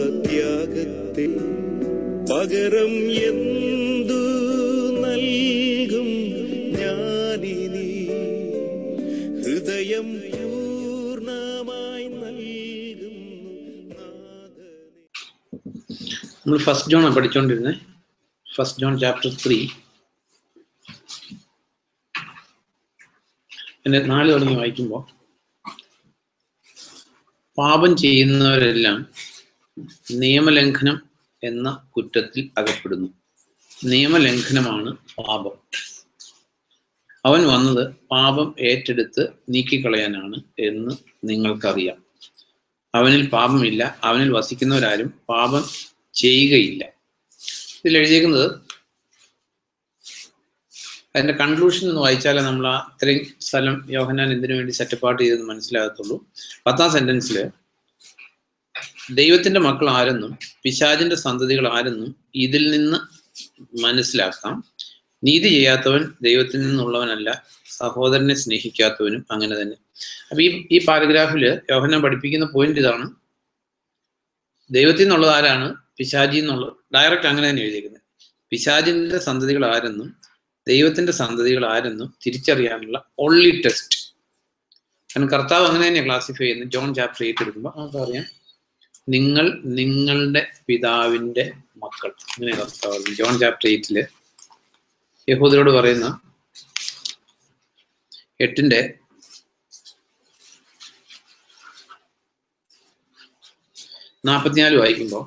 ത്യാഗത്തെ പകരം എന്തു നൽകും ഞാനിനി ഹൃദയം പൂർണ്ണമായി നൽകുന്നു നാഥനേ നമ്മൾ ഫസ്റ്റ് ജോൺ പഠിച്ചുകൊണ്ടിരുന്നത് ഫസ്റ്റ് ജോൺ ചാപ്റ്റർ ത്രീ എൻ്റെ നാല് തുടങ്ങി വായിക്കുമ്പോൾ പാപം ചെയ്യുന്നവരെല്ലാം നിയമലംഘനം എന്ന കുറ്റത്തിൽ അകപ്പെടുന്നു നിയമലംഘനമാണ് പാപം അവൻ വന്നത് പാപം ഏറ്റെടുത്ത് നീക്കിക്കളയാനാണ് എന്ന് നിങ്ങൾക്കറിയാം അവനിൽ പാപമില്ല അവനിൽ വസിക്കുന്നവരാരും പാപം ചെയ്യുകയില്ല ഇതിൽ എഴുതിയിരിക്കുന്നത് അതിന്റെ കൺക്ലൂഷൻ എന്ന് വായിച്ചാലേ നമ്മൾ ആ ഇത്രയും സ്ഥലം യോഹനാൻ എന്തിനു വേണ്ടി സെറ്റപ്പാട്ട് ചെയ്തെന്ന് മനസ്സിലാകത്തുള്ളൂ പത്താം സെന്റൻസിൽ ദൈവത്തിന്റെ മക്കൾ ആരെന്നും പിശാചിന്റെ സന്തതികൾ ആരെന്നും ഇതിൽ നിന്ന് മനസ്സിലാക്കാം നീതി ചെയ്യാത്തവൻ ദൈവത്തിൽ നിന്നുള്ളവനല്ല സഹോദരനെ സ്നേഹിക്കാത്തവനും അങ്ങനെ തന്നെ അപ്പൊ ഈ ഈ പാരഗ്രാഫിൽ യോഹനാൻ പഠിപ്പിക്കുന്ന പോയിന്റ് ഇതാണ് ദൈവത്തിൽ നിന്നുള്ളത് ആരാണ് പിശാജി എന്നുള്ളത് ഡയറക്റ്റ് അങ്ങനെ തന്നെ എഴുതിയിരിക്കുന്നത് പിശാജിന്റെ സന്തതികൾ ആരെന്നും ദൈവത്തിന്റെ സന്തതികൾ ആരെന്നും തിരിച്ചറിയാനുള്ള ഓൺലി ടെസ്റ്റ് കാരണം കർത്താവ് അങ്ങനെ തന്നെയാണ് ക്ലാസിഫൈ ചെയ്യുന്നത് ജോൺ ചാപ്റ്റർ എയ്റ്റ് എടുക്കുമ്പോൾ നമുക്കറിയാം നിങ്ങൾ നിങ്ങളുടെ പിതാവിന്റെ മക്കൾ അങ്ങനെ കർത്താവ് പറയുന്നത്. ജോൺ ചാപ്റ്റർ എയ്റ്റില് യഹൂദരോട് പറയുന്ന എട്ടിന്റെ നാൽപ്പത്തിനാല് വായിക്കുമ്പോൾ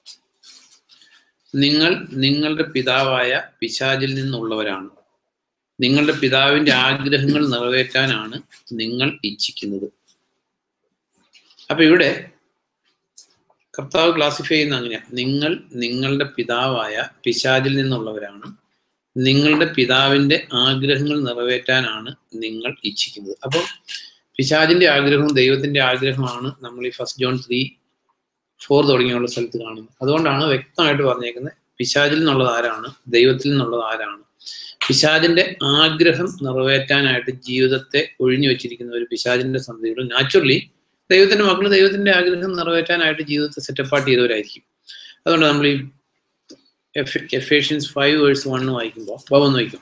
നിങ്ങൾ നിങ്ങളുടെ പിതാവായ പിശാചിൽ നിന്നുള്ളവരാണ് നിങ്ങളുടെ പിതാവിന്റെ ആഗ്രഹങ്ങൾ നിറവേറ്റാനാണ് നിങ്ങൾ ഇച്ഛിക്കുന്നത് അപ്പൊ ഇവിടെ കർത്താവ് ക്ലാസിഫൈ ചെയ്യുന്ന അങ്ങനെയാണ് നിങ്ങൾ നിങ്ങളുടെ പിതാവായ പിശാചിൽ നിന്നുള്ളവരാണ് നിങ്ങളുടെ പിതാവിന്റെ ആഗ്രഹങ്ങൾ നിറവേറ്റാനാണ് നിങ്ങൾ ഇച്ഛിക്കുന്നത് അപ്പം പിശാചിന്റെ ആഗ്രഹവും ദൈവത്തിന്റെ ആഗ്രഹമാണ് നമ്മൾ ഈ ഫസ്റ്റ് ജോൺ ത്രീ ഫോർ തുടങ്ങിയുള്ള സ്ഥലത്ത് കാണുന്നത് അതുകൊണ്ടാണ് വ്യക്തമായിട്ട് പറഞ്ഞേക്കുന്നത് പിശാചിൽ നിന്നുള്ളത് ആരാണ് ദൈവത്തിൽ നിന്നുള്ളത് ആരാണ് പിശാചിന്റെ ആഗ്രഹം നിറവേറ്റാനായിട്ട് ജീവിതത്തെ ഒഴിഞ്ഞു വെച്ചിരിക്കുന്ന ഒരു പിശാചിന്റെ സന്ധികൾ നാച്ചുറലി ദൈവത്തിന്റെ മക്കൾ ദൈവത്തിന്റെ ആഗ്രഹം നിറവേറ്റാനായിട്ട് ജീവിതത്തെ സെറ്റപ്പാട്ട് ചെയ്തവരായിരിക്കും അതുകൊണ്ട് നമ്മൾ ഈ എഫേഷ്യൻസ് ഫൈവ് വേഴ്സ് വണ്ണ് വായിക്കുമ്പോൾ ഭവൻ വായിക്കും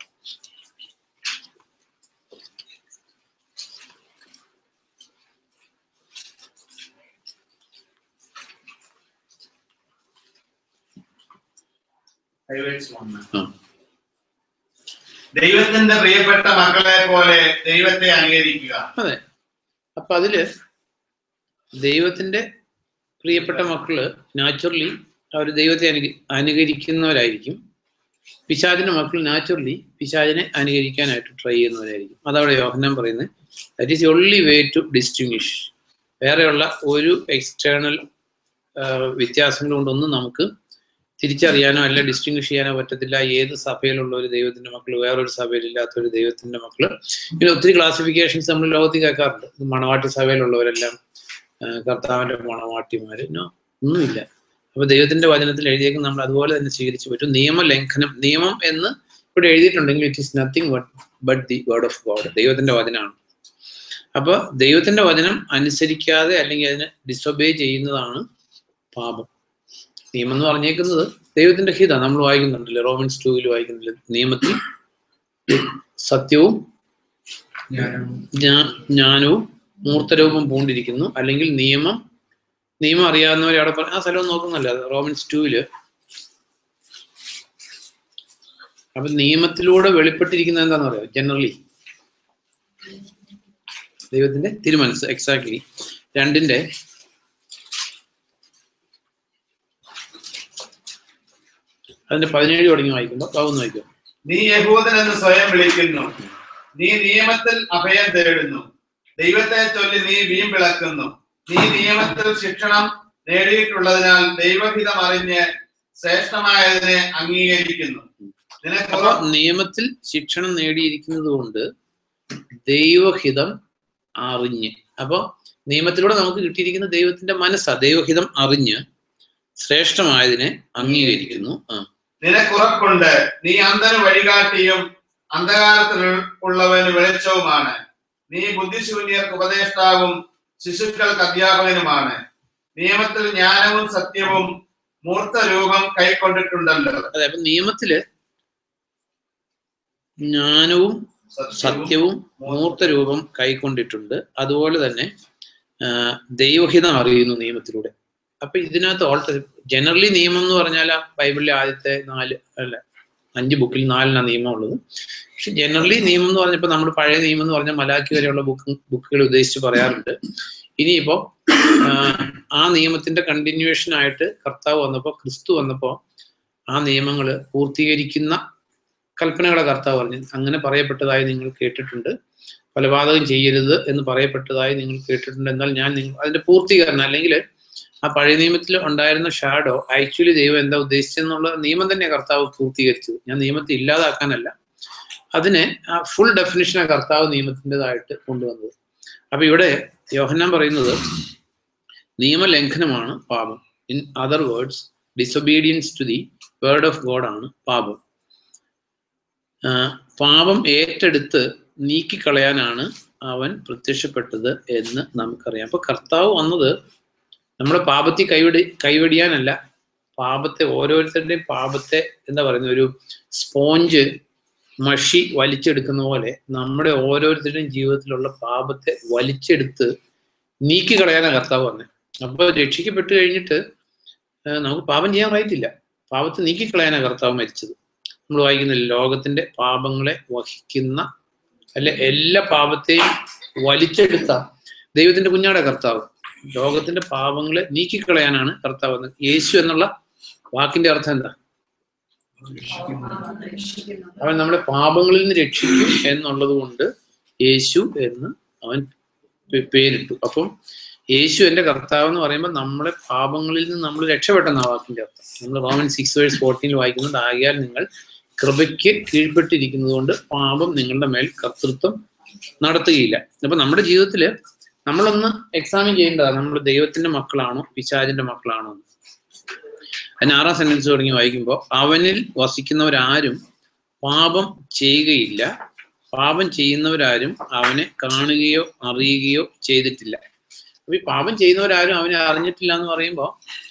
ആ ദൈവത്തിന്റെ പ്രിയപ്പെട്ട മക്കളെ പോലെ ദൈവത്തെ അനുകരിക്കുക അതെ അപ്പൊ അതില് ദൈവത്തിന്റെ പ്രിയപ്പെട്ട മക്കള് നാച്ചുറലി അവർ ദൈവത്തെ അനു അനുകരിക്കുന്നവരായിരിക്കും പിശാചിന്റെ മക്കൾ നാച്ചുറലി പിശാചിനെ അനുകരിക്കാനായിട്ട് ട്രൈ ചെയ്യുന്നവരായിരിക്കും അതവിടെ യോഹന്നാൻ പറയുന്നത് that is only way to distinguish വേറെയുള്ള ഒരു എക്സ്റ്റേണൽ വ്യത്യാസങ്ങൾ കൊണ്ടൊന്നും നമുക്ക് തിരിച്ചറിയാനോ അല്ല ഡിസ്റ്റിങ്വിഷ് ചെയ്യാനോ പറ്റത്തില്ല ഏത് സഭയിലുള്ള ഒരു ദൈവത്തിന്റെ മക്കൾ വേറൊരു സഭയിലില്ലാത്ത ഒരു ദൈവത്തിന്റെ മക്കള് പിന്നെ ഒത്തിരി ക്ലാസിഫിക്കേഷൻസ് നമ്മൾ ലോകത്തിൽ കേൾക്കാറുണ്ട് ഇത് മണവാട്ടി സഭയിലുള്ളവരെല്ലാം ആ, കർത്താവിന്റെ മണവാട്ടിമാര് നോ ഒന്നുമില്ല അപ്പൊ ദൈവത്തിന്റെ വചനത്തിൽ എഴുതിയേക്കും നമ്മൾ അതുപോലെ തന്നെ സ്വീകരിച്ചു പറ്റും നിയമലംഘനം നിയമം എന്ന് ഇവിടെ എഴുതിയിട്ടുണ്ടെങ്കിൽ it is nothing but the word of God ദൈവത്തിന്റെ വചനമാണ് അപ്പൊ ദൈവത്തിന്റെ വചനം അനുസരിക്കാതെ അല്ലെങ്കിൽ അതിനെ ഡിസൊബേ ചെയ്യുന്നതാണ് പാപം നിയമം എന്ന് പറഞ്ഞേക്കുന്നത് ദൈവത്തിന്റെ ഹിത നമ്മൾ വായിക്കുന്നുണ്ടല്ലോ റോമൻസ് ടൂവിൽ വായിക്കുന്നില്ല നിയമത്തിൽ സത്യവും ജ്ഞാ- ജ്ഞാനവും മൂർത്തരൂപം പൂണ്ടിരിക്കുന്നു അല്ലെങ്കിൽ നിയമം നിയമം അറിയാവുന്നവരെ അവിടെ പറ- ആ സ്ഥലം നോക്കുന്നല്ല അത് റോമൻസ് ടൂവില് അപ്പൊ നിയമത്തിലൂടെ വെളിപ്പെട്ടിരിക്കുന്നത് എന്താന്ന് പറയാം ജനറലി ദൈവത്തിന്റെ തിരുമനസ് എക്സാക്ട്ലി രണ്ടിന്റെ അതിന്റെ പതിനേഴ് തുടങ്ങി വായിക്കുമ്പോൾ കവുന്ന് വായിക്കും നീ യഹൂദൻ എന്ന് സ്വയം വിളിക്കുന്നു നീ നിയമത്തിൽ അഭയം തേടുന്നു ദൈവത്തെ ചൊല്ലി നീ വീം വിളക്കുന്നു നീ നിയമത്തിൽ ശിക്ഷണം നേടിയിട്ടുള്ളതിനാൽ ദൈവഹിതം അറിഞ്ഞ് ശ്രേഷ്ഠമായതിനെ അംഗീകരിക്കുന്നു നിനക്ക് അപ്പൊ നിയമത്തിൽ ശിക്ഷണം നേടിയിരിക്കുന്നത് കൊണ്ട് ദൈവഹിതം അറിഞ്ഞ് അപ്പൊ നിയമത്തിലൂടെ നമുക്ക് കിട്ടിയിരിക്കുന്ന ദൈവത്തിന്റെ മനസ്സാ ദൈവഹിതം അറിഞ്ഞ് ശ്രേഷ്ഠമായതിനെ അംഗീകരിക്കുന്നു ആ നിനക്കുറപ്പുണ്ട് നീ അന്ധന് വഴികാട്ടിയും അന്ധകാരത്തിൽ ഉള്ളവന് വെളിച്ചവുമാണ് നീ ബുദ്ധിശൂന്യർക്ക് ഉപദേഷ്ടാവും ശിശുക്കൾക്ക് അധ്യാപകനുമാണ് നിയമത്തിൽ ജ്ഞാനവും സത്യവും മൂർത്ത രൂപം കൈക്കൊണ്ടിട്ടുണ്ടല്ലോ അതെ അപ്പൊ നിയമത്തില് ജ്ഞാനവും സത്യവും മൂർത്ത രൂപം കൈക്കൊണ്ടിട്ടുണ്ട് അതുപോലെ തന്നെ ആ, ദൈവഹിതം അറിയുന്നു നിയമത്തിലൂടെ അപ്പൊ ഇതിനകത്ത് ഓൾട്ടർ ജനറലി നിയമം എന്ന് പറഞ്ഞാൽ ആ ബൈബിളിലെ ആദ്യത്തെ നാല് അല്ല അഞ്ച് ബുക്കിൽ നാലിനാണ് നിയമം ഉള്ളത് പക്ഷെ ജനറലി നിയമം എന്ന് പറഞ്ഞപ്പോൾ നമ്മൾ പഴയ നിയമം എന്ന് പറഞ്ഞാൽ മലാക്കി വരെയുള്ള ബുക്ക് ബുക്കുകൾ ഉദ്ദേശിച്ച് പറയാറുണ്ട് ഇനിയിപ്പോ ആ, ആ നിയമത്തിന്റെ കണ്ടിന്യൂവേഷൻ ആയിട്ട് കർത്താവ് വന്നപ്പോൾ ക്രിസ്തു വന്നപ്പോൾ ആ നിയമങ്ങൾ പൂർത്തീകരിക്കുന്ന കൽപ്പനകളെ കർത്താവ് പറഞ്ഞു അങ്ങനെ പറയപ്പെട്ടതായി നിങ്ങൾ കേട്ടിട്ടുണ്ട് കൊലപാതകം ചെയ്യരുത് എന്ന് പറയപ്പെട്ടതായി നിങ്ങൾ കേട്ടിട്ടുണ്ട് എന്നാൽ ഞാൻ നിങ്ങൾ അതിന്റെ പൂർത്തീകരണം അല്ലെങ്കിൽ ആ പഴയ നിയമത്തിൽ ഉണ്ടായിരുന്ന ഷാഡോ ആക്ച്വലി ദൈവം എന്താ ഉദ്ദേശിച്ചെന്നുള്ള നിയമം തന്നെ കർത്താവ് പൂർത്തീകരിച്ചത് ഞാൻ നിയമത്തെ ഇല്ലാതാക്കാനല്ല അതിനെ ആ ഫുൾ ഡെഫിനിഷനാണ് കർത്താവ് നിയമത്തിൻ്റെതായിട്ട് കൊണ്ടുവന്നത് അപ്പൊ ഇവിടെ യോഹന്നാൻ പറയുന്നത് നിയമലംഘനമാണ് പാപം in other words disobedience to the word of God ആണ് പാപം ആ, പാപം ഏറ്റെടുത്ത് നീക്കിക്കളയാനാണ് അവൻ പ്രത്യക്ഷപ്പെട്ടത് എന്ന് നമുക്കറിയാം അപ്പൊ കർത്താവ് വന്നത് നമ്മുടെ പാപത്തെ കൈവടി കൈവടിയാനല്ല പാപത്തെ ഓരോരുത്തരുടെയും പാപത്തെ എന്താ പറയുന്നത് ഒരു സ്പോഞ്ച് മഷി വലിച്ചെടുക്കുന്ന പോലെ നമ്മുടെ ഓരോരുത്തരുടെയും ജീവിതത്തിലുള്ള പാപത്തെ വലിച്ചെടുത്ത് നീക്കി കളയാനാണ് കർത്താവ് വന്നത് അപ്പൊ രക്ഷിക്കപ്പെട്ട് കഴിഞ്ഞിട്ട് ആ, നമുക്ക് പാപം ചെയ്യാൻ റൈറ്റില്ല പാപത്തെ നീക്കിക്കളയാനാണ് കർത്താവ് മരിച്ചത് നമ്മൾ വായിക്കുന്നില്ല ലോകത്തിന്റെ പാപങ്ങളെ വഹിക്കുന്ന അല്ലെ എല്ലാ പാപത്തെയും വലിച്ചെടുത്ത ദൈവത്തിന്റെ കുഞ്ഞാടെ കർത്താവ് ലോകത്തിന്റെ പാപങ്ങളെ നീക്കിക്കളയാനാണ് കർത്താവ് വന്നത് യേശു എന്നുള്ള വാക്കിന്റെ അർത്ഥം എന്താ അവൻ നമ്മളെ പാപങ്ങളിൽ നിന്ന് രക്ഷിക്കും എന്നുള്ളത് കൊണ്ട് യേശു എന്ന് അവൻ പേ- പേരിട്ടു അപ്പം യേശു എന്റെ കർത്താവ് എന്ന് പറയുമ്പോൾ നമ്മളെ പാപങ്ങളിൽ നിന്ന് നമ്മൾ രക്ഷപ്പെട്ടെന്ന വാക്കിന്റെ അർത്ഥം നമ്മൾ റോമൻ സിക്സ് വേഴ്സ് ഫോർട്ടീനിൽ വായിക്കുന്നത് ആകിയാൽ നിങ്ങൾ കൃപയ്ക്ക് കീഴ്പ്പെട്ടിരിക്കുന്നത് കൊണ്ട് പാപം നിങ്ങളുടെ മേൽ കർത്തൃത്വം നടത്തുകയില്ല അപ്പൊ നമ്മുടെ ജീവിതത്തിൽ നമ്മളൊന്ന് എക്സാമിൻ ചെയ്യേണ്ടതാണ് നമ്മൾ ദൈവത്തിന്റെ മക്കളാണോ പിശാചിന്റെ മക്കളാണോ എന്ന്. അതിന് ആറാം സെന്റൻസ് തുടങ്ങി വായിക്കുമ്പോൾ അവനിൽ വസിക്കുന്നവരാരും പാപം ചെയ്യുകയില്ല പാപം ചെയ്യുന്നവരാരും അവനെ കാണുകയോ അറിയുകയോ ചെയ്തിട്ടില്ല അപ്പൊ ഈ പാപം ചെയ്യുന്നവരാരും അവനെ അറിഞ്ഞിട്ടില്ല എന്ന് പറയുമ്പോൾ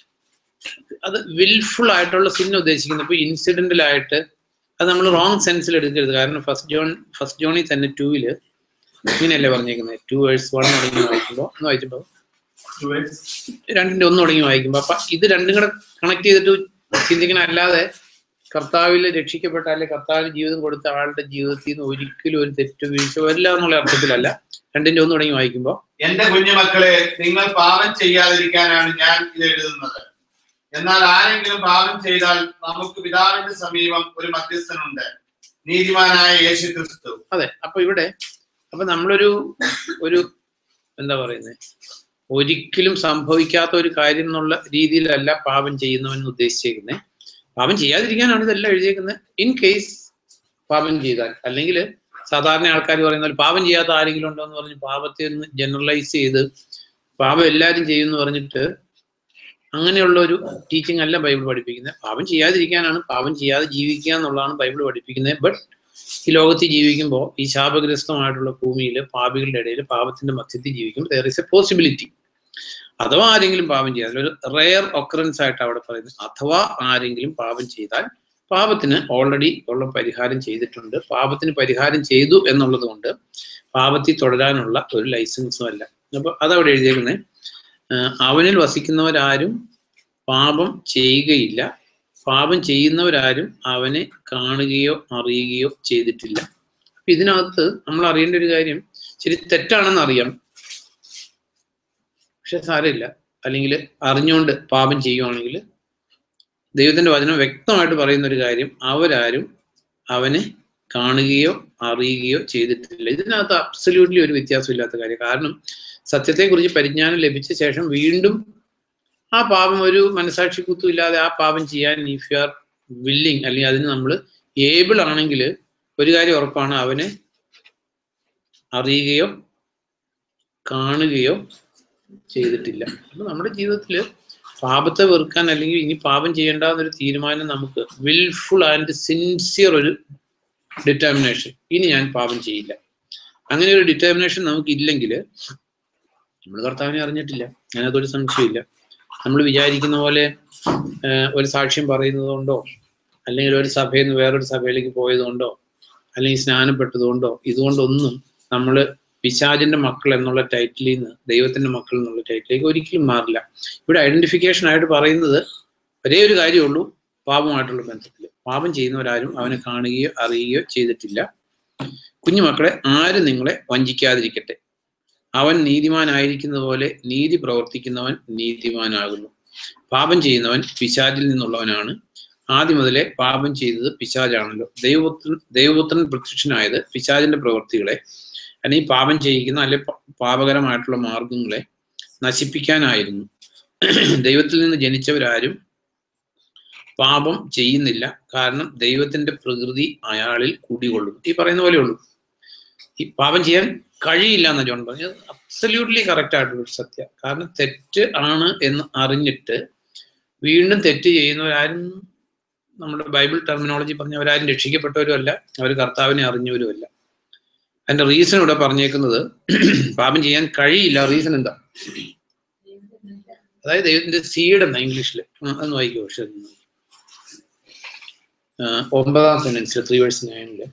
അത് വിൽഫുൾ ആയിട്ടുള്ള സിൻ ഉദ്ദേശിക്കുന്നത് ഇപ്പൊ ഇൻസിഡന്റൽ ആയിട്ട് അത് നമ്മൾ റോങ് സെൻസിൽ എടുക്കരുത് കാരണം ഫസ്റ്റ് ജോൺ ഫസ്റ്റ് ജോണിൽ തന്നെ ടൂവില് ഇങ്ങനെയല്ലേ പറഞ്ഞേക്കുന്നത് ടു വേഴ്സ് വൺ തുടങ്ങി വായിക്കുമ്പോൾ ഒന്ന് വായിച്ചപ്പോൾ രണ്ടിന്റെ ഒന്ന് തുടങ്ങി വായിക്കുമ്പോൾ അപ്പൊ ഇത് രണ്ടും കൂടെ കണക്ട് ചെയ്തിട്ട് ചിന്തിക്കണം അല്ലാതെ കർത്താവിൽ രക്ഷിക്കപ്പെട്ട അല്ലെ കർത്താവിന് ജീവിതം കൊടുത്ത ആളുടെ ജീവിതത്തിൽ നിന്ന് ഒരിക്കലും ഒരു തെറ്റ് വീഴ്ച വരില്ല എന്നുള്ള അർത്ഥത്തിലല്ല രണ്ടിന്റെ ഒന്ന് തുടങ്ങി വായിക്കുമ്പോൾ എന്റെ കുഞ്ഞുമക്കളെ നിങ്ങൾ പാപം ചെയ്യാതിരിക്കാനാണ് ഞാൻ ഇത് എഴുതുന്നത് എന്നാൽ ആരെങ്കിലും പാപം ചെയ്താൽ നമുക്ക് പിതാവിന്റെ സമീപം ഒരു മധ്യസ്ഥനുണ്ട് നീതിമാനായ യേശു ക്രിസ്തു അതെ അപ്പൊ ഇവിടെ അപ്പൊ നമ്മളൊരു ഒരു എന്താ പറയുന്നത് ഒരിക്കലും സംഭവിക്കാത്ത ഒരു കാര്യം എന്നുള്ള രീതിയിലല്ല പാപം ചെയ്യുന്നവൻ എന്ന് ഉദ്ദേശിച്ചേക്കുന്നത് പാപം ചെയ്യാതിരിക്കാനാണ് ഇതെല്ലാം എഴുതിയേക്കുന്നത് ഇൻ കേസ് പാപം ചെയ്താൽ അല്ലെങ്കിൽ സാധാരണ ആൾക്കാർ പറയുന്ന പോലെ പാപം ചെയ്യാത്ത ആരെങ്കിലും ഉണ്ടോ എന്ന് പറഞ്ഞ് പാപത്തെ ഒന്ന് ജനറലൈസ് ചെയ്ത് പാപം എല്ലാവരും ചെയ്യുമെന്ന് പറഞ്ഞിട്ട് അങ്ങനെയുള്ള ഒരു ടീച്ചിങ് അല്ല ബൈബിൾ പഠിപ്പിക്കുന്നത് പാപം ചെയ്യാതിരിക്കാനാണ് പാപം ചെയ്യാതെ ജീവിക്കുക എന്നുള്ളതാണ് ബൈബിൾ പഠിപ്പിക്കുന്നത് ബട്ട് ഈ ലോകത്തിൽ ജീവിക്കുമ്പോൾ ഈ ശാപഗ്രസ്തമായിട്ടുള്ള ഭൂമിയിൽ പാപികളുടെ ഇടയിൽ പാപത്തിന്റെ മധ്യത്തിൽ ജീവിക്കുമ്പോൾ ദർ ഇസ് എ പോസിബിലിറ്റി അഥവാ ആരെങ്കിലും പാപം ചെയ്താൽ ഒരു റെയർ ഒക്കറൻസ് ആയിട്ട് അവിടെ പറയുന്നത് അഥവാ ആരെങ്കിലും പാപം ചെയ്താൽ പാപത്തിന് ഓൾറെഡി ഉള്ള പരിഹാരം ചെയ്തിട്ടുണ്ട് പാപത്തിന് പരിഹാരം ചെയ്തു എന്നുള്ളത് കൊണ്ട് പാപത്തിൽ തുടരാനുള്ള ഒരു ലൈസൻസും അല്ല അപ്പൊ അതവിടെ എഴുതിയേക്കുന്നത് അവനിൽ വസിക്കുന്നവരാരും പാപം ചെയ്യുകയില്ല പാപം ചെയ്യുന്നവരാരും അവനെ കാണുകയോ അറിയുകയോ ചെയ്തിട്ടില്ല അപ്പൊ ഇതിനകത്ത് നമ്മൾ അറിയേണ്ട ഒരു കാര്യം ശരി തെറ്റാണെന്ന് അറിയാം പക്ഷെ സാരമില്ല അല്ലെങ്കിൽ അറിഞ്ഞുകൊണ്ട് പാപം ചെയ്യുവാണെങ്കിൽ ദൈവത്തിന്റെ വചനം വ്യക്തമായിട്ട് പറയുന്ന ഒരു കാര്യം അവരാരും അവനെ കാണുകയോ അറിയുകയോ ചെയ്തിട്ടില്ല ഇതിനകത്ത് അബ്സല്യൂട്ട്ലി ഒരു വ്യത്യാസമില്ലാത്ത കാര്യം കാരണം സത്യത്തെക്കുറിച്ച് പരിജ്ഞാനം ലഭിച്ച ശേഷം വീണ്ടും ആ പാപം ഒരു മനസാക്ഷി കുത്തും ഇല്ലാതെ ആ പാപം ചെയ്യാൻ ഇഫ് യു ആർ വില്ലിങ് അല്ലെങ്കിൽ അതിന് നമ്മൾ ഏബിൾ ആണെങ്കിൽ ഒരു കാര്യം ഉറപ്പാണ് അവനെ അറിയുകയോ കാണുകയോ ചെയ്തിട്ടില്ല അപ്പൊ നമ്മുടെ ജീവിതത്തിൽ പാപത്തെ വെറുക്കാൻ അല്ലെങ്കിൽ ഇനി പാപം ചെയ്യേണ്ട എന്നൊരു തീരുമാനം നമുക്ക് വിൽഫുൾ ആൻഡ് സിൻസിയർ ഒരു ഡിറ്റർമിനേഷൻ ഇനി ഞാൻ പാപം ചെയ്യില്ല അങ്ങനെ ഒരു ഡിറ്റർമിനേഷൻ നമുക്ക് ഇല്ലെങ്കിൽ നമ്മൾ കർത്താവിനെ അറിഞ്ഞിട്ടില്ല അതിനകത്തൊരു സംശയമില്ല നമ്മൾ വിചാരിക്കുന്ന പോലെ ഏഹ്, ഒരു സാക്ഷ്യം പറയുന്നത് കൊണ്ടോ അല്ലെങ്കിൽ ഒരു സഭയിൽ നിന്ന് വേറൊരു സഭയിലേക്ക് പോയത് കൊണ്ടോ അല്ലെങ്കിൽ സ്നാനപ്പെട്ടതുകൊണ്ടോ ഇതുകൊണ്ടൊന്നും നമ്മൾ പിശാചിന്റെ മക്കൾ എന്നുള്ള ടൈറ്റിലിൽ നിന്ന് ദൈവത്തിന്റെ മക്കൾ എന്നുള്ള ടൈറ്റിലേക്ക് ഒരിക്കലും മാറില്ല ഇവിടെ ഐഡന്റിഫിക്കേഷൻ ആയിട്ട് പറയുന്നത് ഒരേ ഒരു കാര്യമുള്ളൂ പാപമായിട്ടുള്ള ബന്ധത്തിൽ പാപം ചെയ്യുന്നവരാരും അവനെ കാണുകയോ അറിയുകയോ ചെയ്തിട്ടില്ല കുഞ്ഞുമക്കളെ ആരും നിങ്ങളെ വഞ്ചിക്കാതിരിക്കട്ടെ അവൻ നീതിമാനായിരിക്കുന്നത് പോലെ നീതി പ്രവർത്തിക്കുന്നവൻ നീതിമാനാകുന്നു പാപം ചെയ്യുന്നവൻ പിശാചിൽ നിന്നുള്ളവനാണ് ആദ്യം മുതലേ പാപം ചെയ്തത് പിശാചാണല്ലോ ദൈവപുത്രൻ ദൈവപുത്രൻ പ്രത്യക്ഷനായത് പിശാചിന്റെ പ്രവൃത്തികളെ അല്ലെങ്കിൽ പാപം ചെയ്യിക്കുന്ന അല്ലെ പ- പാപകരമായിട്ടുള്ള മാർഗങ്ങളെ നശിപ്പിക്കാനായിരുന്നു ദൈവത്തിൽ നിന്ന് ജനിച്ചവരാരും പാപം ചെയ്യുന്നില്ല കാരണം ദൈവത്തിന്റെ പ്രകൃതി അയാളിൽ കുടികൊള്ളുന്നു ഈ പറയുന്ന പോലെ ഉള്ളൂ ഈ പാപം ചെയ്യാൻ കഴിയില്ല എന്ന് ജോൺ പറഞ്ഞത് അബ്സല്യൂട്ട്ലി കറക്റ്റ് ആയിട്ടുള്ള ഒരു സത്യ കാരണം തെറ്റ് ആണ് എന്ന് അറിഞ്ഞിട്ട് വീണ്ടും തെറ്റ് ചെയ്യുന്നവരാരും നമ്മുടെ ബൈബിൾ ടെർമിനോളജി പറഞ്ഞവരാരും രക്ഷിക്കപ്പെട്ടവരും അല്ല അവർ കർത്താവിനെ അറിഞ്ഞവരുമല്ല അതിന്റെ റീസൺ ഇവിടെ പറഞ്ഞേക്കുന്നത് പാപം ചെയ്യാൻ കഴിയില്ല റീസൺ എന്താ അതായത് ദൈവത്തിന്റെ സീഡ് എന്നാ ഇംഗ്ലീഷിൽ അതൊന്ന് വായിക്കുമോ പക്ഷെ ഒമ്പതാം സെന്റൻസിൽ ത്രീ വേഴ്സ് നയനില്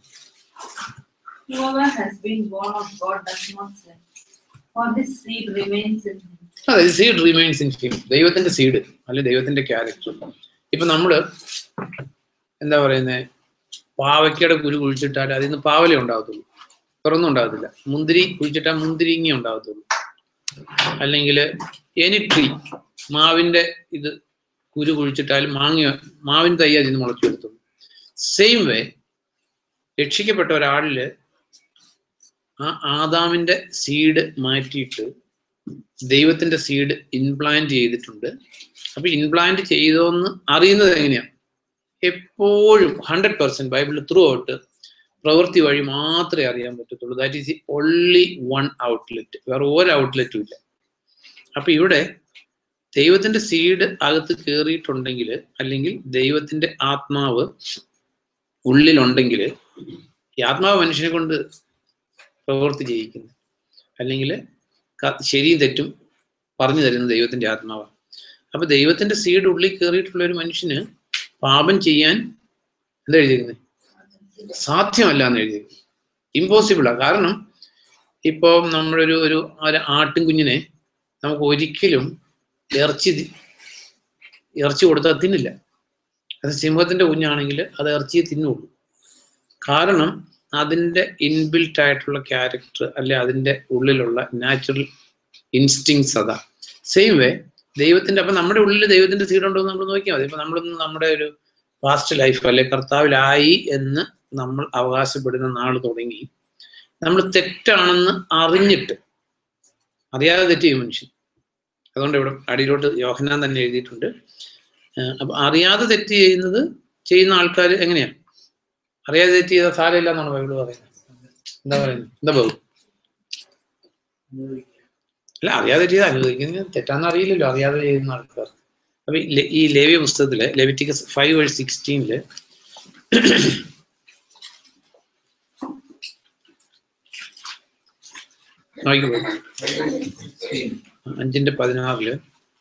Whoever has been born of God does not sin, for this seed remains in him. അതെ സീഡ് റിമൈൻസ് ഇൻ ഹിം ദൈവത്തിന്റെ സീഡ് അല്ലെ ദൈവത്തിന്റെ ക്യാരക്ടർ ഇപ്പൊ നമ്മള് എന്താ പറയുന്നത് പാവയ്ക്കയുടെ കുരു കുഴിച്ചിട്ടാൽ അതിൽ നിന്ന് പാവലേ ഉണ്ടാകത്തുള്ളൂ തുറന്നും ഉണ്ടാകത്തില്ല മുന്തിരി കുഴിച്ചിട്ടാൽ മുന്തിരിങ്ങി ഉണ്ടാകത്തുള്ളൂ അല്ലെങ്കിൽ എനി ട്രീ മാവിന്റെ ഇത് കുരു കുഴിച്ചിട്ടാലും മാങ്ങ മാവിൻ തൈ അതിൽ നിന്ന് മുളച്ചെടുത്തുള്ളൂ സെയിം വേ രക്ഷിക്കപ്പെട്ട ഒരാളില് ആ ആദാമിന്റെ സീഡ് മാറ്റിയിട്ട് ദൈവത്തിന്റെ സീഡ് ഇൻപ്ലാന്റ് ചെയ്തിട്ടുണ്ട് അപ്പൊ ഇൻപ്ലാന്റ് ചെയ്തോന്ന് അറിയുന്നത് എങ്ങനെയാണ് എപ്പോഴും ഹൺഡ്രഡ് പെർസെന്റ് ബൈബിളിൽ ത്രൂ ഔട്ട് പ്രവൃത്തി വഴി മാത്രമേ അറിയാൻ പറ്റത്തുള്ളൂ that is only one outlet വേറെ ഒരു ഔട്ട്ലെറ്റും ഇല്ല അപ്പൊ ഇവിടെ ദൈവത്തിന്റെ സീഡ് അകത്ത് കയറിയിട്ടുണ്ടെങ്കിൽ അല്ലെങ്കിൽ ദൈവത്തിന്റെ ആത്മാവ് ഉള്ളിലുണ്ടെങ്കിൽ ഈ ആത്മാവ് മനുഷ്യനെ കൊണ്ട് പ്രവൃത്തി ചെയ്യിക്കുന്നു അല്ലെങ്കിൽ ശരിയും തെറ്റും പറഞ്ഞു തരുന്ന ദൈവത്തിന്റെ ആത്മാവാണ് അപ്പൊ ദൈവത്തിന്റെ സീഡ് ഉള്ളിൽ കയറിയിട്ടുള്ള ഒരു മനുഷ്യന് പാപം ചെയ്യാൻ എന്താ എഴുതിയിരിക്കുന്നത് സാധ്യമല്ല എന്ന് എഴുതിയിരിക്കുന്നത് ഇമ്പോസിബിളാ കാരണം ഇപ്പോ നമ്മളൊരു ഒരു ഒരു ആട്ടിൻ കുഞ്ഞിനെ നമുക്ക് ഒരിക്കലും ഇറച്ചി തി- ഇറച്ചി കൊടുത്താൽ തിന്നില്ല അത് സിംഹത്തിന്റെ കുഞ്ഞാണെങ്കിൽ അത് ഇറച്ചിയെ തിന്നുള്ളൂ കാരണം അതിന്റെ ഇൻബിൽറ്റ് ആയിട്ടുള്ള ക്യാരക്ടർ അല്ലെ അതിന്റെ ഉള്ളിലുള്ള നാച്ചുറൽ ഇൻസ്റ്റിങ്സ് അതാ സെയിം വേ ദൈവത്തിന്റെ അപ്പൊ നമ്മുടെ ഉള്ളിൽ ദൈവത്തിന്റെ സീഡ് ഉണ്ടോ എന്ന് നമ്മൾ നോക്കിയാൽ മതി ഇപ്പൊ നമ്മളൊന്ന് നമ്മുടെ ഒരു പാസ്റ്റ് ലൈഫ് അല്ലെ കർത്താവിലായി എന്ന് നമ്മൾ അവകാശപ്പെടുന്ന നാൾ തുടങ്ങി നമ്മൾ തെറ്റാണെന്ന് അറിഞ്ഞിട്ട് അറിയാതെ തെറ്റ് ചെയ്യും മനുഷ്യൻ അതുകൊണ്ട് ഇവിടെ അടിയിലോട്ട് യോഹനാൻ തന്നെ എഴുതിയിട്ടുണ്ട് ഏഹ് അപ്പൊ അറിയാതെ തെറ്റ് ചെയ്യുന്നത് ചെയ്യുന്ന ആൾക്കാർ എങ്ങനെയാ അറിയാതെ തെറ്റ് ചെയ്ത സാരമില്ല എന്നാണ് ബൈബിൾ പറയുന്നത് എന്താ പറയുന്നത് എന്താ ബഹു അല്ല അറിയാതെ തെറ്റ് ചെയ്ത് അനുവദിക്കുന്നത് തെറ്റാന്ന് അറിയില്ലല്ലോ അറിയാതെ ചെയ്യുന്ന ആൾക്കാർ അപ്പൊ ഈ ലെ- ഈ ലേവ്യ പുസ്തകത്തില് ലെവിറ്റിക്കസ് ഫൈവ് വേഴ്സ് സിക്സ്റ്റീനില് നോക്കിക്കോ അഞ്ചിന്റെ പതിനാറില്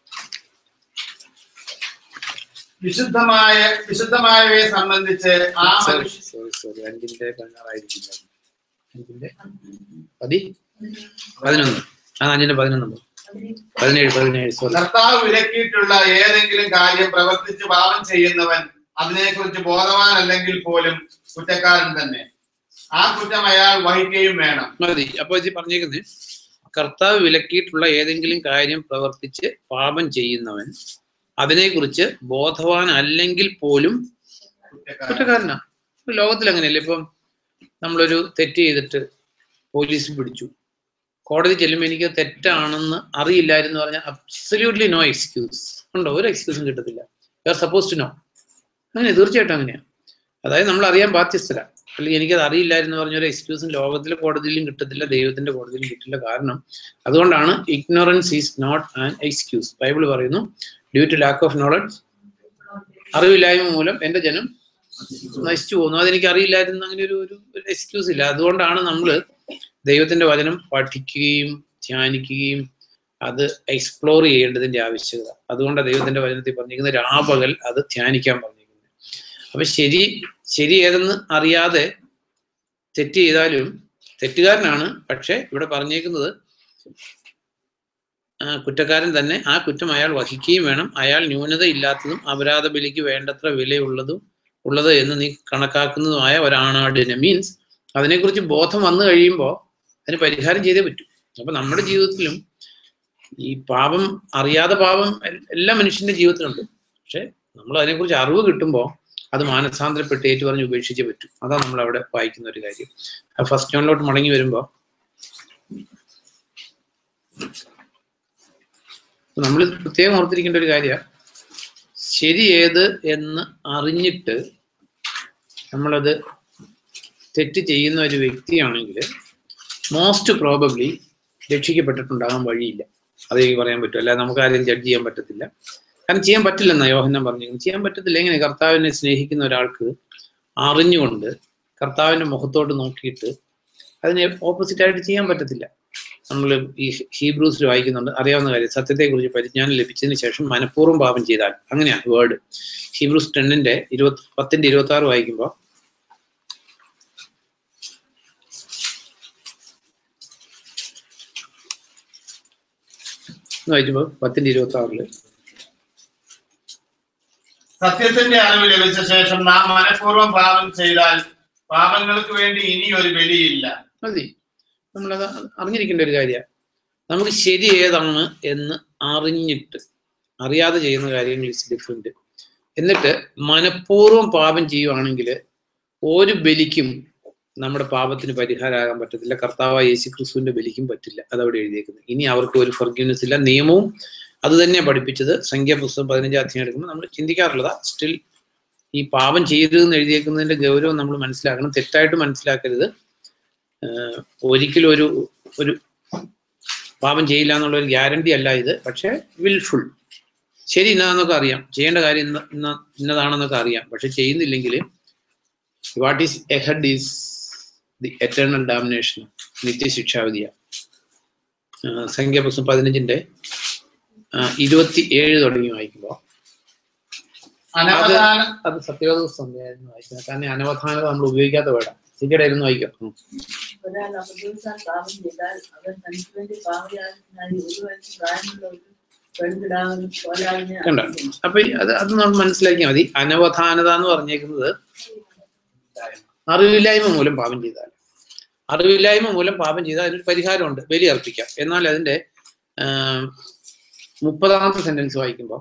വിശുദ്ധമായ വിശുദ്ധമായവയെ സംബന്ധിച്ച് ആ സോറി മനുഷ്യ സോറി സോറി അഞ്ചിന്റെ പതിനാറായിരിക്കില്ല അഞ്ചിന്റെ പതി പതിനൊന്ന് ആ അഞ്ചിന്റെ പതിനൊന്ന് പതിനേഴ് പതിനേഴ് സോറി കർത്താവ് വിലക്കിയിട്ടുള്ള ഏതെങ്കിലും കാര്യം പ്രവർത്തിച്ച് പാപം ചെയ്യുന്നവൻ അതിനെക്കുറിച്ച് ബോധവാനല്ലെങ്കിൽ പോലും കുറ്റക്കാരൻ തന്നെ ആ കുറ്റം അയാൾ വഹിക്കുകയും വേണം മതി അപ്പൊ ഇത് പറഞ്ഞേക്കുന്നത് കർത്താവ് വിലക്കിയിട്ടുള്ള ഏതെങ്കിലും കാര്യം പ്രവർത്തിച്ച് പാപം ചെയ്യുന്നവൻ അതിനെക്കുറിച്ച് ബോധവാൻ അല്ലെങ്കിൽ പോലും കുറ്റക്കാരൻ കുറ്റക്കാരനാ ഇപ്പൊ ലോകത്തിൽ അങ്ങനെയല്ലേ ഇപ്പം നമ്മളൊരു തെറ്റ് ചെയ്തിട്ട് പോലീസ് പിടിച്ചു കോടതി ചെല്ലുമ്പോൾ എനിക്ക് തെറ്റാണെന്ന് അറിയില്ലായിരുന്നു പറഞ്ഞാൽ അബ്സല്യൂട്ട്ലി നോ എക്സ്ക്യൂസ് ഉണ്ടോ ഒരു എക്സ്ക്യൂസും കിട്ടത്തില്ല you are supposed to know അങ്ങനെ തീർച്ചയായിട്ടും അങ്ങനെയാണ് അതായത് നമ്മൾ അറിയാൻ ബാധ്യസ്ഥര അല്ലെങ്കിൽ എനിക്കത് അറിയില്ലായിരുന്നു പറഞ്ഞ ഒരു എക്സ്ക്യൂസും ലോകത്തിലെ കോടതിയിലും കിട്ടത്തില്ല ദൈവത്തിന്റെ കോടതിയിലും കിട്ടില്ല കാരണം അതുകൊണ്ടാണ് ignorance is not an excuse Bible പറയുന്നു due to lack of knowledge അറിവില്ലായ്മ മൂലം എന്റെ ജനം നശിച്ചു പോകുന്നു അതെനിക്ക് അറിയില്ലായിരുന്നു അങ്ങനെ ഒരു ഒരു എക്സ്ക്യൂസ് ഇല്ല അതുകൊണ്ടാണ് നമ്മൾ ദൈവത്തിന്റെ വചനം പഠിക്കുകയും ധ്യാനിക്കുകയും അത് എക്സ്പ്ലോർ ചെയ്യേണ്ടതിന്റെ ആവശ്യകത അതുകൊണ്ടാണ് ദൈവത്തിന്റെ വചനത്തിൽ പറഞ്ഞിരിക്കുന്നത് രാപകൽ അത് ധ്യാനിക്കാൻ പറഞ്ഞിരിക്കുന്നത് അപ്പൊ ശരി ശരി ഏതെന്ന് അറിയാതെ തെറ്റ് ചെയ്താലും തെറ്റുകാരനാണ് പക്ഷെ ഇവിടെ പറഞ്ഞേക്കുന്നത് ആ, കുറ്റക്കാരൻ തന്നെ ആ കുറ്റം അയാൾ വഹിക്കുകയും വേണം അയാൾ ന്യൂനത ഇല്ലാത്തതും അപരാധ ബലിക്ക് വേണ്ടത്ര വിലയുള്ളതും ഉള്ളത് എന്ന് നീ കണക്കാക്കുന്നതുമായ ഒരാണാടിന് മീൻസ് അതിനെക്കുറിച്ച് ബോധം വന്നു കഴിയുമ്പോൾ അതിന് പരിഹാരം ചെയ്തേ പറ്റൂ അപ്പൊ നമ്മുടെ ജീവിതത്തിലും ഈ പാപം അറിയാതെ പാപം എൽ- എല്ലാ മനുഷ്യന്റെ ജീവിതത്തിലുണ്ട് പക്ഷെ നമ്മൾ അതിനെക്കുറിച്ച് അറിവ് കിട്ടുമ്പോൾ അത് മാനസാന്തരപ്പെട്ട് ഏറ്റു പറഞ്ഞ് ഉപേക്ഷിച്ചേ പറ്റൂ അതാണ് നമ്മൾ അവിടെ വായിക്കുന്ന ഒരു കാര്യം ഫസ്റ്റ് ജോണിലോട്ട് മടങ്ങി വരുമ്പോൾ നമ്മൾ പ്രത്യേകം ഓർത്തിരിക്കേണ്ട ഒരു കാര്യമാണ് ശരി ഏത് എന്ന് അറിഞ്ഞിട്ട് നമ്മളത് തെറ്റ് ചെയ്യുന്ന ഒരു വ്യക്തിയാണെങ്കിൽ മോസ്റ്റ് പ്രോബബ്ലി രക്ഷിക്കപ്പെട്ടിട്ടുണ്ടാകാൻ വഴിയില്ല അത് എനിക്ക് പറയാൻ പറ്റും അല്ലാതെ നമുക്ക് ആരെയും ജഡ്ജ് ചെയ്യാൻ പറ്റത്തില്ല കാരണം ചെയ്യാൻ പറ്റില്ലെന്നാ യോഹന്നാൻ പറഞ്ഞിരിക്കുന്നത് ചെയ്യാൻ പറ്റത്തില്ല എങ്ങനെ കർത്താവിനെ സ്നേഹിക്കുന്ന ഒരാൾക്ക് അറിഞ്ഞുകൊണ്ട് കർത്താവിന്റെ മുഖത്തോട്ട് നോക്കിയിട്ട് അതിനെ ഓപ്പോസിറ്റ് ആയിട്ട് ചെയ്യാൻ പറ്റത്തില്ല നമ്മൾ ഈ ഹീബ്രൂസിൽ വായിക്കുന്നുണ്ട് അറിയാവുന്ന കാര്യം സത്യത്തെക്കുറിച്ച് പരിജ്ഞാനം ലഭിച്ചതിന് ശേഷം മനഃപൂർവ്വം പാപം ചെയ്താൽ അങ്ങനെയാണ് വേർഡ് ഹീബ്രൂസ് ടെന്നിന്റെ ഇരുപത്തി പത്തിന്റെ ഇരുപത്തി ആറ് വായിക്കുമ്പോൾ വായിക്കുമ്പോൾ പത്തിന്റെ ഇരുപത്തി ആറില് സത്യത്തിന്റെ അറിവ് ലഭിച്ച ശേഷം നാം മനഃപൂർവ്വം പാപം ചെയ്താൽ പാപങ്ങൾക്ക് വേണ്ടി ഇനി ഒരു ബലിയില്ല മതി നമ്മളത് അറിഞ്ഞിരിക്കേണ്ട ഒരു കാര്യമാണ് നമുക്ക് ശരി ഏതാണ് എന്ന് അറിഞ്ഞിട്ട് അറിയാതെ ചെയ്യുന്ന കാര്യങ്ങൾ ഇസ് ഡിഫറെന്റ് എന്നിട്ട് മനഃപൂർവ്വം പാപം ചെയ്യുവാണെങ്കിൽ ഒരു ബലിക്കും നമ്മുടെ പാപത്തിന് പരിഹാരമാകാൻ പറ്റത്തില്ല കർത്താവായ യേശു ക്രിസ്തുവിന്റെ ബലിക്കും പറ്റില്ല അതവിടെ എഴുതിയേക്കുന്നത് ഇനി അവർക്ക് ഒരു ഫർഗ്യൂനെസ് ഇല്ല നിയമവും അത് തന്നെ പഠിപ്പിച്ചത് സംഖ്യാപുസ്തകം പതിനഞ്ചാം അധ്യായം എടുക്കുമ്പോൾ നമ്മൾ ചിന്തിക്കാറുള്ളതാ സ്റ്റിൽ ഈ പാപം ചെയ്തതെന്ന് എഴുതിയേക്കുന്നതിന്റെ ഗൗരവം നമ്മൾ മനസ്സിലാക്കണം തെറ്റായിട്ട് മനസ്സിലാക്കരുത് ആഹ് ഒരിക്കലും ഒരു ഒരു പാപം ചെയ്യില്ല എന്നുള്ള ഒരു ഗ്യാരണ്ടി അല്ല ഇത് പക്ഷെ വിൽഫുൾ ശരി ഇന്നതാന്നൊക്കെ അറിയാം ചെയ്യേണ്ട കാര്യം ഇന്ന ഇന്ന ഇന്നതാണെന്നൊക്കെ അറിയാം പക്ഷെ ചെയ്യുന്നില്ലെങ്കിൽ what is ahead is the eternal damnation നിത്യശിക്ഷാവിധിയ സംഖ്യാപുസ്തകം പതിനഞ്ചിന്റെ ഇരുപത്തി ഏഴ് തുടങ്ങി വായിക്കുമ്പോൾ അനവധാന അത് സത്യവാദ സന്ധ്യയായിരുന്നു വായിക്കുന്നത് കാരണം അനവധാനത നമ്മൾ ഉപയോഗിക്കാത്ത വേടാ ശരിയായിരുന്നു വായിക്കാം ഉം. ഒരാൾ അപകീർത്താൻ പാപം ചെയ്താൽ അവൻ തനിക്ക് വേണ്ടി പാവയാനായി ഒരു വയസ്സ് പ്രായമുള്ള ഒരു പെൺകിടാവിന് പോലാവിനെ കണ്ടോ? അർപ്പിക്കണം. അപ്പൊ ഈ അത് അത് നമ്മൾ മനസ്സിലാക്കിയാൽ മതി അനവധാനത എന്ന് പറഞ്ഞേക്കുന്നത് അറിവില്ലായ്മ മൂലം പാപം ചെയ്താൽ അറിവില്ലായ്മ മൂലം പാപം ചെയ്താൽ അതിനൊരു പരിഹാരമുണ്ട് ബലി അർപ്പിക്കാം എന്നാൽ അതിന്റെ ആം, മുപ്പതാമത്തെ സെന്റൻസ് വായിക്കുമ്പോൾ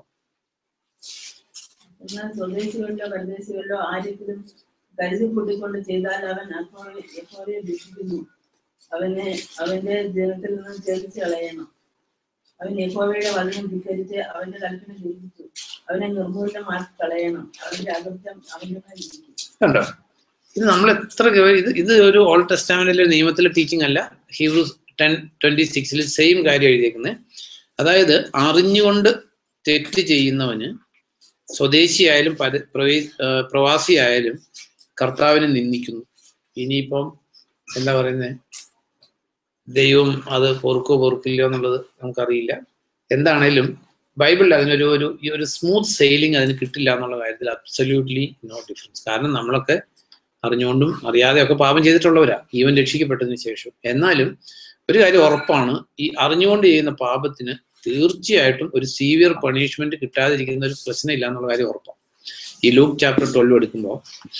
എന്നാൽ സ്വദേശികളിലോ പരദേശികളിലോ ആരെങ്കിലും കരുതി കൂട്ടിക്കൊണ്ട് ചെയ്താൽ അവൻ അപ്പോഴെ എപ്പോഴേ ദുഷിക്കുന്നു അവനെ അവന്റെ ജനത്തിൽ നിന്നും ഛേദിച്ച് കളയണം അവൻ യഹോവയുടെ വചനം ധിക്കരിച്ച് അവന്റെ കൽപ്പന ലംഘിച്ചു അവനെ നിർമൂലമാക്കി കളയണം അവന്റെ അകൃത്യം അവന്റെ മേൽ ഇരിക്കും കണ്ടോ ഇത് നമ്മൾ എത്ര ഗവ- ഇത് ഇത് ഒരു ഓൾഡ് ടെസ്റ്റാമെന്റിലെ നിയമത്തിലെ ടീച്ചിങ് അല്ല ഹീബ്രൂസ് ടെൻ ട്വന്റി സിക്സിൽ സെയിം കാര്യം എഴുതിയേക്കുന്നത് അതായത് അറിഞ്ഞുകൊണ്ട് തെറ്റ് ചെയ്യുന്നവന് സ്വദേശിയായാലും പര പ്രവേ- ആ, പ്രവാസിയായാലും കർത്താവിനെ നിന്ദിക്കുന്നു ഇനിയിപ്പം എന്താ പറയുന്നത് ദൈവം അത് പൊറുക്കോ പൊറുക്കില്ലോ എന്നുള്ളത് നമുക്കറിയില്ല എന്താണേലും ബൈബിളിൽ അതിനൊരു ഒരു ഈ ഒരു സ്മൂത്ത് സെയിലിംഗ് അതിന് കിട്ടില്ല എന്നുള്ള കാര്യത്തിൽ അബ്സല്യൂട്ട്ലി നോ ഡിഫറൻസ് കാരണം നമ്മളൊക്കെ അറിഞ്ഞുകൊണ്ടും അറിയാതെയൊക്കെ പാപം ചെയ്തിട്ടുള്ളവരാ ഈവൻ രക്ഷിക്കപ്പെട്ടതിന് ശേഷം എന്നാലും ഒരു കാര്യം ഉറപ്പാണ് ഈ അറിഞ്ഞുകൊണ്ട് ചെയ്യുന്ന പാപത്തിന് തീർച്ചയായിട്ടും ഒരു സീവിയർ പണിഷ്മെന്റ് കിട്ടാതിരിക്കുന്ന ഒരു പ്രശ്നമില്ല എന്നുള്ള കാര്യം ഉറപ്പാണ് ഈ ലൂക്ക് ചാപ്റ്റർ ട്വൽവ് എടുക്കുമ്പോൾ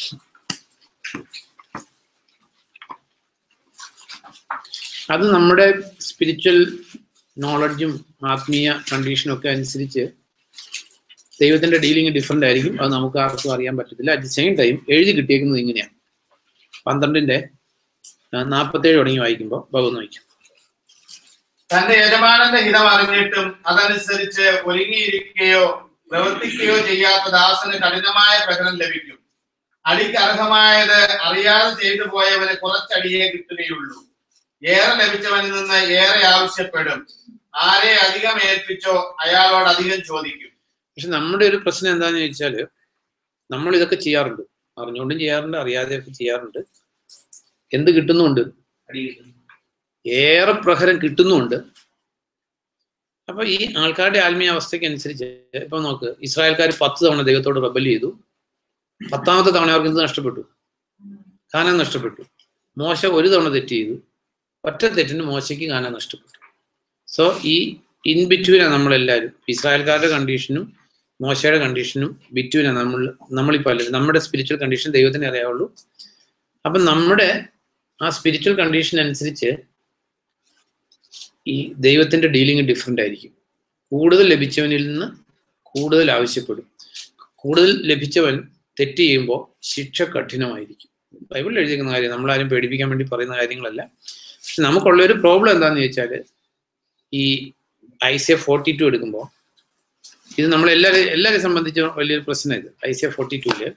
അത് നമ്മുടെ സ്പിരിച്വൽ നോളജും ആത്മീയ കണ്ടീഷനും ഒക്കെ അനുസരിച്ച് ദൈവത്തിന്റെ ഡീലിംഗ് ഡിഫറെന്റ് ആയിരിക്കും അത് നമുക്ക് ആർക്കും അറിയാൻ പറ്റത്തില്ല അറ്റ് ദി സെയിം ടൈം എഴുതി കിട്ടിയേക്കുന്നത് ഇങ്ങനെയാണ് പന്ത്രണ്ടിന്റെ നാൽപ്പത്തേഴ് തുടങ്ങി വായിക്കുമ്പോൾ ഭഗവത് വായിക്കും തന്റെ യജമാനന്റെ ഹിതം അറിഞ്ഞിട്ടും അതനുസരിച്ച് ഒരുങ്ങിയിരിക്കുകയോ പ്രവർത്തിക്കുകയോ ചെയ്യാത്ത ദാസന് കഠിനമായ പ്രകടനം ലഭിക്കും അടിക്ക് അർഹമായത് അറിയാതെ ചെയ്തു പോയവന് കുറച്ചടിയേ കിട്ടുകയുള്ളൂ ഏറെ ലഭിച്ചവനിൽ നിന്ന് ഏറെ ആവശ്യപ്പെടും ആരെ അധികം ഏൽപ്പിച്ചോ അയാളോട് അധികം ചോദിക്കും പക്ഷെ നമ്മുടെ ഒരു പ്രശ്നം എന്താണെന്ന് ചോദിച്ചാല് നമ്മൾ ഇതൊക്കെ ചെയ്യാറുണ്ട് അറിഞ്ഞുകൊണ്ടും ചെയ്യാറുണ്ട് അറിയാതെയൊക്കെ ചെയ്യാറുണ്ട് എന്ത് കിട്ടുന്നുണ്ട് ഏറെ പ്രഹരം കിട്ടുന്നുമുണ്ട് അപ്പൊ ഈ ആൾക്കാരുടെ ആത്മീയ അവസ്ഥയ്ക്ക് അനുസരിച്ച് ഇപ്പൊ നോക്ക് ഇസ്രായേൽക്കാർ പത്ത് തവണ ദൈവത്തോട് റബൽ ചെയ്തു പത്താമത്തെ തവണ അവർക്ക് എന്ത് നഷ്ടപ്പെട്ടു കാനം നഷ്ടപ്പെട്ടു മോശ ഒരു തവണ തെറ്റ് ചെയ്തു ഒറ്റ തെറ്റിന് മോശയ്ക്ക് കാനം നഷ്ടപ്പെട്ടു സോ ഈ ഇൻ ബിറ്റ്വീനാണ് നമ്മളെല്ലാവരും ഇസ്രായേൽക്കാരുടെ കണ്ടീഷനും മോശയുടെ കണ്ടീഷനും ബിറ്റ്വീനാണ് നമ്മൾ നമ്മളിപ്പോൾ അല്ല നമ്മുടെ സ്പിരിച്വൽ കണ്ടീഷൻ ദൈവത്തിന് അറിയാവുള്ളൂ അപ്പം നമ്മുടെ ആ സ്പിരിച്വൽ കണ്ടീഷൻ അനുസരിച്ച് ഈ ദൈവത്തിന്റെ ഡീലിംഗ് ഡിഫറെൻ്റ് ആയിരിക്കും കൂടുതൽ ലഭിച്ചവനിൽ നിന്ന് കൂടുതൽ ആവശ്യപ്പെടും കൂടുതൽ ലഭിച്ചവൻ തെറ്റ് ചെയ്യുമ്പോൾ ശിക്ഷ കഠിനമായിരിക്കും ബൈബിളിൽ എഴുതിയിരിക്കുന്ന കാര്യം നമ്മളാരും പേടിപ്പിക്കാൻ വേണ്ടി പറയുന്ന കാര്യങ്ങളല്ല പക്ഷെ നമുക്കുള്ള ഒരു പ്രോബ്ലം എന്താണെന്ന് ചോദിച്ചാൽ ഈ Isaiah forty two എടുക്കുമ്പോൾ ഇത് നമ്മളെല്ലാവരും എല്ലാവരെയും സംബന്ധിച്ച് വലിയൊരു പ്രശ്നം ഇത് ഐ സി എ ഫോർട്ടി ടുവില്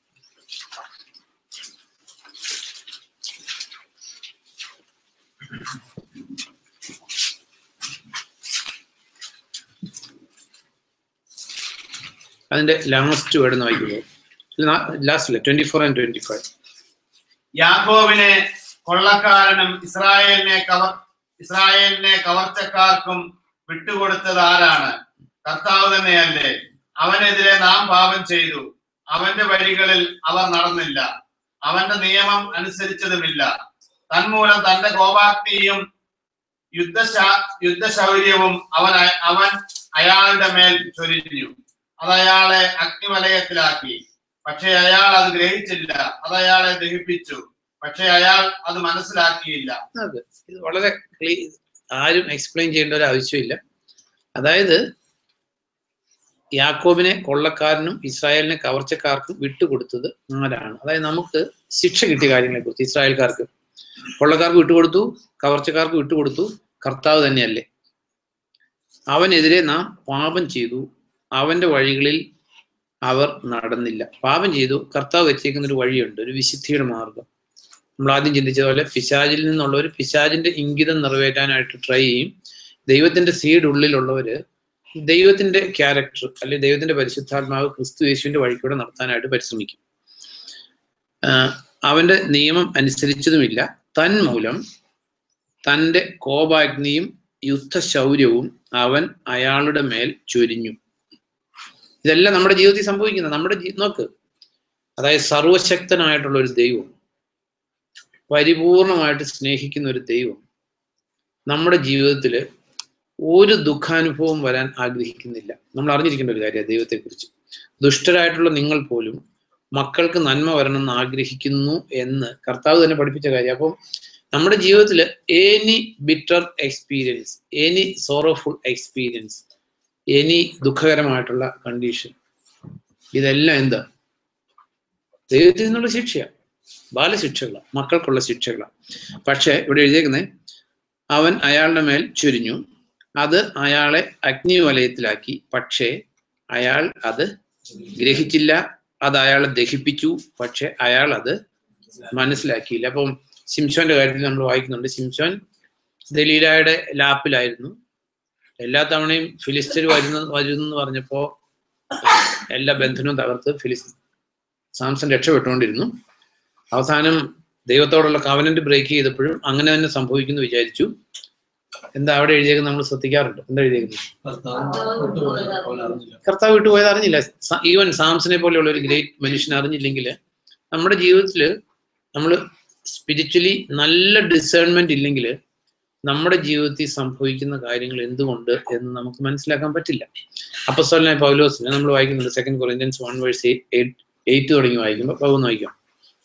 അതിന്റെ ലാസ്റ്റ് വേർഡ് എന്ന് വായിക്കുമ്പോൾ ലാസ്റ്റില് twenty four and twenty five യാക്കോബിനെ കൊള്ളക്കാരനും ഇസ്രായേലിനെ കവർ ഇസ്രായേലിനെ കവർച്ചക്കാർക്കും വിട്ടുകൊടുത്തത് ആരാണ് കർത്താവ് തന്നെയല്ലേ അവനെതിരെ നാം പാപം ചെയ്തു അവന്റെ വഴികളിൽ അവർ നടന്നില്ല അവന്റെ നിയമം അനുസരിച്ചതുമില്ല തന്മൂലം തന്റെ കോപാഗ്നിയും യുദ്ധശാ യുദ്ധശൗര്യവും അവൻ അയ- അവൻ അയാളുടെ മേൽ ചൊരിഞ്ഞു അത് അയാളെ അഗ്നിവലയത്തിലാക്കി പക്ഷെ അയാൾ അത് ഗ്രഹിച്ചില്ല അത് അയാളെ ദഹിപ്പിച്ചു പക്ഷെ അയാൾ അത് മനസ്സിലാക്കിയില്ല അത് ഇത് വളരെ ക്ലീ ആരും എക്സ്പ്ലെയിൻ ചെയ്യേണ്ട ഒരു ആവശ്യമില്ല അതായത് യാക്കോബിനെ കൊള്ളക്കാരനും ഇസ്രായേലിനെ കവർച്ചക്കാർക്കും വിട്ടുകൊടുത്തത് ആരാണ് അതായത് നമുക്ക് ശിക്ഷ കിട്ടിയ കാര്യങ്ങളെ കുറിച്ച് ഇസ്രായേൽക്കാർക്ക് കൊള്ളക്കാർക്ക് വിട്ടുകൊടുത്തു കവർച്ചക്കാർക്ക് വിട്ടുകൊടുത്തു കർത്താവ് തന്നെയല്ലേ അവനെതിരെ നാം പാപം ചെയ്തു അവന്റെ വഴികളിൽ അവർ നടന്നില്ല പാപം ചെയ്തു കർത്താവ് വെച്ചേക്കുന്ന ഒരു വഴിയുണ്ട് ഒരു വിശുദ്ധിയുടെ മാർഗം നമ്മൾ ആദ്യം ചിന്തിച്ച പോലെ പിശാചിൽ നിന്നുള്ള ഒരു പിശാചിന്റെ ഇംഗിതം നിറവേറ്റാനായിട്ട് ട്രൈ ചെയ്യും ദൈവത്തിന്റെ സീഡ് ഉള്ളിലുള്ളവര് ദൈവത്തിന്റെ ക്യാരക്ടർ അല്ലെങ്കിൽ ദൈവത്തിന്റെ പരിശുദ്ധാത്മാവ് ക്രിസ്തു യേശുവിന്റെ വഴിക്കൂടെ നടത്താനായിട്ട് പരിശ്രമിക്കും ആഹ് അവന്റെ നിയമം അനുസരിച്ചതുമില്ല തന്മൂലം തന്റെ കോപാഗ്നിയും യുദ്ധശൗര്യവും അവൻ അയാളുടെ മേൽ ചൊരിഞ്ഞു ഇതെല്ലാം നമ്മുടെ ജീവിതത്തിൽ സംഭവിക്കുന്നത് നമ്മുടെ ജീ- നോക്ക് അതായത് സർവശക്തനായിട്ടുള്ള ഒരു ദൈവം പരിപൂർണമായിട്ട് സ്നേഹിക്കുന്ന ഒരു ദൈവം നമ്മുടെ ജീവിതത്തിൽ ഒരു ദുഃഖാനുഭവം വരാൻ ആഗ്രഹിക്കുന്നില്ല നമ്മൾ അറിഞ്ഞിരിക്കേണ്ട ഒരു കാര്യമാണ് ദൈവത്തെക്കുറിച്ച് ദുഷ്ടരായിട്ടുള്ള നിങ്ങൾ പോലും മക്കൾക്ക് നന്മ വരണം എന്ന് ആഗ്രഹിക്കുന്നു എന്ന് കർത്താവ് തന്നെ പഠിപ്പിച്ച കാര്യം അപ്പം നമ്മുടെ ജീവിതത്തിൽ any bitter experience any sorrowful experience any ദുഃഖകരമായിട്ടുള്ള കണ്ടീഷൻ ഇതെല്ലാം എന്താ ദൈവത്തിൽ നിന്നുള്ള ശിക്ഷയാണ് ബാലശിക്ഷകളാണ് മക്കൾക്കുള്ള ശിക്ഷകളാണ് പക്ഷെ ഇവിടെ എഴുതിയേക്കുന്നത് അവൻ അയാളുടെ മേൽ ചുരിഞ്ഞു അത് അയാളെ അഗ്നിവലയത്തിലാക്കി പക്ഷേ അയാൾ അത് ഗ്രഹിച്ചില്ല അത് അയാളെ ദഹിപ്പിച്ചു പക്ഷെ അയാൾ അത് മനസ്സിലാക്കിയില്ല അപ്പം സിംസോന്റെ കാര്യത്തിൽ നമ്മൾ വായിക്കുന്നുണ്ട് സിംസോൻ ദലീലയുടെ ലാപ്പിലായിരുന്നു എല്ലാ തവണയും ഫിലിസ്തീൻ വരുന്ന വരുന്നു എന്ന് പറഞ്ഞപ്പോ എല്ലാ ബന്ധനവും തകർത്ത് ഫിലിസ് സാംസൺ രക്ഷപ്പെട്ടുകൊണ്ടിരുന്നു അവസാനം ദൈവത്തോടുള്ള കവനന്റ് ബ്രേക്ക് ചെയ്തപ്പോഴും അങ്ങനെ തന്നെ സംഭവിക്കുന്നു വിചാരിച്ചു എന്താ അവിടെ എഴുതിയേക്കുന്നത് നമ്മൾ ശ്രദ്ധിക്കാറുണ്ട് എന്താ എഴുതിയേക്കുന്നത് കർത്താവ് വിട്ടുപോയത് അറിഞ്ഞില്ല ഈവൻ സാംസനെ പോലെയുള്ള ഒരു ഗ്രേറ്റ് മനുഷ്യൻ അറിഞ്ഞില്ലെങ്കിൽ നമ്മുടെ ജീവിതത്തിൽ നമ്മൾ സ്പിരിച്വലി നല്ല ഡിസേൺമെന്റ് ഇല്ലെങ്കിൽ നമ്മുടെ ജീവിതത്തിൽ സംഭവിക്കുന്ന കാര്യങ്ങൾ എന്തുകൊണ്ട് എന്ന് നമുക്ക് മനസ്സിലാക്കാൻ പറ്റില്ല അപ്പസ്വലനായ പൗലോസിനെ നമ്മൾ വായിക്കുന്നുണ്ട് second Corinthians one verse eight eight തുടങ്ങി വായിക്കുമ്പോൾ പൗന്ന് വായിക്കാം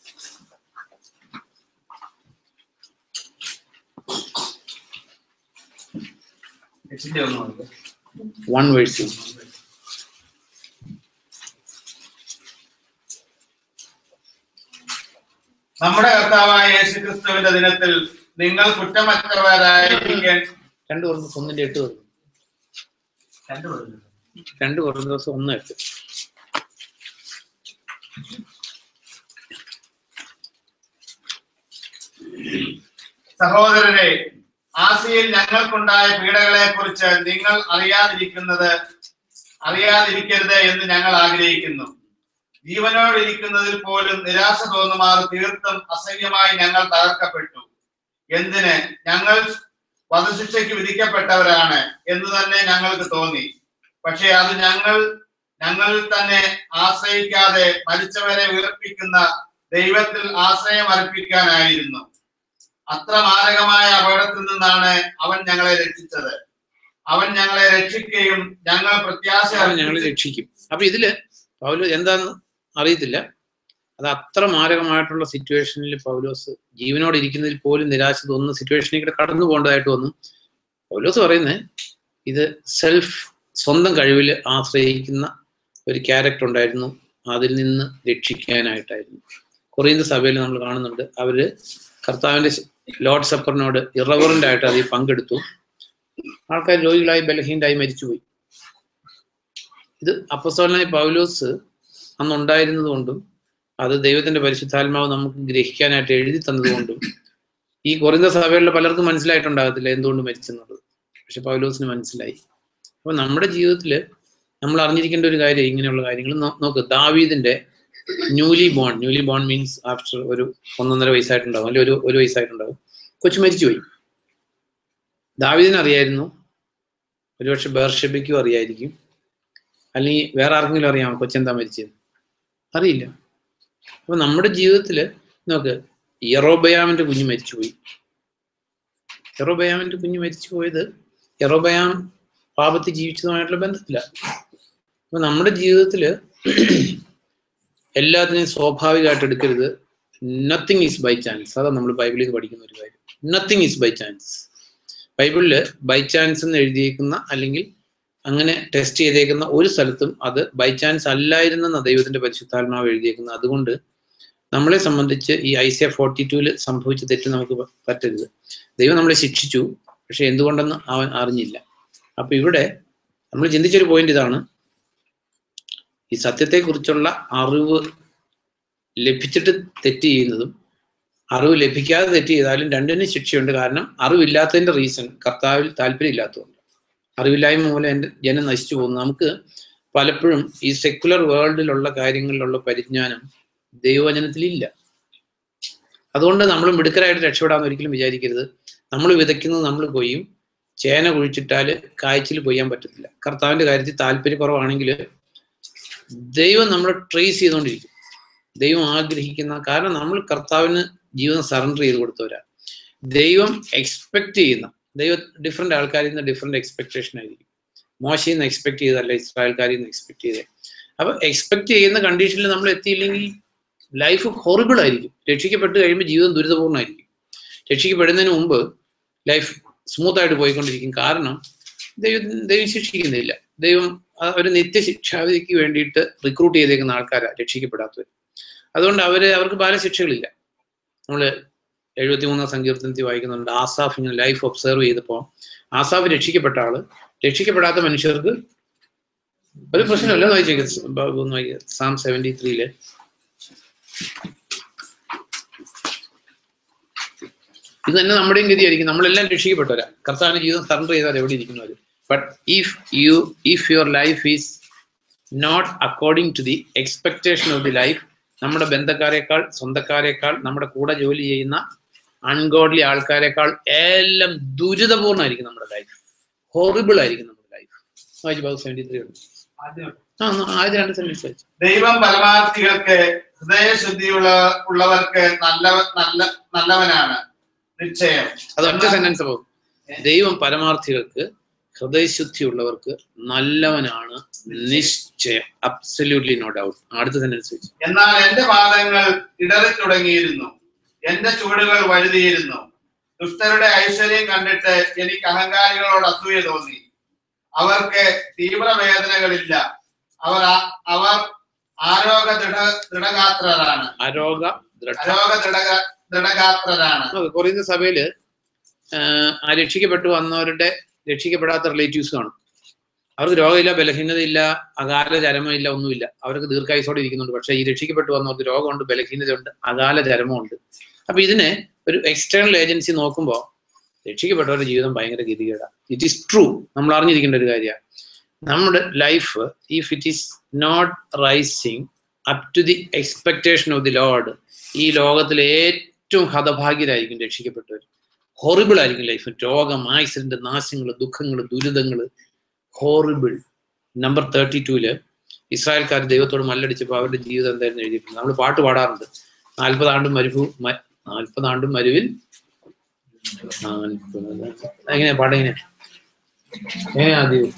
എച്ചിന്റെ ഒന്ന് നോക്ക്. വൺ വേഴ്സ് നമ്മുടെ കർത്താവായ യേശുക്രിസ്തുവിന്റെ ദിനത്തിൽ നിങ്ങൾ കുറ്റമറ്റവരായിരിക്കാൻ രണ്ട് കുറഞ്ഞ ഒന്നിന്റെ എട്ട് പറഞ്ഞു രണ്ട് കുറഞ്ഞ ദിവസം ഒന്ന് എട്ട് സഹോദരരെ ആസിയിൽ ഞങ്ങൾക്കുണ്ടായ പീഡകളെ കുറിച്ച് നിങ്ങൾ അറിയാതിരിക്കുന്നത് അറിയാതിരിക്കരുത് എന്ന് ഞങ്ങൾ ആഗ്രഹിക്കുന്നു ജീവനോടിരിക്കുന്നതിൽ പോലും നിരാശ തോന്നുമാറ് തീർത്തും അസഹ്യമായി ഞങ്ങൾ തകർക്കപ്പെട്ടു എന്തിന് ഞങ്ങൾ വധശിക്ഷയ്ക്ക് വിധിക്കപ്പെട്ടവരാണ് എന്ന് തന്നെ ഞങ്ങൾക്ക് തോന്നി പക്ഷെ അത് ഞങ്ങൾ ഞങ്ങളിൽ തന്നെ ആശ്രയിക്കാതെ മരിച്ചവരെ ഉയർപ്പിക്കുന്ന ദൈവത്തിൽ ആശ്രയം അർപ്പിക്കാനായിരുന്നു അത്ര മാരകമായ അപകടത്തിൽ നിന്നാണ് അവൻ ഞങ്ങളെ രക്ഷിച്ചത് അവൻ ഞങ്ങളെ രക്ഷിക്കുകയും ഞങ്ങൾ പ്രത്യാശ അവൻ ഞങ്ങളെ രക്ഷിക്കും അപ്പൊ ഇതില് പൗലോ എന്താന്ന് അറിയത്തില്ല അത് അത്ര മാരകമായിട്ടുള്ള സിറ്റുവേഷനിൽ പൗലോസ് ജീവനോട് ഇരിക്കുന്നതിൽ പോലും നിരാശ തോന്നുന്ന സിറ്റുവേഷനിൽ കൂടെ കടന്നു പോകേണ്ടതായിട്ട് വന്നു പൗലോസ് പറയുന്നത് ഇത് സെൽഫ് സ്വന്തം കഴിവിൽ ആശ്രയിക്കുന്ന ഒരു ക്യാരക്ടർ ഉണ്ടായിരുന്നു അതിൽ നിന്ന് രക്ഷിക്കാനായിട്ടായിരുന്നു കൊറിയന്ത സഭയിൽ നമ്മൾ കാണുന്നുണ്ട് അവര് കർത്താവിന്റെ ലോർഡ് സപ്പറിനോട് ഇറവറന്റ് ആയിട്ട് അതിൽ പങ്കെടുത്തു ആൾക്കാർ രോഗികളായി ബലഹീനരായി മരിച്ചുപോയി ഇത് അപ്പസ്തോലനായ പൗലോസ് അന്ന് ഉണ്ടായിരുന്നത് കൊണ്ടും അത് ദൈവത്തിന്റെ പരിശുദ്ധാത്മാവ് നമുക്ക് ഗ്രഹിക്കാനായിട്ട് എഴുതി തന്നതുകൊണ്ടും ഈ കുറഞ്ഞ സഭകളിലെ പലർക്കും മനസ്സിലായിട്ടുണ്ടാകത്തില്ല എന്തുകൊണ്ട് മരിച്ചെന്നുള്ളത് പക്ഷെ പൗലോസിന് മനസ്സിലായി അപ്പൊ നമ്മുടെ ജീവിതത്തിൽ നമ്മൾ അറിഞ്ഞിരിക്കേണ്ട ഒരു കാര്യം ഇങ്ങനെയുള്ള കാര്യങ്ങൾ നോ- നോക്ക് ദാവീദിന്റെ newly born newly born means after ഒരു ഒന്നൊന്നര വയസ്സായിട്ടുണ്ടാവും അല്ലെങ്കിൽ ഒരു ഒരു വയസ്സായിട്ടുണ്ടാവും കൊച്ചു മരിച്ചുപോയി ദാവീദിന് അറിയായിരുന്നു ഒരുപക്ഷെ ബേർഷബയ്ക്കും അറിയായിരിക്കും അല്ലെങ്കിൽ വേറെ ആർക്കെങ്കിലും അറിയാമോ കൊച്ചെന്താ മരിച്ചത് അറിയില്ല അപ്പൊ നമ്മുടെ ജീവിതത്തിൽ നോക്ക് യറോബയാമിന്റെ കുഞ്ഞ് മരിച്ചുപോയി യറോബയാമിന്റെ കുഞ്ഞ് മരിച്ചു പോയത് യറോബയാം പാപത്തിൽ ജീവിച്ചതുമായിട്ടുള്ള ബന്ധത്തില അപ്പൊ നമ്മുടെ ജീവിതത്തിൽ എല്ലാത്തിനെയും സ്വാഭാവികമായിട്ട് എടുക്കരുത് നത്തിങ് ഈസ് ബൈ ചാൻസ് അതാണ് നമ്മൾ ബൈബിളിൽ നിന്ന് പഠിക്കുന്ന ഒരു കാര്യം നത്തിങ് ഈസ് ബൈ ചാൻസ് ബൈബിളില് ബൈ ചാൻസ് എന്ന് എഴുതിയേക്കുന്ന അല്ലെങ്കിൽ അങ്ങനെ ടെസ്റ്റ് ചെയ്തേക്കുന്ന ഒരു സ്ഥലത്തും അത് ബൈ ചാൻസ് അല്ലായിരുന്നെന്ന ദൈവത്തിന്റെ പരിശുദ്ധാത്മാവ് എഴുതിയേക്കുന്നത് അതുകൊണ്ട് നമ്മളെ സംബന്ധിച്ച് ഈ ഐ സി എ ഫോർട്ടി ടൂല് സംഭവിച്ച തെറ്റ് നമുക്ക് പ- പറ്റരുത് ദൈവം നമ്മളെ ശിക്ഷിച്ചു പക്ഷെ എന്തുകൊണ്ടെന്ന് അവൻ അറിഞ്ഞില്ല അപ്പൊ ഇവിടെ നമ്മൾ ചിന്തിച്ചൊരു പോയിന്റ് ഇതാണ് ഈ സത്യത്തെക്കുറിച്ചുള്ള അറിവ് ലഭിച്ചിട്ട് തെറ്റ് ചെയ്യുന്നതും അറിവ് ലഭിക്കാതെ തെറ്റ് ചെയ്താലും രണ്ടിനും ശിക്ഷയുണ്ട് കാരണം അറിവില്ലാത്തതിന്റെ റീസൺ കർത്താവിൽ താല്പര്യമില്ലാത്തതുകൊണ്ട് അറിവില്ലായ്മ മൂലം എൻ്റെ ജനം നശിച്ചു പോകുന്നു നമുക്ക് പലപ്പോഴും ഈ സെക്കുലർ വേൾഡിലുള്ള കാര്യങ്ങളിലുള്ള പരിജ്ഞാനം ദൈവവചനത്തിലില്ല അതുകൊണ്ട് നമ്മൾ മിടുക്കരായിട്ട് രക്ഷപ്പെടാമെന്ന് ഒരിക്കലും വിചാരിക്കരുത് നമ്മൾ വിതയ്ക്കുന്നത് നമ്മൾ കൊയ്യും ചേന കുഴിച്ചിട്ടാൽ കായ്ച്ചിൽ കൊയ്യാൻ പറ്റത്തില്ല കർത്താവിന്റെ കാര്യത്തിൽ താല്പര്യക്കുറവാണെങ്കിൽ ദൈവം നമ്മളെ ട്രേസ് ചെയ്തുകൊണ്ടിരിക്കും ദൈവം ആഗ്രഹിക്കുന്ന കാരണം നമ്മൾ കർത്താവിന് ജീവിതം സറണ്ടർ ചെയ്ത് കൊടുത്തവരാ ദൈവം എക്സ്പെക്ട് ചെയ്യുന്ന ദൈവം ഡിഫറെന്റ് ആൾക്കാരിൽ നിന്ന് ഡിഫറെന്റ് എക്സ്പെക്ടേഷൻ ആയിരിക്കും മോശയിൽ നിന്ന് എക്സ്പെക്ട് ചെയ്തല്ല ഇസ്രായേൽക്കാരിൽ നിന്ന് എക്സ്പെക്ട് ചെയ്തത് അപ്പൊ എക്സ്പെക്ട് ചെയ്യുന്ന കണ്ടീഷനിൽ നമ്മൾ എത്തിയില്ലെങ്കിൽ ലൈഫ് ഹൊറിബിൾ ആയിരിക്കും രക്ഷിക്കപ്പെട്ട് കഴിയുമ്പോൾ ജീവിതം ദുരിതപൂർണ്ണമായിരിക്കും രക്ഷിക്കപ്പെടുന്നതിന് മുമ്പ് ലൈഫ് സ്മൂത്ത് ആയിട്ട് പോയിക്കൊണ്ടിരിക്കും കാരണം ദൈവം ദൈവം ശിക്ഷിക്കുന്നില്ല ദൈവം ആ ഒരു നിത്യശിക്ഷാവിധിക്ക് വേണ്ടിയിട്ട് റിക്രൂട്ട് ചെയ്തേക്കുന്ന ആൾക്കാരാണ് രക്ഷിക്കപ്പെടാത്തവർ അതുകൊണ്ട് അവര് അവർക്ക് പല ശിക്ഷകളില്ല നമ്മൾ എഴുപത്തി മൂന്നാം സങ്കീർത്തനത്തിൽ വായിക്കുന്നുണ്ട് ആസാഫ് ഇങ്ങനെ ലൈഫ് ഒബ്സർവ് ചെയ്തപ്പോൾ ആസാഫ് രക്ഷിക്കപ്പെട്ട ആള് രക്ഷിക്കപ്പെടാത്ത മനുഷ്യർക്ക് ഒരു പ്രശ്നമല്ല വായിച്ചേക്കുന്നത് സാം സെവന്റി ത്രീയില് ഇത് തന്നെ നമ്മുടെയും ഗതിയായിരിക്കും നമ്മളെല്ലാം രക്ഷിക്കപ്പെട്ടവരാ കർത്താവിന് ജീവിതം സറണ്ടർ ചെയ്താൽ എവിടെ ഇരിക്കുന്നവര് but if you if your life is not according to the expectation of the life നമ്മുടെ ബന്ധക്കാരെക്കാൾ സ്വന്തക്കാരെക്കാൾ നമ്മുടെ കൂടെ ജോലി ചെയ്യുന്ന അൺഗോഡ്ലി ആൾക്കാരെക്കാൾ എല്ലാം ദുരിതപൂർണ്ണമായിരിക്കും നമ്മുടെ ലൈഫ് ഹോറിബിൾ ആയിരിക്കും നമ്മുടെ ലൈഫ് വായിച്ചു ബാബു സെവന്റി ത്രീ ഉണ്ട് ആ ഒന്ന് ആദ്യ രണ്ട് സെന്റൻസ് വായിച്ചു ദൈവം പരമാർത്ഥികൾക്ക് ഹൃദയശുദ്ധിയുള്ള ഉള്ളവർക്ക് നല്ല നല്ല നല്ലവനാണ് നിശ്ചയം അത് ഒറ്റ സെന്റൻസ് പോകും ദൈവം പരമാർത്ഥികൾക്ക് ഹൃദയശുദ്ധിയുള്ളവർക്ക് നല്ലവനാണ് നിശ്ചയം അബ്സല്യൂട്ട്ലി നോ ഡൗട്ട് അടുത്ത സെന്റൻസ് വെച്ചു എന്നാൽ എന്റെ പാദങ്ങൾ ഇടറി തുടങ്ങിയിരുന്നു എന്റെ ചുവടുകൾ വഴുതിയിരുന്നു ദുഷ്ടരുടെ ഐശ്വര്യം കണ്ടിട്ട് എനിക്ക് അഹങ്കാരികളോട് അസൂയ തോന്നി അവർക്ക് തീവ്രവേദനകളില്ല അവർ ആ- അവർ ആരോഗ ദൃഢ ദൃഢഗാത്രരാണ് അരോഗ ദൃഢ അരോഗ ദൃഢ ദൃഢഗാത്രരാണ് കുറയുന്ന സഭയില് ആഹ് ആ രക്ഷിക്കപ്പെട്ടു വന്നവരുടെ രക്ഷിക്കപ്പെടാത്ത റിലേറ്റീവ്സ് കാണും അവർക്ക് രോഗമില്ല ബലഹീനതയില്ല അകാല ചരമമില്ല ഒന്നുമില്ല അവർക്ക് ദീർഘായുസോടെ ഇരിക്കുന്നുണ്ട് പക്ഷേ ഈ രക്ഷിക്കപ്പെട്ടു വന്നവർക്ക് രോഗമുണ്ട് ബലഹീനതയുണ്ട് അകാല ചരമമുണ്ട് അപ്പൊ ഇതിനെ ഒരു എക്സ്റ്റേണൽ ഏജൻസി നോക്കുമ്പോൾ രക്ഷിക്കപ്പെട്ടവരുടെ ജീവിതം ഭയങ്കര ഗതികേടാണ് ഇറ്റ് ഈസ് ട്രൂ നമ്മൾ അറിഞ്ഞിരിക്കേണ്ട ഒരു കാര്യമാണ് നമ്മുടെ life if it is not rising up to the expectation of the Lord ഈ ലോകത്തിലെ ഏറ്റവും ഹതഭാഗ്യരായിരിക്കും രക്ഷിക്കപ്പെട്ടവർ ഹോറിബിൾ ആയിരിക്കും ലൈഫ് രോഗം ആക്സിഡന്റ് നാശങ്ങൾ ദുഃഖങ്ങൾ ദുരിതങ്ങൾ ഹോറിബിൾ നമ്പർ തേർട്ടി ടൂല് ഇസ്രായേൽക്കാർ ദൈവത്തോട് മല്ലടിച്ചപ്പോൾ അവരുടെ ജീവിതം എന്തായിരുന്നു എഴുതിയിട്ടുണ്ട് നമ്മൾ പാട്ട് പാടാറുണ്ട് നാൽപ്പത് ആണ്ടും മരുഭൂ മ- നാൽപ്പത് ആണ്ടും മരുവിൽ നാൽപ്പത് എങ്ങനെയാ പാടെങ്ങനെയാ എങ്ങനെയാ ആദ്യം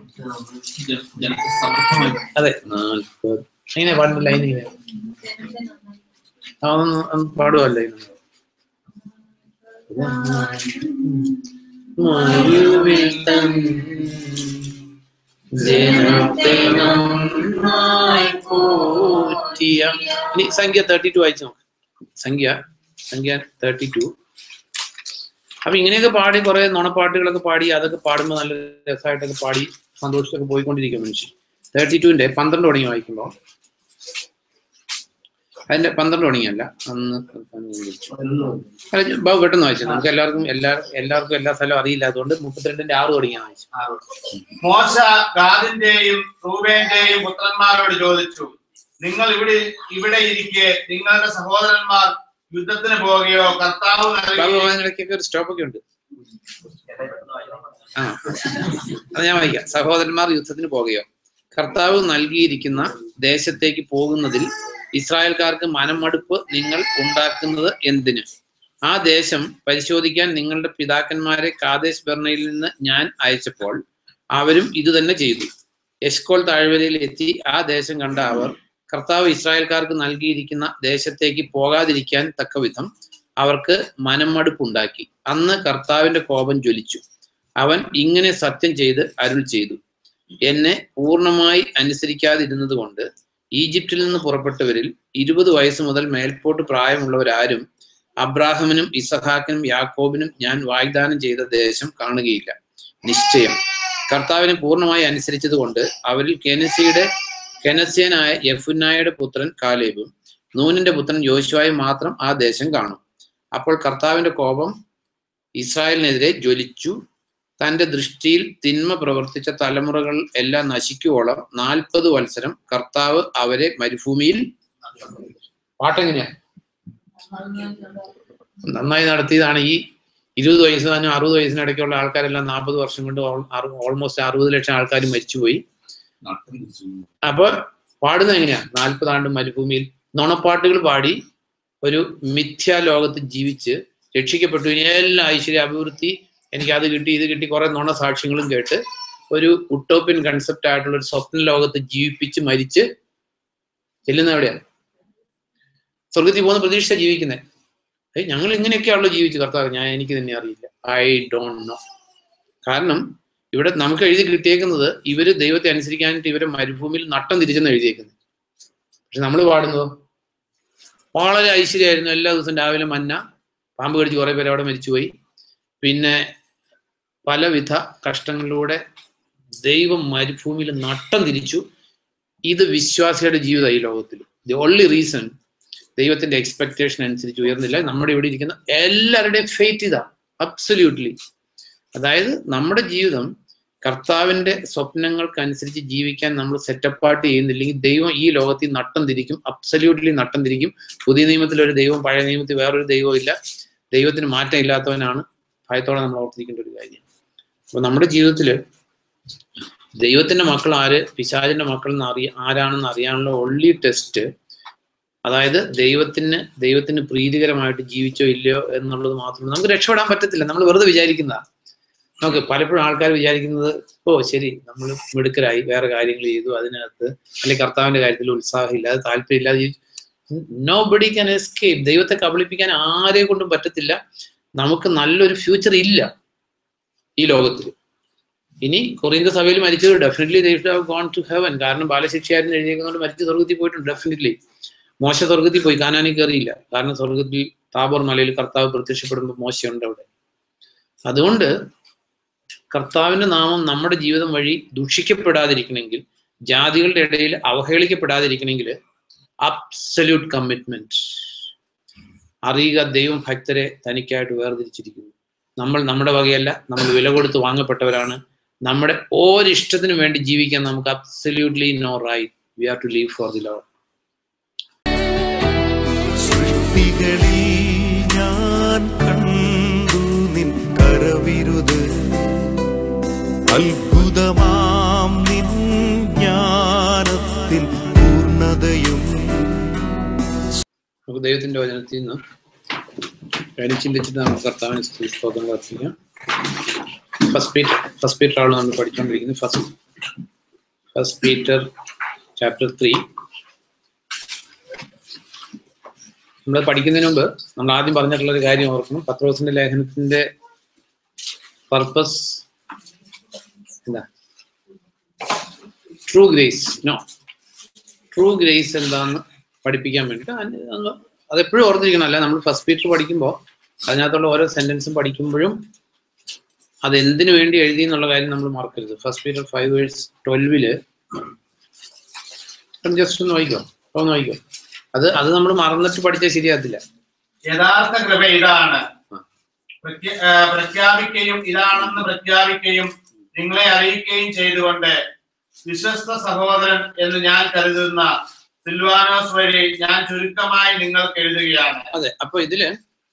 അതെ നാൽപ്പത് എങ്ങനെയാ പാടുന്ന ലൈൻ എങ്ങനെയാ ആ, ഒന്ന് ഒന്ന് പാടുമല്ലേ മരുവിൽ തൻ ജനത്തെ നന്നായി പോറ്റിയ ഇനി സംഖ്യ തേർട്ടി ടു വായിച്ചു നോക്ക് സംഖ്യ സംഖ്യ തേർട്ടി ടു അപ്പൊ ഇങ്ങനെയൊക്കെ പാടി കുറെ നുണപ്പാട്ടുകളൊക്കെ പാടി അതൊക്കെ പാടുമ്പോൾ നല്ല രസമായിട്ടൊക്കെ പാടി സന്തോഷത്തൊക്കെ പോയിക്കൊണ്ടിരിക്കും മനുഷ്യൻ തേർട്ടി ടുവിന്റെ പന്ത്രണ്ട് തുടങ്ങി വായിക്കുമ്പോൾ അതിന്റെ പന്ത്രണ്ട് തുടങ്ങിയല്ല അന്ന് അല്ല, ബാബു പെട്ടെന്ന് വായിച്ചു നമുക്ക് എല്ലാവർക്കും എല്ലാ എല്ലാവർക്കും എല്ലാ സ്ഥലവും അറിയില്ല അതുകൊണ്ട് മുപ്പത്തിരണ്ടിന്റെ ആറ് തുടങ്ങിയാ വായിച്ചു മോശ ഗാദിന്റെയും റൂബേന്റെയും പുത്രന്മാരോട് ചോദിച്ചു നിങ്ങൾ ഇവിടെ ഇവിടെ ഇരിക്കെ നിങ്ങളുടെ സഹോദരന്മാർ യുദ്ധത്തിന് പോവുകയോ കർത്താവ് ബാബു നൽകി അതിനിടയ്ക്കൊക്കെ ഒരു സ്റ്റോപ്പ് ഒക്കെ ഉണ്ട് ആ അത് ഞാൻ വായിക്കാം സഹോദരന്മാർ യുദ്ധത്തിന് പോകുകയോ കർത്താവ് നൽകിയിരിക്കുന്ന ദേശത്തേക്ക് പോകുന്നതിൽ ഇസ്രായേൽക്കാർക്ക് മനമടുപ്പ് നിങ്ങൾ ഉണ്ടാക്കുന്നത് എന്തിന് ആ ദേശം പരിശോധിക്കാൻ നിങ്ങളുടെ പിതാക്കന്മാരെ കാദേശ് ബർണയിൽ നിന്ന് ഞാൻ അയച്ചപ്പോൾ അവരും ഇതുതന്നെ ചെയ്തു എസ്കോൾ താഴ്വരയിൽ എത്തി ആ ദേശം കണ്ട അവർ കർത്താവ് ഇസ്രായേൽക്കാർക്ക് നൽകിയിരിക്കുന്ന ദേശത്തേക്ക് പോകാതിരിക്കാൻ തക്കവിധം അവർക്ക് മനമടുപ്പുണ്ടാക്കി അന്ന് കർത്താവിന്റെ കോപം ജ്വലിച്ചു അവൻ ഇങ്ങനെ സത്യം ചെയ്ത് അരുൾ ചെയ്തു എന്നെ പൂർണ്ണമായി അനുസരിക്കാതിരുന്നത് കൊണ്ട് ഈജിപ്തിൽ നിന്ന് പുറപ്പെട്ടവരിൽ ഇരുപത് വയസ്സ് മുതൽ മേൽപോട്ട് പ്രായമുള്ളവരാരും അബ്രാഹമിനും ഇസഹാക്കിനും യാക്കോബിനും ഞാൻ വാഗ്ദാനം ചെയ്ത ദേശം കാണുകയില്ല നിശ്ചയം കർത്താവിനെ പൂർണ്ണമായി അനുസരിച്ചത് കൊണ്ട് അവരിൽ കെനസിയുടെ കെനസ്യനായ യഫുനായുടെ പുത്രൻ കാലേബും നൂനിന്റെ പുത്രൻ യോശുവായും മാത്രം ആ ദേശം കാണും അപ്പോൾ കർത്താവിന്റെ കോപം ഇസ്രായേലിനെതിരെ ജ്വലിച്ചു തന്റെ ദൃഷ്ടിയിൽ തിന്മ പ്രവർത്തിച്ച തലമുറകൾ എല്ലാം നശിക്കുവോളം നാൽപ്പത് വത്സരം കർത്താവ് അവരെ മരുഭൂമിയിൽ പാട്ടെങ്ങനെയാ നന്നായി നടത്തിയതാണ് ഈ ഇരുപത് വയസ്സ് തന്നെ അറുപത് വയസ്സിനിടയ്ക്കുള്ള ആൾക്കാരെല്ലാം നാൽപ്പത് വർഷം കൊണ്ട് ഓൾമോസ്റ്റ് അറുപത് ലക്ഷം ആൾക്കാർ മരിച്ചുപോയി അപ്പൊ പാടുന്നത് എങ്ങനെയാ നാൽപ്പതാണ്ട് മരുഭൂമിയിൽ നുണപ്പാട്ടുകൾ പാടി ഒരു മിഥ്യാ ലോകത്ത് ജീവിച്ച് രക്ഷിക്കപ്പെട്ടു ഇനി എല്ലാ ഐശ്വര്യ അഭിവൃദ്ധി എനിക്ക് അത് കിട്ടി ഇത് കിട്ടി കുറെ നുണ സാക്ഷ്യങ്ങളും കേട്ട് ഒരു ഉട്ടോപ്യൻ കൺസെപ്റ്റ് ആയിട്ടുള്ള ഒരു സ്വപ്ന ലോകത്ത് ജീവിപ്പിച്ച് മരിച്ച് ചെല്ലുന്ന എവിടെയാ സ്വർഗത്തിൽ പോകുന്ന പ്രതീക്ഷ ജീവിക്കുന്നത് ഏയ് ഞങ്ങൾ ഇങ്ങനെയൊക്കെയാണല്ലോ ജീവിച്ചു കർത്താവ് ഞാൻ എനിക്ക് തന്നെ അറിയില്ല ഐ ഡോണ്ട് നോ കാരണം ഇവിടെ നമുക്ക് എഴുതി കിട്ടിയേക്കുന്നത് ഇവര് ദൈവത്തെ അനുസരിക്കാനായിട്ട് ഇവരെ മരുഭൂമിയിൽ നട്ടം തിരിച്ചെന്ന് എഴുതിയേക്കുന്നത് പക്ഷെ നമ്മൾ പാടുന്നതോ വളരെ ഐശ്വര്യമായിരുന്നു എല്ലാ ദിവസവും രാവിലെ മന്ന പാമ്പ് കടിച്ച് കുറെ പേര് അവിടെ മരിച്ചുപോയി പിന്നെ പലവിധ കഷ്ടങ്ങളിലൂടെ ദൈവം മരുഭൂമിയിൽ നട്ടം തിരിച്ചു ഇത് വിശ്വാസിയുടെ ജീവിതം ഈ ലോകത്തിൽ ദി ഓൺലി റീസൺ ദൈവത്തിന്റെ എക്സ്പെക്ടേഷൻ അനുസരിച്ച് ഉയർന്നില്ല നമ്മുടെ ഇവിടെ ഇരിക്കുന്ന എല്ലാവരുടെയും ഫേറ്റ് ഇതാ അബ്സല്യൂട്ട്ലി അതായത് നമ്മുടെ ജീവിതം കർത്താവിന്റെ സ്വപ്നങ്ങൾക്കനുസരിച്ച് ജീവിക്കാൻ നമ്മൾ സെറ്റപ്പാട്ട് ചെയ്യുന്നില്ലെങ്കിൽ ദൈവം ഈ ലോകത്തിൽ നട്ടം തിരിക്കും അബ്സല്യൂട്ട്ലി നട്ടം തിരിക്കും പുതിയ നിയമത്തിൽ ഒരു ദൈവം പഴയ നിയമത്തിൽ വേറൊരു ദൈവവും ഇല്ല ദൈവത്തിന് മാറ്റം ഇല്ലാത്തവനാണ് ഭയത്തോടെ നമ്മൾ ഓർത്തിരിക്കേണ്ട ഒരു കാര്യം അപ്പൊ നമ്മുടെ ജീവിതത്തില് ദൈവത്തിന്റെ മക്കൾ ആര് പിശാചിന്റെ മക്കൾ എന്ന് അറിയ ആരാണെന്ന് അറിയാനുള്ള ഒള്ളി ടെസ്റ്റ് അതായത് ദൈവത്തിന് ദൈവത്തിന് പ്രീതികരമായിട്ട് ജീവിച്ചോ ഇല്ലയോ എന്നുള്ളത് മാത്രമേ നമുക്ക് രക്ഷപ്പെടാൻ പറ്റത്തില്ല നമ്മൾ വെറുതെ വിചാരിക്കുന്നതാ നമുക്ക് പലപ്പോഴും ആൾക്കാർ വിചാരിക്കുന്നത് ഓ ശരി നമ്മൾ മിടുക്കരായി വേറെ കാര്യങ്ങൾ ചെയ്തു അതിനകത്ത് അല്ലെങ്കിൽ കർത്താവിന്റെ കാര്യത്തിൽ ഉത്സാഹമില്ലാതെ താല്പര്യമില്ലാതെ ജീവിച്ചു നോ ബഡി ക്യാൻ എസ്കേപ്പ് ദൈവത്തെ കബളിപ്പിക്കാൻ ആരെ കൊണ്ടും പറ്റത്തില്ല നമുക്ക് നല്ലൊരു ഫ്യൂച്ചർ ഇല്ല ഈ ലോകത്തിൽ ഇനി കൊറിയന്ത സഭയിൽ മരിച്ചത് definitely they have gone to heaven കാരണം ബാലശിക്ഷയായിരുന്നു എഴുതിയേക്കുന്നതുകൊണ്ട് മരിച്ച സ്വർഗത്തിൽ പോയിട്ടുണ്ട് ഡെഫിനറ്റ്ലി മോശ സ്വർഗത്തിൽ പോയി കാനാനി കയറിയില്ല കാരണം സ്വർഗത്തിൽ താബോർ മലയിൽ കർത്താവ് പ്രത്യക്ഷപ്പെടുമ്പോൾ മോശയുണ്ട് അവിടെ അതുകൊണ്ട് കർത്താവിന്റെ നാമം നമ്മുടെ ജീവിതം വഴി ദുഷിക്കപ്പെടാതിരിക്കണമെങ്കിൽ ജാതികളുടെ ഇടയിൽ അവഹേളിക്കപ്പെടാതിരിക്കണമെങ്കിൽ അബ്സല്യൂട്ട് കമ്മിറ്റ്മെന്റ് അറിയുക ദൈവം ഭക്തരെ തനിക്കായിട്ട് വേർതിരിച്ചിരിക്കുന്നു നമ്മൾ നമ്മുടെ വകയല്ല നമ്മൾ വില കൊടുത്ത് വാങ്ങപ്പെട്ടവരാണ് നമ്മുടെ ഓരിഷ്ടത്തിനും വേണ്ടി ജീവിക്കാൻ നമുക്ക് absolutely no right we are to live for the Lord സൃഷ്ടികളിൽ ഞാൻ കണ്ടു മറവിരുത് അത്ഭുതമാം നിൻ ജ്ഞാനത്തിൽ പൂർണ്ണതയും നമുക്ക് ദൈവത്തിന്റെ വചനത്തിൽ നിന്ന് കാര്യം ചിന്തിച്ചിട്ട് നമുക്ക് കർത്താവിന് സ്തുതി സ്തോത്രം പ്രാർത്ഥിക്കാം ഫസ്റ്റ് പീറ്റർ ഫസ്റ്റ് പീറ്റർ ആണ് നമ്മൾ പഠിച്ചുകൊണ്ടിരിക്കുന്നത് first first Peter chapter three നമ്മൾ പഠിക്കുന്നതിന് മുമ്പ് നമ്മൾ ആദ്യം പറഞ്ഞിട്ടുള്ള ഒരു കാര്യം ഓർക്കണം പത്രോസിന്റെ ലേഖനത്തിന്റെ പർപ്പസ് എന്താ true grace no true grace എന്താന്ന് പഠിപ്പിക്കാൻ വേണ്ടിയിട്ട് അതിന് അത് അതെപ്പോഴും ഓർത്തിരിക്കണം അല്ല നമ്മൾ ഫസ്റ്റ് പീറ്റർ പഠിക്കുമ്പോൾ അതിനകത്തുള്ള ഓരോ സെന്റൻസും പഠിക്കുമ്പോഴും അത് എന്തിനു വേണ്ടി എഴുതി എന്നുള്ള കാര്യം നമ്മൾ മറക്കരുത് ഫസ്റ്റ് പീറ്റർ ഫൈവ് വേഴ്സ് ട്വൽവില് ജസ്റ്റ് ഒന്ന് നോക്കിക്കോ ഒന്ന് നോക്കിക്കോ അത് അത് നമ്മൾ മറന്നിട്ട് പഠിച്ചാൽ ശരിയാകത്തില്ല യഥാർത്ഥ കൃപ ഇതാണ് പ്രഖ്യ- ആ, പ്രഖ്യാപിക്കുകയും ഇതാണെന്ന് പ്രഖ്യാപിക്കുകയും നിങ്ങളെ അറിയിക്കുകയും ചെയ്തുകൊണ്ട് വിശ്വസ്ത സഹോദരൻ എന്ന് ഞാൻ കരുതുന്ന സിൽവാനോസ് വഴി ഞാൻ ചുരുക്കമായി നിങ്ങൾക്ക് എഴുതുകയാണ് അതെ അപ്പൊ ഇതില്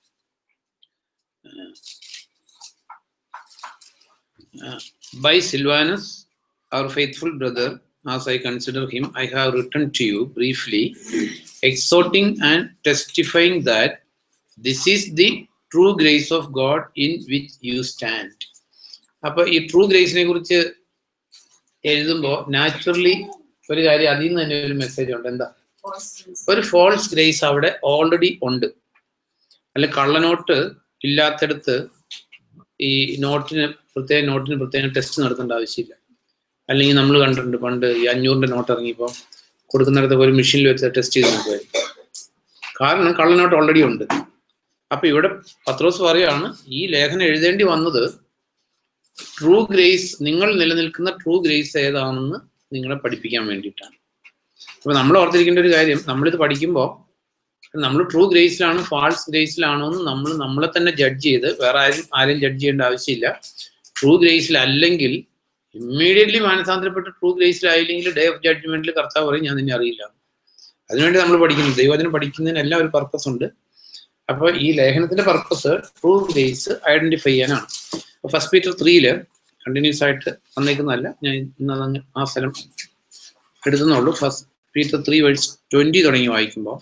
by Silvanus our faithful brother as I consider him I have written to you briefly exhorting and testifying that this is the true grace of God in which you stand അപ്പൊ ഈ ട്രൂ ഗ്രേസിനെ കുറിച്ച് എഴുതുമ്പോൾ naturally ഒരു കാര്യം അതിൽ നിന്ന് തന്നെ ഒരു മെസ്സേജ് ഉണ്ട് എന്താ ഒരു ഫോൾസ് ഗ്രേസ് അവിടെ ഓൾറെഡി ഉണ്ട് അല്ല കള്ളനോട്ട് ഇല്ലാത്തടത്ത് ഈ നോട്ടിന് പ്രത്യേക നോട്ടിന് പ്രത്യേകം ടെസ്റ്റ് നടത്തേണ്ട ആവശ്യമില്ല അല്ലെങ്കിൽ നമ്മൾ കണ്ടിട്ടുണ്ട് പണ്ട് ഈ അഞ്ഞൂറിന്റെ നോട്ട് ഇറങ്ങിയപ്പോൾ കൊടുക്കുന്നിടത്തൊക്കെ ഒരു മെഷീനിൽ വെച്ച് ടെസ്റ്റ് ചെയ്ത് നോക്കുമായിരുന്നു കാരണം കള്ളനോട്ട് ഓൾറെഡി ഉണ്ട് അപ്പൊ ഇവിടെ പത്രോസ് പറയാണ് ഈ ലേഖനം എഴുതേണ്ടി വന്നത് ട്രൂ ഗ്രേസ് നിങ്ങൾ നിലനിൽക്കുന്ന ട്രൂ ഗ്രേസ് ഏതാണെന്ന് നിങ്ങളെ പഠിപ്പിക്കാൻ വേണ്ടിയിട്ടാണ് അപ്പൊ നമ്മൾ ഓർത്തിരിക്കേണ്ട ഒരു കാര്യം നമ്മളിത് പഠിക്കുമ്പോൾ നമ്മൾ ട്രൂ ഗ്രേസിലാണോ ഫാൾസ് ഗ്രേസിലാണോ എന്ന് നമ്മൾ നമ്മളെ തന്നെ ജഡ്ജ് ചെയ്ത് വേറെ ആരും ആരെയും ജഡ്ജ് ചെയ്യേണ്ട ആവശ്യമില്ല ട്രൂ ഗ്രേസിലല്ലെങ്കിൽ ഇമ്മീഡിയറ്റ്ലി മാനസാന്തരപ്പെട്ട് ട്രൂ ഗ്രേസിലായില്ലെങ്കിൽ ഡേ ഓഫ് ജഡ്ജ്മെന്റിൽ കർത്താവ് പറയും ഞാൻ നിന്നെ അറിയില്ല അതിനുവേണ്ടി നമ്മൾ പഠിക്കുന്നു ദൈവത്തിനെ പഠിക്കുന്നതിനെല്ലാം ഒരു പർപ്പസ് ഉണ്ട് അപ്പൊ ഈ ലേഖനത്തിന്റെ പർപ്പസ് ട്രൂ ഗ്രേസ് ഐഡന്റിഫൈ ചെയ്യാനാണ് ഫസ്റ്റ് പീറ്റർ ത്രീയില് കണ്ടിന്യൂസ് ആയിട്ട് വന്നേക്കുന്നതല്ല ഞാൻ ഇന്ന് അതങ്ങ് ആ സ്ഥലം എടുത്തുന്നുള്ളൂ first Peter three verse twenty തുടങ്ങി വായിക്കുമ്പോൾ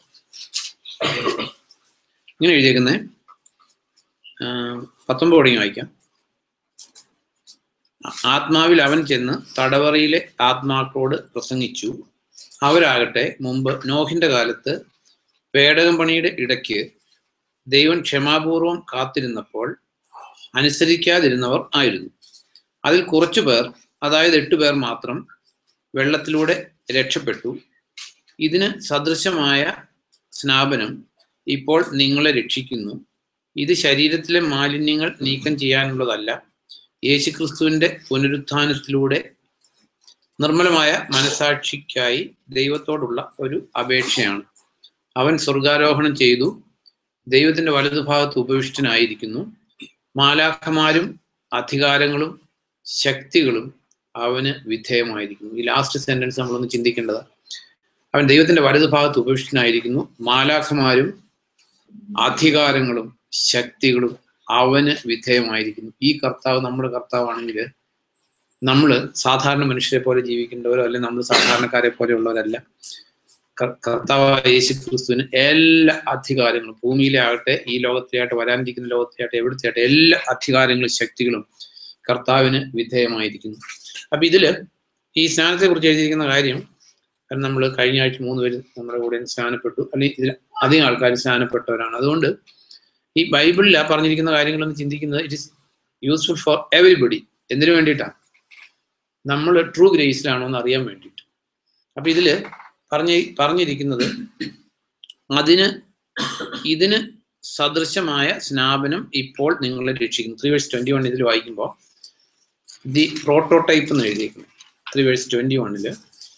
ഇങ്ങനെ എഴുതിയേക്കുന്നത് പത്തൊമ്പത് തുടങ്ങി വായിക്കാം ആത്മാവിൽ അവൻ ചെന്ന് തടവറയിലെ ആത്മാക്കളോട് പ്രസംഗിച്ചു അവരാകട്ടെ മുമ്പ് നോഹിന്റെ കാലത്ത് പേടകം പണിയുടെ ഇടയ്ക്ക് ദൈവം ക്ഷമാപൂർവം കാത്തിരുന്നപ്പോൾ അനുസരിക്കാതിരുന്നവർ ആയിരുന്നു അതിൽ കുറച്ചു പേർ അതായത് എട്ട് പേർ മാത്രം വെള്ളത്തിലൂടെ രക്ഷപ്പെട്ടു ഇതിന് സദൃശമായ സ്നാപനം ഇപ്പോൾ നിങ്ങളെ രക്ഷിക്കുന്നു ഇത് ശരീരത്തിലെ മാലിന്യങ്ങൾ നീക്കം ചെയ്യാനുള്ളതല്ല യേശുക്രിസ്തുവിന്റെ പുനരുത്ഥാനത്തിലൂടെ നിർമ്മലമായ മനസാക്ഷിക്കായി ദൈവത്തോടുള്ള ഒരു അപേക്ഷയാണ് അവൻ സ്വർഗാരോഹണം ചെയ്തു ദൈവത്തിന്റെ വലതുഭാഗത്ത് ഉപവിഷ്ടനായിരിക്കുന്നു മാലാഖമാരും അധികാരങ്ങളും ശക്തികളും അവന് വിധേയമായിരിക്കുന്നു ഈ ലാസ്റ്റ് സെന്റൻസ് നമ്മളൊന്ന് ചിന്തിക്കേണ്ടതാണ് അവൻ ദൈവത്തിന്റെ വലതുഭാഗത്ത് ഉപവിഷ്ടനായിരിക്കുന്നു മാലാഖമാരും അധികാരങ്ങളും ശക്തികളും അവന് വിധേയമായിരിക്കുന്നു ഈ കർത്താവ് നമ്മുടെ കർത്താവാണെങ്കിൽ നമ്മൾ സാധാരണ മനുഷ്യരെ പോലെ ജീവിക്കേണ്ടവരോ അല്ലെങ്കിൽ നമ്മൾ സാധാരണക്കാരെ പോലെയുള്ളവരല്ല കർ- കർത്താവായ യേശു ക്രിസ്തുവിന് എല്ലാ അധികാരങ്ങളും ഭൂമിയിലെ ആകട്ടെ ഈ ലോകത്തിലെ ആകട്ടെ വരാനിരിക്കുന്ന ലോകത്തിലെ ആകട്ടെ എവിടുത്തെ ആകട്ടെ എല്ലാ അധികാരങ്ങളും ശക്തികളും കർത്താവിന് വിധേയമായിരിക്കുന്നു അപ്പൊ ഇതില് ഈ സ്നാനത്തെ കുറിച്ച് എഴുതിയിരിക്കുന്ന കാര്യം കാരണം നമ്മൾ കഴിഞ്ഞ ആഴ്ച മൂന്ന് പേര് നമ്മുടെ കൂടെ സ്നാനപ്പെട്ടു അല്ലെങ്കിൽ ഇതിൽ അധികം ആൾക്കാർ സ്നാനപ്പെട്ടവരാണ് അതുകൊണ്ട് ഈ ബൈബിളിൽ ആ പറഞ്ഞിരിക്കുന്ന കാര്യങ്ങളൊന്ന് ചിന്തിക്കുന്നത് it is useful for everybody എന്തിനു വേണ്ടിയിട്ടാണ് നമ്മൾ ട്രൂ ഗ്രേസിലാണോ എന്ന് അറിയാൻ വേണ്ടിയിട്ട് അപ്പൊ ഇതില് പറഞ്ഞ പറഞ്ഞിരിക്കുന്നത് അതിന് ഇതിന് സദൃശമായ സ്നാപനം ഇപ്പോൾ നിങ്ങളെ രക്ഷിക്കുന്നു ത്രീ വേഴ്സ് ട്വന്റി വൺ ഇതിൽ വായിക്കുമ്പോൾ ദി പ്രോട്ടോടൈപ്പ് എന്ന് എഴുതിയിരിക്കുന്നു ത്രീ വേഴ്സ് ട്വന്റി വണ്ണില്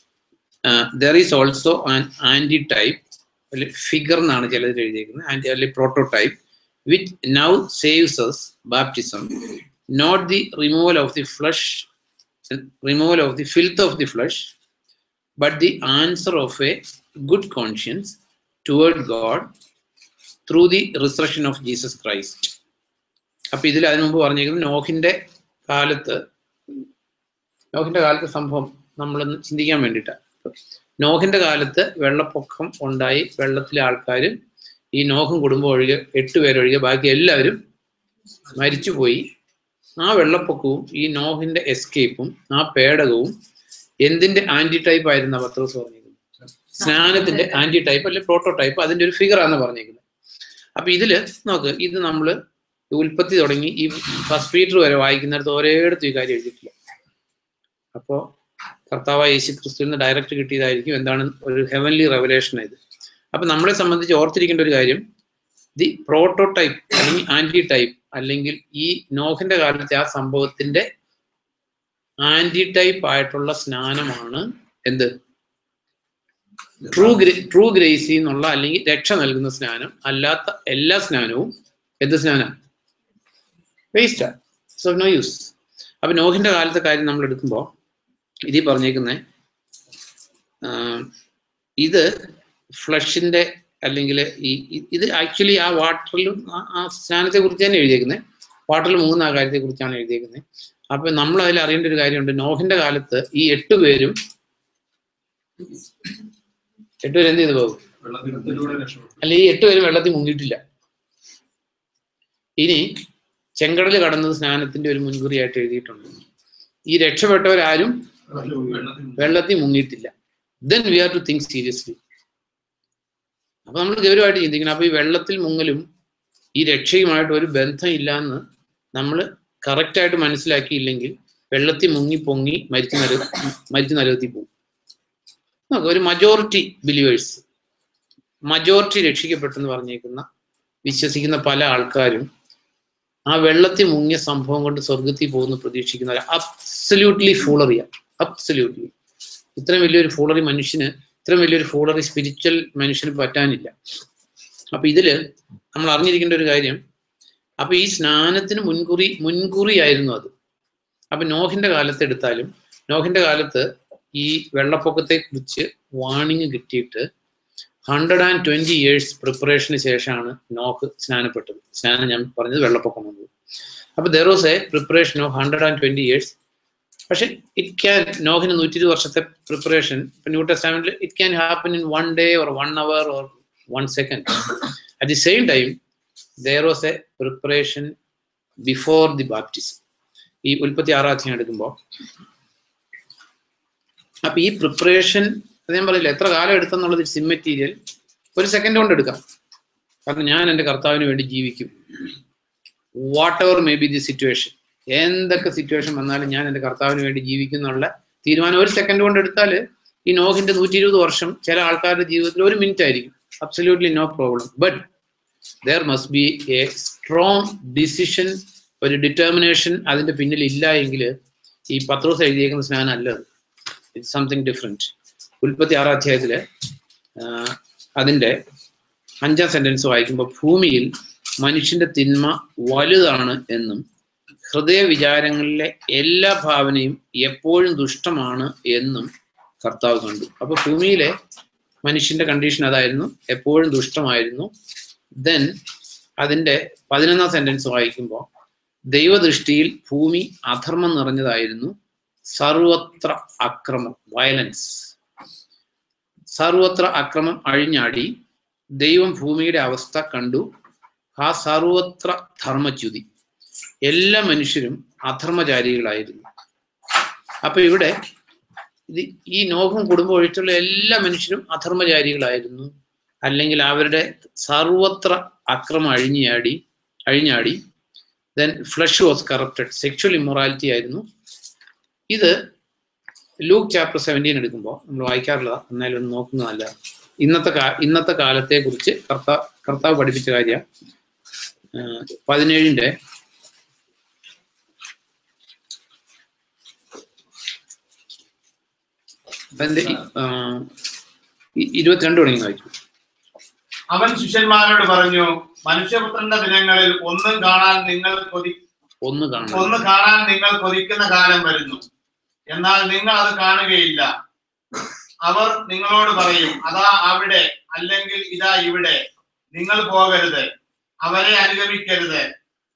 there is also an antitype figure എന്നാണ് ചിലതിൽ എഴുതിയിരിക്കുന്നത് ആൻറ്റി അല്ലെങ്കിൽ prototype which now saves us baptism not the removal of the flesh removal of the filth of the flesh but the answer of a good conscience toward God through the resurrection of Jesus Christ. അപ്പൊ ഇതിൽ അതിനു മുമ്പ് പറഞ്ഞിരിക്കുന്നത് നോഹിന്റെ കാലത്ത് നോഹിന്റെ കാലത്ത് സംഭവം നമ്മളൊന്ന് ചിന്തിക്കാൻ വേണ്ടിയിട്ടാണ് നോഹിന്റെ കാലത്ത് വെള്ളപ്പൊക്കം ഉണ്ടായി വെള്ളത്തിലെ ആൾക്കാർ ഈ നോഹും കുടുംബം ഒഴികെ എട്ട് പേരൊഴികെ ബാക്കി എല്ലാവരും മരിച്ചുപോയി ആ വെള്ളപ്പൊക്കവും ഈ നോഹിന്റെ എസ്കേപ്പും ആ പേടകവും എന്തിന്റെ ആന്റി ടൈപ്പ് ആയിരുന്ന പത്രോസ് പറഞ്ഞിരിക്കുന്നത് സ്നാനത്തിന്റെ ആന്റി ടൈപ്പ് അല്ലെങ്കിൽ പ്രോട്ടോ ടൈപ്പ് അതിന്റെ ഒരു ഫിഗർ ആണ് പറഞ്ഞിരിക്കുന്നത് അപ്പൊ ഇതില് നോക്ക് ഇത് നമ്മള് ഉൽപ്പത്തി തുടങ്ങി ഈ ഫസ്റ്റ് പീറ്റർ വരെ വായിക്കുന്നിടത്ത് ഒരേടത്തും ഈ കാര്യം എഴുതിയിട്ടില്ല അപ്പോ കർത്താവ് യേശു ക്രിസ്തുവിൽ നിന്ന് ഡയറക്റ്റ് കിട്ടിയതായിരിക്കും എന്താണ് ഒരു ഹെവൻലി റെവലേഷൻ ഇത് അപ്പൊ നമ്മളെ സംബന്ധിച്ച് ഓർത്തിരിക്കേണ്ട ഒരു കാര്യം ദി പ്രോട്ടോടൈപ്പ് അല്ലെങ്കിൽ ആന്റി ടൈപ്പ് അല്ലെങ്കിൽ ഈ നോഹിന്റെ കാലത്തെ ആ സംഭവത്തിന്റെ ആന്റി ടൈപ്പ് ആയിട്ടുള്ള സ്നാനമാണ് എന്ത് ട്രൂ ട്രൂ ഗ്രേസി എന്നുള്ള അല്ലെങ്കിൽ രക്ഷ നൽകുന്ന സ്നാനം അല്ലാത്ത എല്ലാ സ്നാനവും എന്ത് സ്നാനം വേസ്റ്റാ സോ നോ യൂസ് അപ്പൊ നോഹിന്റെ കാലത്തെ കാര്യം നമ്മൾ എടുക്കുമ്പോൾ ഇതിൽ പറഞ്ഞേക്കുന്നേ ഇത് ഫ്ലഷിന്റെ അല്ലെങ്കിൽ ഈ ഇ- ഇത് ആക്ച്വലി ആ വാട്ടറിലും ആ സ്നാനത്തെ കുറിച്ച് തന്നെ എഴുതിയേക്കുന്നത് വാട്ടറിൽ മൂന്ന് ആ കാര്യത്തെ കുറിച്ചാണ് എഴുതിയേക്കുന്നത് അപ്പൊ നമ്മൾ അതിൽ അറിയേണ്ട ഒരു കാര്യമുണ്ട് നോഹിന്റെ കാലത്ത് ഈ എട്ട് പേരും എട്ട് പേര് എന്ത് ചെയ്തു പോകും വെള്ളത്തിലൂടെ രക്ഷപ്പെട്ടു അല്ല ഈ എട്ട് പേരും വെള്ളത്തിൽ മുങ്ങിയിട്ടില്ല ഇനി ചെങ്കടൽ കടന്നത് സ്നാനത്തിന്റെ ഒരു മുൻകുറിയായിട്ട് എഴുതിയിട്ടുണ്ട് ഈ രക്ഷപ്പെട്ടവരാരും വെള്ളത്തിൽ വെള്ളത്തിൽ മുങ്ങിയിട്ടില്ല then we are to think seriously അപ്പൊ നമ്മൾ ഗൗരവമായിട്ട് ചിന്തിക്കണം അപ്പൊ ഈ വെള്ളത്തിൽ മുങ്ങലും ഈ രക്ഷയുമായിട്ട് ഒരു ബന്ധം ഇല്ല എന്ന് നമ്മൾ കറക്റ്റായിട്ട് മനസ്സിലാക്കിയില്ലെങ്കിൽ വെള്ളത്തിൽ മുങ്ങി പൊങ്ങി മരിച്ചു നര മരിച്ചു നരകത്തിൽ പോകും നോക്ക് ഒരു മജോറിറ്റി ബിലീവേഴ്സ് മജോറിറ്റി രക്ഷിക്കപ്പെട്ടെന്ന് പറഞ്ഞേക്കുന്ന വിശ്വസിക്കുന്ന പല ആൾക്കാരും ആ വെള്ളത്തിൽ മുങ്ങിയ സംഭവം കൊണ്ട് സ്വർഗത്തിൽ പോകുന്നു പ്രതീക്ഷിക്കുന്നവർ അബ്സല്യൂട്ട്ലി ഫൂളറിയാണ് അബ്സല്യൂട്ട്ലി ഇത്രയും വലിയൊരു ഫൂളറി മനുഷ്യന് ഇത്രയും വലിയൊരു ഫൂളറി സ്പിരിച്വൽ മനുഷ്യന് പറ്റാനില്ല അപ്പൊ ഇതില് നമ്മൾ അറിഞ്ഞിരിക്കേണ്ട ഒരു കാര്യം അപ്പൊ ഈ സ്നാനത്തിന് മുൻകുറി മുൻകുറിയായിരുന്നു അത് അപ്പൊ നോഹിന്റെ കാലത്ത് എടുത്താലും നോഹിന്റെ കാലത്ത് ഈ വെള്ളപ്പൊക്കത്തെ കുറിച്ച് വാണിംഗ് കിട്ടിയിട്ട് ഹൺഡ്രഡ് ആൻഡ് ട്വന്റി ഇയേഴ്സ് പ്രിപ്പറേഷന് ശേഷമാണ് നോഹ് സ്നാനപ്പെട്ടത് സ്നാനം ഞാൻ പറഞ്ഞത് വെള്ളപ്പൊക്കം വന്നത് അപ്പൊ there was a preparation of hundred and twenty years പക്ഷെ ഇറ്റ് ക്യാൻ നോഹിന് നൂറ്റി ഇരുപത് വർഷത്തെ പ്രിപ്പറേഷൻ ഇപ്പൊ ന്യൂ ടെസ്റ്റാമെന്റിൽ it can happen in one day or one hour or one second at the same time there was a preparation before the baptism ഈ ഉൽപ്പത്തി ആറാം അധ്യായം എടുക്കുമ്പോൾ അപ്പൊ ഈ പ്രിപ്പറേഷൻ അത് ഞാൻ പറയില്ല എത്ര കാലം എടുത്തെന്നുള്ളത് ഇറ്റ്സ് ഇമ്മെറ്റീരിയൽ ഒരു സെക്കൻഡ് കൊണ്ട് എടുക്കാം കാരണം ഞാൻ എൻ്റെ കർത്താവിന് വേണ്ടി ജീവിക്കും whatever may be the situation എന്തൊക്കെ സിറ്റുവേഷൻ വന്നാലും ഞാൻ എൻ്റെ കർത്താവിന് വേണ്ടി ജീവിക്കും എന്നുള്ള തീരുമാനം ഒരു സെക്കൻഡ് കൊണ്ട് എടുത്താൽ ഈ നോഹിന്റെ നൂറ്റി ഇരുപത് വർഷം ചില ആൾക്കാരുടെ ജീവിതത്തിൽ ഒരു മിനിറ്റ് ആയിരിക്കും absolutely no problem but there must be a strong decision ഒരു ഡിറ്റർമിനേഷൻ അതിന്റെ പിന്നിൽ ഇല്ല എങ്കിൽ ഈ പത്രോസ് എഴുതിയേക്കുന്ന സ്നാനം അല്ല ഇറ്റ്സ് സംതിങ് ഡിഫറെന്റ് ഉൽപ്പത്തി ആറാം അധ്യായത്തില് ആഹ് അതിന്റെ അഞ്ചാം സെന്റൻസ് വായിക്കുമ്പോൾ ഭൂമിയിൽ മനുഷ്യന്റെ തിന്മ വലുതാണ് എന്നും ഹൃദയ വിചാരങ്ങളിലെ എല്ലാ ഭാവനയും എപ്പോഴും ദുഷ്ടമാണ് എന്നും കർത്താവ് കണ്ടു അപ്പൊ ഭൂമിയിലെ മനുഷ്യന്റെ കണ്ടീഷൻ അതായിരുന്നു എപ്പോഴും ദുഷ്ടമായിരുന്നു ദെൻ അതിന്റെ പതിനൊന്നാം സെന്റൻസ് വായിക്കുമ്പോൾ ദൈവദൃഷ്ടിയിൽ ഭൂമി അധർമ്മം നിറഞ്ഞതായിരുന്നു സർവത്ര അക്രമം വയലൻസ് സർവത്ര അക്രമം അഴിഞ്ഞാടി ദൈവം ഭൂമിയുടെ അവസ്ഥ കണ്ടു ആ സർവത്ര ധർമ്മച്യുതി എല്ലാ മനുഷ്യരും അധർമ്മചാരികളായിരുന്നു അപ്പൊ ഇവിടെ ഇത് ഈ നോഹം കുടുംബം ഒഴിച്ചുള്ള എല്ലാ മനുഷ്യരും അധർമ്മചാരികളായിരുന്നു അല്ലെങ്കിൽ അവരുടെ സർവത്ര അക്രമം അഴിഞ്ഞാടി അഴിഞ്ഞാടി then flesh was corrupted sexual immorality ആയിരുന്നു ഇത് ലൂക്ക് ചാപ്റ്റർ സെവൻറ്റീൻ എടുക്കുമ്പോൾ നമ്മൾ വായിക്കാറില്ല എന്നാലും ഒന്ന് നോക്കുന്നതല്ല ഇന്നത്തെ കാ ഇന്നത്തെ കാലത്തെ കുറിച്ച് കർത്താ കർത്താവ് പഠിപ്പിച്ച കാര്യ പതിനേഴിന്റെ അതിന്റെ ഇ- ആ, ഇ- ഇരുപത്തിരണ്ട് തുടങ്ങി വായിച്ചു അവൻ ശിഷ്യന്മാരോട് പറഞ്ഞു മനുഷ്യപുത്രന്റെ ദിനങ്ങളിൽ ഒന്നും കാണാൻ നിങ്ങൾ കൊതി ഒന്ന് കാണാം ഒന്ന് കാണാൻ നിങ്ങൾ കൊതിക്കുന്ന കാലം വരുന്നു എന്നാൽ നിങ്ങൾ അത് കാണുകയില്ല അവർ നിങ്ങളോട് പറയും അതാ അവിടെ അല്ലെങ്കിൽ ഇതാ ഇവിടെ നിങ്ങൾ പോകരുത് അവരെ അനുഗമിക്കരുത്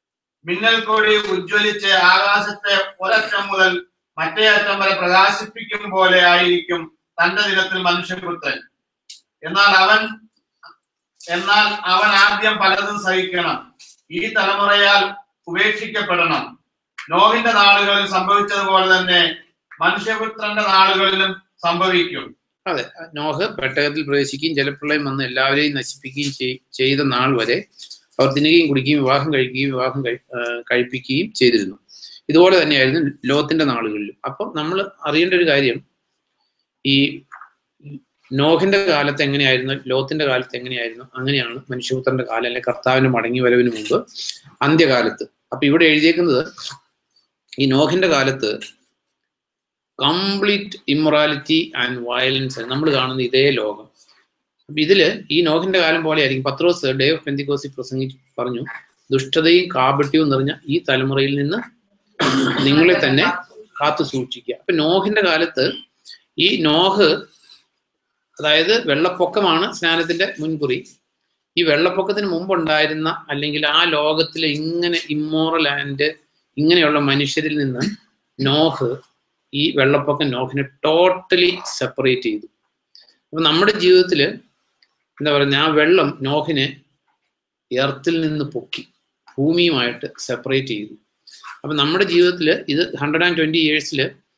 മിന്നൽ കൊടി ഉജ്ജ്വലിച്ച് ആകാശത്തെ ഒരറ്റം മുതൽ മറ്റേ അറ്റം വരെ പ്രകാശിപ്പിക്കും പോലെ ആയിരിക്കും തന്റെ ദിനത്തിൽ മനുഷ്യപുത്രൻ എന്നാൽ അവൻ എന്നാൽ അവൻ ആദ്യം പലതും സഹിക്കണം ഈ തലമുറയാൽ ഉപേക്ഷിക്കപ്പെടണം നോഹിന്റെ നാളുകളിൽ സംഭവിച്ചതുപോലെ തന്നെ മനുഷ്യപുത്രന്റെ നാളുകളിലും സംഭവിക്കും അതെ നോഹ് പെട്ടകത്തിൽ പ്രവേശിക്കുകയും ജലപ്രളയം വന്ന് എല്ലാവരെയും നശിപ്പിക്കുകയും ചെയ്- ചെയ്ത നാൾ വരെ അവർ തിന്നുകയും കുടിക്കുകയും വിവാഹം കഴിക്കുകയും വിവാഹം കഴി- ആ, കഴിപ്പിക്കുകയും ചെയ്തിരുന്നു ഇതുപോലെ തന്നെയായിരുന്നു ലോത്തിന്റെ നാളുകളിലും അപ്പം നമ്മൾ അറിയേണ്ട ഒരു കാര്യം ഈ നോഹിന്റെ കാലത്ത് എങ്ങനെയായിരുന്നു ലോത്തിന്റെ കാലത്ത് എങ്ങനെയായിരുന്നു അങ്ങനെയാണ് മനുഷ്യപുത്രന്റെ കാലം അല്ലെ കർത്താവിന്റെ മടങ്ങി വരവിന് മുമ്പ് അന്ത്യകാലത്ത് അപ്പൊ ഇവിടെ എഴുതിയേക്കുന്നത് ഈ നോഹിന്റെ കാലത്ത് കംപ്ലീറ്റ് ഇമ്മൊറാലിറ്റി ആൻഡ് വയലൻസ് നമ്മൾ കാണുന്ന ഇതേ ലോകം അപ്പൊ ഇതില് ഈ നോഹിന്റെ കാലം പോലെ ആയിരിക്കും പത്രോസ് ഡേ ഓഫ് പെന്തിക്കോസി പ്രസംഗി പറഞ്ഞു ദുഷ്ടതയും കാപട്യവും നിറഞ്ഞ ഈ തലമുറയിൽ നിന്ന് നിങ്ങളെ തന്നെ കാത്തു സൂക്ഷിക്കുക അപ്പൊ നോഹിന്റെ കാലത്ത് ഈ നോഹ് അതായത് വെള്ളപ്പൊക്കമാണ് സ്നാനത്തിന്റെ മുൻകുറി ഈ വെള്ളപ്പൊക്കത്തിന് മുമ്പുണ്ടായിരുന്ന അല്ലെങ്കിൽ ആ ലോകത്തിലെ ഇങ്ങനെ ഇമ്മോറൽ ആൻഡ് ഇങ്ങനെയുള്ള മനുഷ്യരിൽ നിന്ന് നോഹ് ഈ വെള്ളപ്പൊക്കം നോഹിനെ ടോട്ടലി സെപ്പറേറ്റ് ചെയ്തു അപ്പൊ നമ്മുടെ ജീവിതത്തിൽ എന്താ പറയുക ആ വെള്ളം നോഹിനെ എർത്തിൽ നിന്ന് പൊക്കി ഭൂമിയുമായിട്ട് സെപ്പറേറ്റ് ചെയ്തു അപ്പൊ നമ്മുടെ ജീവിതത്തിൽ ഇത് ഹൺഡ്രഡ് ആൻഡ് ട്വന്റി ഇയേഴ്സിൽ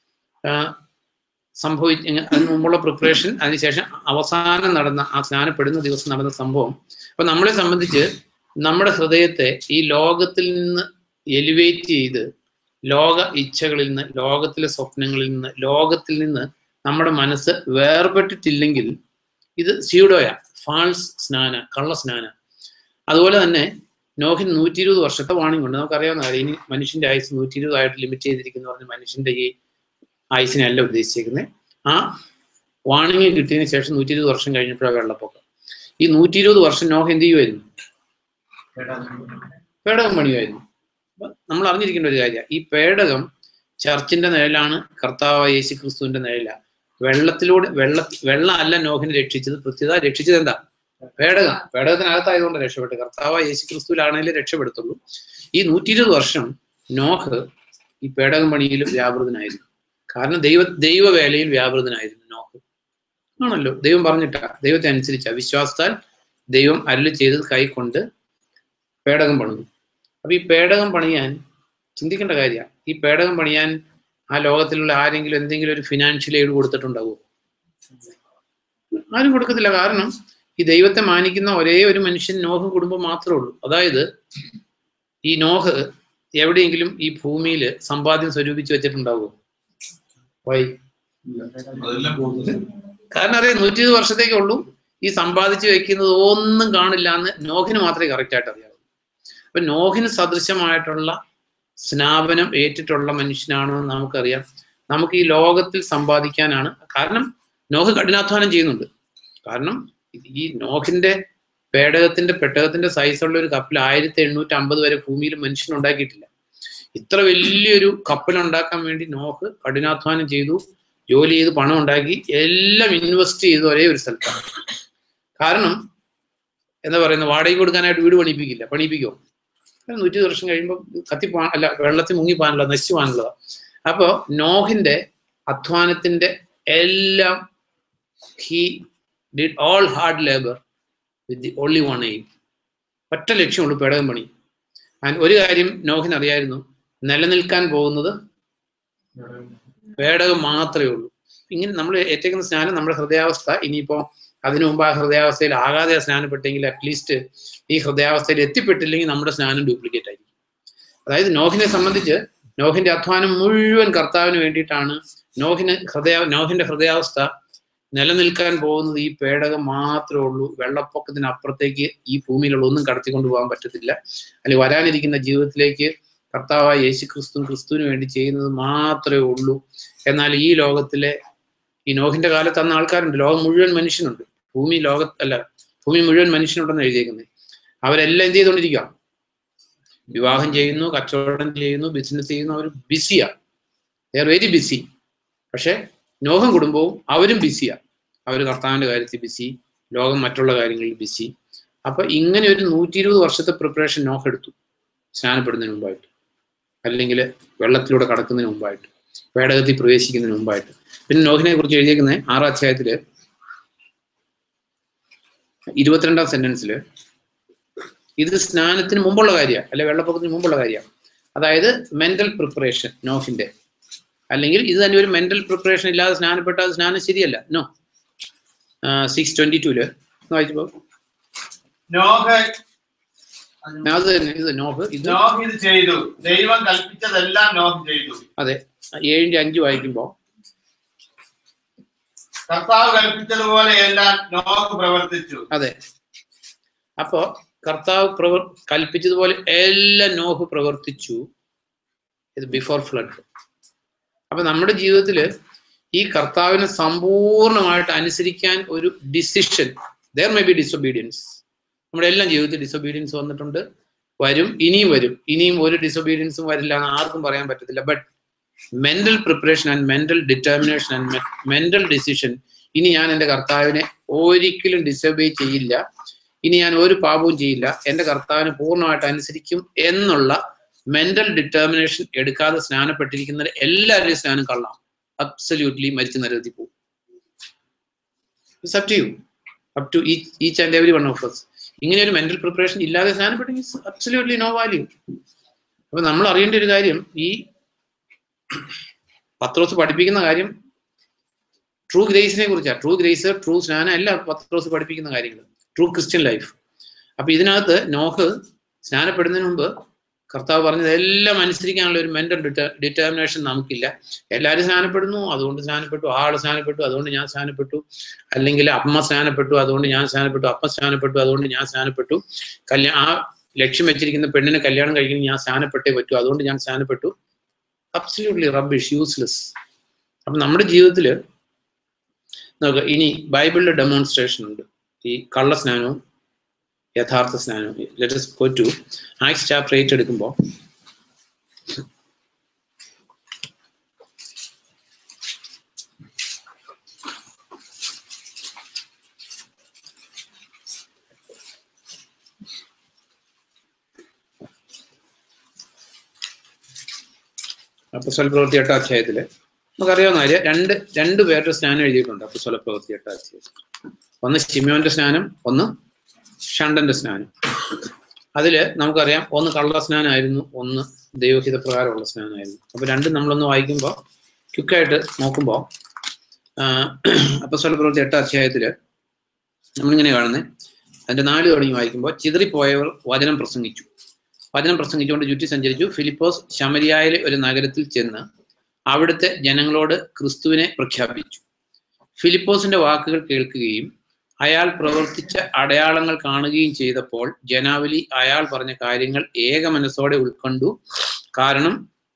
സംഭവി അതിന് മുമ്പുള്ള പ്രിപ്പറേഷൻ അതിനുശേഷം അവസാനം നടന്ന ആ സ്നാനപ്പെടുന്ന ദിവസം നടന്ന സംഭവം അപ്പൊ നമ്മളെ സംബന്ധിച്ച് നമ്മുടെ ഹൃദയത്തെ ഈ ലോകത്തിൽ നിന്ന് എലിവേറ്റ് ചെയ്ത് ലോക ഇച്ഛകളിൽ നിന്ന് ലോകത്തിലെ സ്വപ്നങ്ങളിൽ നിന്ന് ലോകത്തിൽ നിന്ന് നമ്മുടെ മനസ്സ് വേർപെട്ടിട്ടില്ലെങ്കിൽ ഇത് സ്യൂഡോയ ഫാൾസ് സ്നാന കള്ള സ്നാന അതുപോലെ തന്നെ നോഹിൻ നൂറ്റി ഇരുപത് വർഷത്തെ വാണിംഗ് ഉണ്ട് നമുക്കറിയാവുന്ന കാര്യം ഇനി മനുഷ്യന്റെ ആയുസ് നൂറ്റി ഇരുപതായിട്ട് ലിമിറ്റ് ചെയ്തിരിക്കുന്നു പറഞ്ഞ് മനുഷ്യന്റെ ഈ ആയുസിനെ അല്ല ഉദ്ദേശിച്ചിരിക്കുന്നത് ആ വാണിംഗ് കിട്ടിയതിന് ശേഷം നൂറ്റി ഇരുപത് വർഷം കഴിഞ്ഞപ്പോഴാണ് വെള്ളപ്പൊക്കം ഈ നൂറ്റി ഇരുപത് വർഷം നോഹ് എന്ത് ചെയ്യുമായിരുന്നു പേടകം പണിയുമായിരുന്നു അപ്പൊ നമ്മൾ അറിഞ്ഞിരിക്കേണ്ട ഒരു കാര്യം ഈ പേടകം ചർച്ചിന്റെ നിഴലാണ് കർത്താവ് യേശു ക്രിസ്തുവിന്റെ നിഴല വെള്ളത്തിലൂടെ വെള്ള വെള്ളം അല്ല നോഹിനെ രക്ഷിച്ചത് പ്രത്യേകത രക്ഷിച്ചത് എന്താ പേടകം പേടകത്തിനകത്തായതുകൊണ്ട് രക്ഷപ്പെട്ടു കർത്താവ് യേശു ക്രിസ്തുവിലാണെങ്കിലേ രക്ഷപ്പെടുത്തുള്ളൂ ഈ നൂറ്റി ഇരുപത് വർഷം നോഹ് ഈ പേടകം പണിയിൽ വ്യാപൃതനായിരുന്നു കാരണം ദൈവ ദൈവവേലയിൽ വ്യാപൃതനായിരുന്നു നോഹ് ആണല്ലോ ദൈവം പറഞ്ഞിട്ടാ ദൈവത്തെ അനുസരിച്ച വിശ്വാസത്താൽ ദൈവം അരുളി ചെയ്തത് കൈക്കൊണ്ട് പേടകം പണിതു അപ്പൊ ഈ പേടകം പണിയാൻ ചിന്തിക്കേണ്ട കാര്യമാണ് ഈ പേടകം പണിയാൻ ആ ലോകത്തിലുള്ള ആരെങ്കിലും എന്തെങ്കിലും ഒരു ഫിനാൻഷ്യൽ എയ്ഡ് കൊടുത്തിട്ടുണ്ടാവുമോ ആരും കൊടുക്കത്തില്ല കാരണം ഈ ദൈവത്തെ മാനിക്കുന്ന ഒരേ ഒരു മനുഷ്യൻ നോഹ് കുടുംബം മാത്രമേ ഉള്ളൂ അതായത് ഈ നോഹ് എവിടെയെങ്കിലും ഈ ഭൂമിയിൽ സമ്പാദ്യം സ്വരൂപിച്ച് വെച്ചിട്ടുണ്ടാവുമോ വൈ അതെല്ലാം പോകുന്നത് കാരണം അറിയാം നൂറ്റി ഇരുപത് വർഷത്തേക്കേ ഉള്ളൂ ഈ സമ്പാദിച്ചു വെക്കുന്നത് ഒന്നും കാണില്ല എന്ന് നോഹിന് മാത്രമേ കറക്റ്റ് ആയിട്ട് അറിയാവൂ അപ്പൊ നോഹിന് സദൃശമായിട്ടുള്ള സ്നാപനം ഏറ്റിട്ടുള്ള മനുഷ്യനാണെന്ന് നമുക്കറിയാം നമുക്ക് ഈ ലോകത്തിൽ സമ്പാദിക്കാനാണ് കാരണം നോഹ് കഠിനാധ്വാനം ചെയ്യുന്നുണ്ട് കാരണം ഈ നോഹിന്റെ പേടകത്തിന്റെ പെട്ടകത്തിന്റെ സൈസുള്ള ഒരു കപ്പൽ ആയിരത്തി എണ്ണൂറ്റി അമ്പത് വരെ ഭൂമിയിൽ മനുഷ്യൻ ഉണ്ടാക്കിയിട്ടില്ല ഇത്ര വലിയൊരു കപ്പൽ ഉണ്ടാക്കാൻ വേണ്ടി നോഹ് കഠിനാധ്വാനം ചെയ്തു ജോലി ചെയ്ത് പണം ഉണ്ടാക്കി എല്ലാം ഇൻവെസ്റ്റ് ചെയ്ത് ഒരേ ഒരു സ്ഥലത്താണ് കാരണം എന്താ പറയുന്നത് വാടകയ്ക്ക് കൊടുക്കാനായിട്ട് വീട് പണിയിപ്പിക്കില്ല പണിയിപ്പിക്കുമോ നൂറ്റി വർഷം കഴിയുമ്പോൾ കത്തിപ്പോ അല്ല വെള്ളത്തിൽ മുങ്ങിപ്പോകാനുള്ളത് നശിച്ചു പോകാനുള്ളതാ അപ്പോ നോഹിന്റെ അധ്വാനത്തിന്റെ എല്ലാം he did all hard labour with the only one aim ഒറ്റ ലക്ഷ്യമുള്ളൂ പേടകം പണി ആൻഡ് ഒരു കാര്യം നോഹിന് അറിയായിരുന്നു നിലനിൽക്കാൻ പോകുന്നത് പേടകം മാത്രമേ ഉള്ളൂ ഇങ്ങനെ നമ്മൾ ഏറ്റേക്കുന്ന സ്നാനം നമ്മുടെ ഹൃദയാവസ്ഥ ഇനിയിപ്പോ അതിനു മുമ്പ് ആ ഹൃദയാവസ്ഥയിൽ ആകാതെ സ്നാനപ്പെട്ടെങ്കിൽ അറ്റ്ലീസ്റ്റ് ഈ ഹൃദയാവസ്ഥയിൽ എത്തിപ്പെട്ടില്ലെങ്കിൽ നമ്മുടെ സ്നാനം ഡ്യൂപ്ലിക്കേറ്റ് ആയിരിക്കും അതായത് നോഹിനെ സംബന്ധിച്ച് നോഹിന്റെ അധ്വാനം മുഴുവൻ കർത്താവിന് വേണ്ടിയിട്ടാണ് നോഹിന് ഹൃദയ നോഹിന്റെ ഹൃദയാവസ്ഥ നിലനിൽക്കാൻ പോകുന്നത് ഈ പേടകം മാത്രമേ ഉള്ളൂ വെള്ളപ്പൊക്കത്തിന് അപ്പുറത്തേക്ക് ഈ ഭൂമിയിലുള്ള ഒന്നും കടത്തിക്കൊണ്ട് പോകാൻ പറ്റത്തില്ല അല്ലെങ്കിൽ വരാനിരിക്കുന്ന ജീവിതത്തിലേക്ക് കർത്താവായ യേശു ക്രിസ്തു ക്രിസ്തുവിന് വേണ്ടി ചെയ്യുന്നത് മാത്രമേ ഉള്ളൂ എന്നാൽ ഈ ലോകത്തിലെ ഈ നോഹിന്റെ കാലത്ത് അന്ന് ആൾക്കാരുണ്ട് ലോകം മുഴുവൻ മനുഷ്യനുണ്ട് ഭൂമി ലോക അല്ല ഭൂമി മുഴുവൻ മനുഷ്യനുണ്ടെന്ന് എഴുതിയേക്കുന്നത് അവരെല്ലാം എന്ത് ചെയ്തുകൊണ്ടിരിക്കുക വിവാഹം ചെയ്യുന്നു കച്ചവടം ചെയ്യുന്നു ബിസിനസ് ചെയ്യുന്നു അവർ ബിസിയാ ദേ ആർ വെരി ബിസി പക്ഷെ നോഹം കുടുംബവും അവരും ബിസിയാ അവർ കർത്താവിന്റെ കാര്യത്തിൽ ബിസി ലോകം മറ്റുള്ള കാര്യങ്ങളിൽ ബിസി അപ്പൊ ഇങ്ങനെ ഒരു നൂറ്റി ഇരുപത് വർഷത്തെ പ്രിപ്പറേഷൻ നോഹ് എടുത്തു സ്നാനപ്പെടുന്നതിന് മുമ്പായിട്ട് അല്ലെങ്കിൽ വെള്ളത്തിലൂടെ കടക്കുന്നതിന് മുമ്പായിട്ട് പേടകത്തിൽ പ്രവേശിക്കുന്നതിന് മുമ്പായിട്ട് പിന്നെ നോഹിനെ കുറിച്ച് എഴുതിയേക്കുന്നത് ആറാം അധ്യായത്തില് ഇരുപത്തിരണ്ടാം സെന്റൻസിൽ ഇത് സ്നാനത്തിന് മുമ്പുള്ള കാര്യമാണ് അല്ലെ വെള്ളപ്പൊക്കത്തിന് മുമ്പുള്ള കാര്യമാണ് അതായത് മെന്റൽ പ്രിപ്പറേഷൻ നോഹിന്റെ അല്ലെങ്കിൽ ഇത് തന്നെ ഒരു മെന്റൽ പ്രിപ്പറേഷൻ ഇല്ലാതെ സ്നാനപ്പെട്ട അത് സ്നാനം ശരിയല്ല നോ സിക്സ് ട്വന്റി ടൂല് വായിച്ചപ്പോ നോഹ അത് തന്നെ ഇത് നോഹ് ഇത് നോഹ് ഇത് ചെയ്തു ദൈവം കൽപ്പിച്ചതെല്ലാം നോഹ് ചെയ്തു അതെ ഏഴിന്റെ അഞ്ച് വായിക്കുമ്പോ കർത്താവ് കൽപ്പിച്ചതുപോലെ എല്ലാം നോഹ് പ്രവർത്തിച്ചു അതെ അപ്പോ കർത്താവ് പ്രവർ കൽപ്പിച്ചതുപോലെ എല്ലാം നോഹ് പ്രവർത്തിച്ചു ഇത് ബിഫോർ ഫ്ലഡ് അപ്പൊ നമ്മുടെ ജീവിതത്തിൽ ഈ കർത്താവിനെ സമ്പൂർണ്ണമായിട്ട് അനുസരിക്കാൻ ഒരു decision there may be disobedience നമ്മുടെ എല്ലാം ജീവിതത്തിൽ ഡിസൊബീഡിയൻസ് വന്നിട്ടുണ്ട് വരും ഇനിയും വരും ഇനിയും ഒരു ഡിസൊബീഡിയൻസും വരില്ല എന്ന് ആർക്കും പറയാൻ പറ്റത്തില്ല but mental preparation and mental determination and mental decision ഇനി ഞാൻ എൻ്റെ കർത്താവിനെ ഒരിക്കലും ഡിസൊബേ ചെയ്യില്ല ഇനി ഞാൻ ഒരു പാപവും ചെയ്യില്ല എൻ്റെ കർത്താവിനെ പൂർണ്ണമായിട്ട് അനുസരിക്കും എന്നുള്ള മെന്റൽ ഡിറ്റർമിനേഷൻ എടുക്കാതെ സ്നാനപ്പെട്ടിരിക്കുന്ന എല്ലാവരുടെയും സ്നാനം കള്ളാം അബ്സല്യൂട്ട്ലി മരിച്ചു നരകത്തിൽ പോകും it's up to you up to each and every one of us ഇങ്ങനെ ഒരു മെന്റൽ പ്രിപ്പറേഷൻ ഇല്ലാതെ സ്നാനപ്പെട്ടെങ്കിൽ അബ്സല്യൂട്ട്ലി നോ വാല്യൂ അപ്പൊ നമ്മൾ അറിയേണ്ട ഒരു കാര്യം ഈ പത്രോസ് പഠിപ്പിക്കുന്ന കാര്യം ട്രൂ ഗ്രേസിനെ കുറിച്ചാണ് ട്രൂ ഗ്രേസ് ട്രൂ സ്നാനം അല്ല പത്രോസ് പഠിപ്പിക്കുന്ന കാര്യങ്ങൾ ട്രൂ ക്രിസ്ത്യൻ ലൈഫ് അപ്പൊ ഇതിനകത്ത് നോഹ് സ്നാനപ്പെടുന്നതിന് മുമ്പ് കർത്താവ് പറഞ്ഞത് എല്ലാം അനുസരിക്കാനുള്ള ഒരു മെന്റൽ ഡിറ്റർമിനേഷൻ നമുക്കില്ല എല്ലാവരും സ്നാനപ്പെടുന്നു അതുകൊണ്ട് സ്നാനപ്പെട്ടു ആള് സ്നാനപ്പെട്ടു അതുകൊണ്ട് ഞാൻ സ്നാനപ്പെട്ടു അല്ലെങ്കിൽ അമ്മ സ്നാനപ്പെട്ടു അതുകൊണ്ട് ഞാൻ സ്നാനപ്പെട്ടു അപ്പ സ്നാനപ്പെട്ടു അതുകൊണ്ട് ഞാൻ സ്നാനപ്പെട്ടു കല്യാ ആ ലക്ഷ്യം വെച്ചിരിക്കുന്ന പെണ്ണിനെ കല്യാണം കഴിക്കുന്ന ഞാൻ സ്നാനപ്പെട്ടേ പറ്റൂ അതുകൊണ്ട് ഞാൻ സ്നാനപ്പെട്ടു അബ്സല്യൂട്ട്ലി റബ്ബിഷ് യൂസ്ലെസ് അപ്പൊ നമ്മുടെ ജീവിതത്തിൽ നോക്കുക ഇനി ബൈബിളിലെ ഡെമോൺസ്ട്രേഷൻ ഉണ്ട് ഈ കള്ള സ്നാനവും യഥാർത്ഥ സ്നാനവും let's go to Acts chapter eight എടുക്കുമ്പോൾ അപ്പസ്വല പ്രവൃത്തി എട്ടാം അധ്യായത്തില് നമുക്കറിയാവുന്ന കാര്യം രണ്ട് രണ്ട് പേരുടെ സ്നാനം എഴുതിയിട്ടുണ്ട് അപ്പസ്വല പ്രവൃത്തി എട്ടാം അധ്യായത്തിൽ ഒന്ന് ശിമോന്റെ സ്നാനം ഒന്ന് ഷണ്ടന്റെ സ്നാനം അതില് നമുക്കറിയാം ഒന്ന് കള്ള സ്നാനമായിരുന്നു ഒന്ന് ദൈവഹിത പ്രകാരമുള്ള സ്നാനമായിരുന്നു അപ്പൊ രണ്ടും നമ്മളൊന്ന് വായിക്കുമ്പോൾ ക്വിക്കായിട്ട് നോക്കുമ്പോൾ അപ്പസ്വല പ്രവൃത്തി എട്ടാം അധ്യായത്തില് നമ്മളിങ്ങനെ കാണുന്നത് അതിന്റെ നാല് തുടങ്ങി വായിക്കുമ്പോൾ ചിതറിപ്പോയവർ വചനം പ്രസംഗിച്ചു വചനം പ്രസംഗിച്ചുകൊണ്ട് ചുറ്റി സഞ്ചരിച്ചു ഫിലിപ്പോസ് ശമരിയായിലെ ഒരു നഗരത്തിൽ ചെന്ന് അവിടുത്തെ ജനങ്ങളോട് ക്രിസ്തുവിനെ പ്രഖ്യാപിച്ചു ഫിലിപ്പോസിന്റെ വാക്കുകൾ കേൾക്കുകയും അയാൾ പ്രവർത്തിച്ച അടയാളങ്ങൾ കാണുകയും ചെയ്തപ്പോൾ ജനാവലി അയാൾ പറഞ്ഞ കാര്യങ്ങൾ ഏക മനസ്സോടെ ഉൾക്കൊണ്ടു കാരണം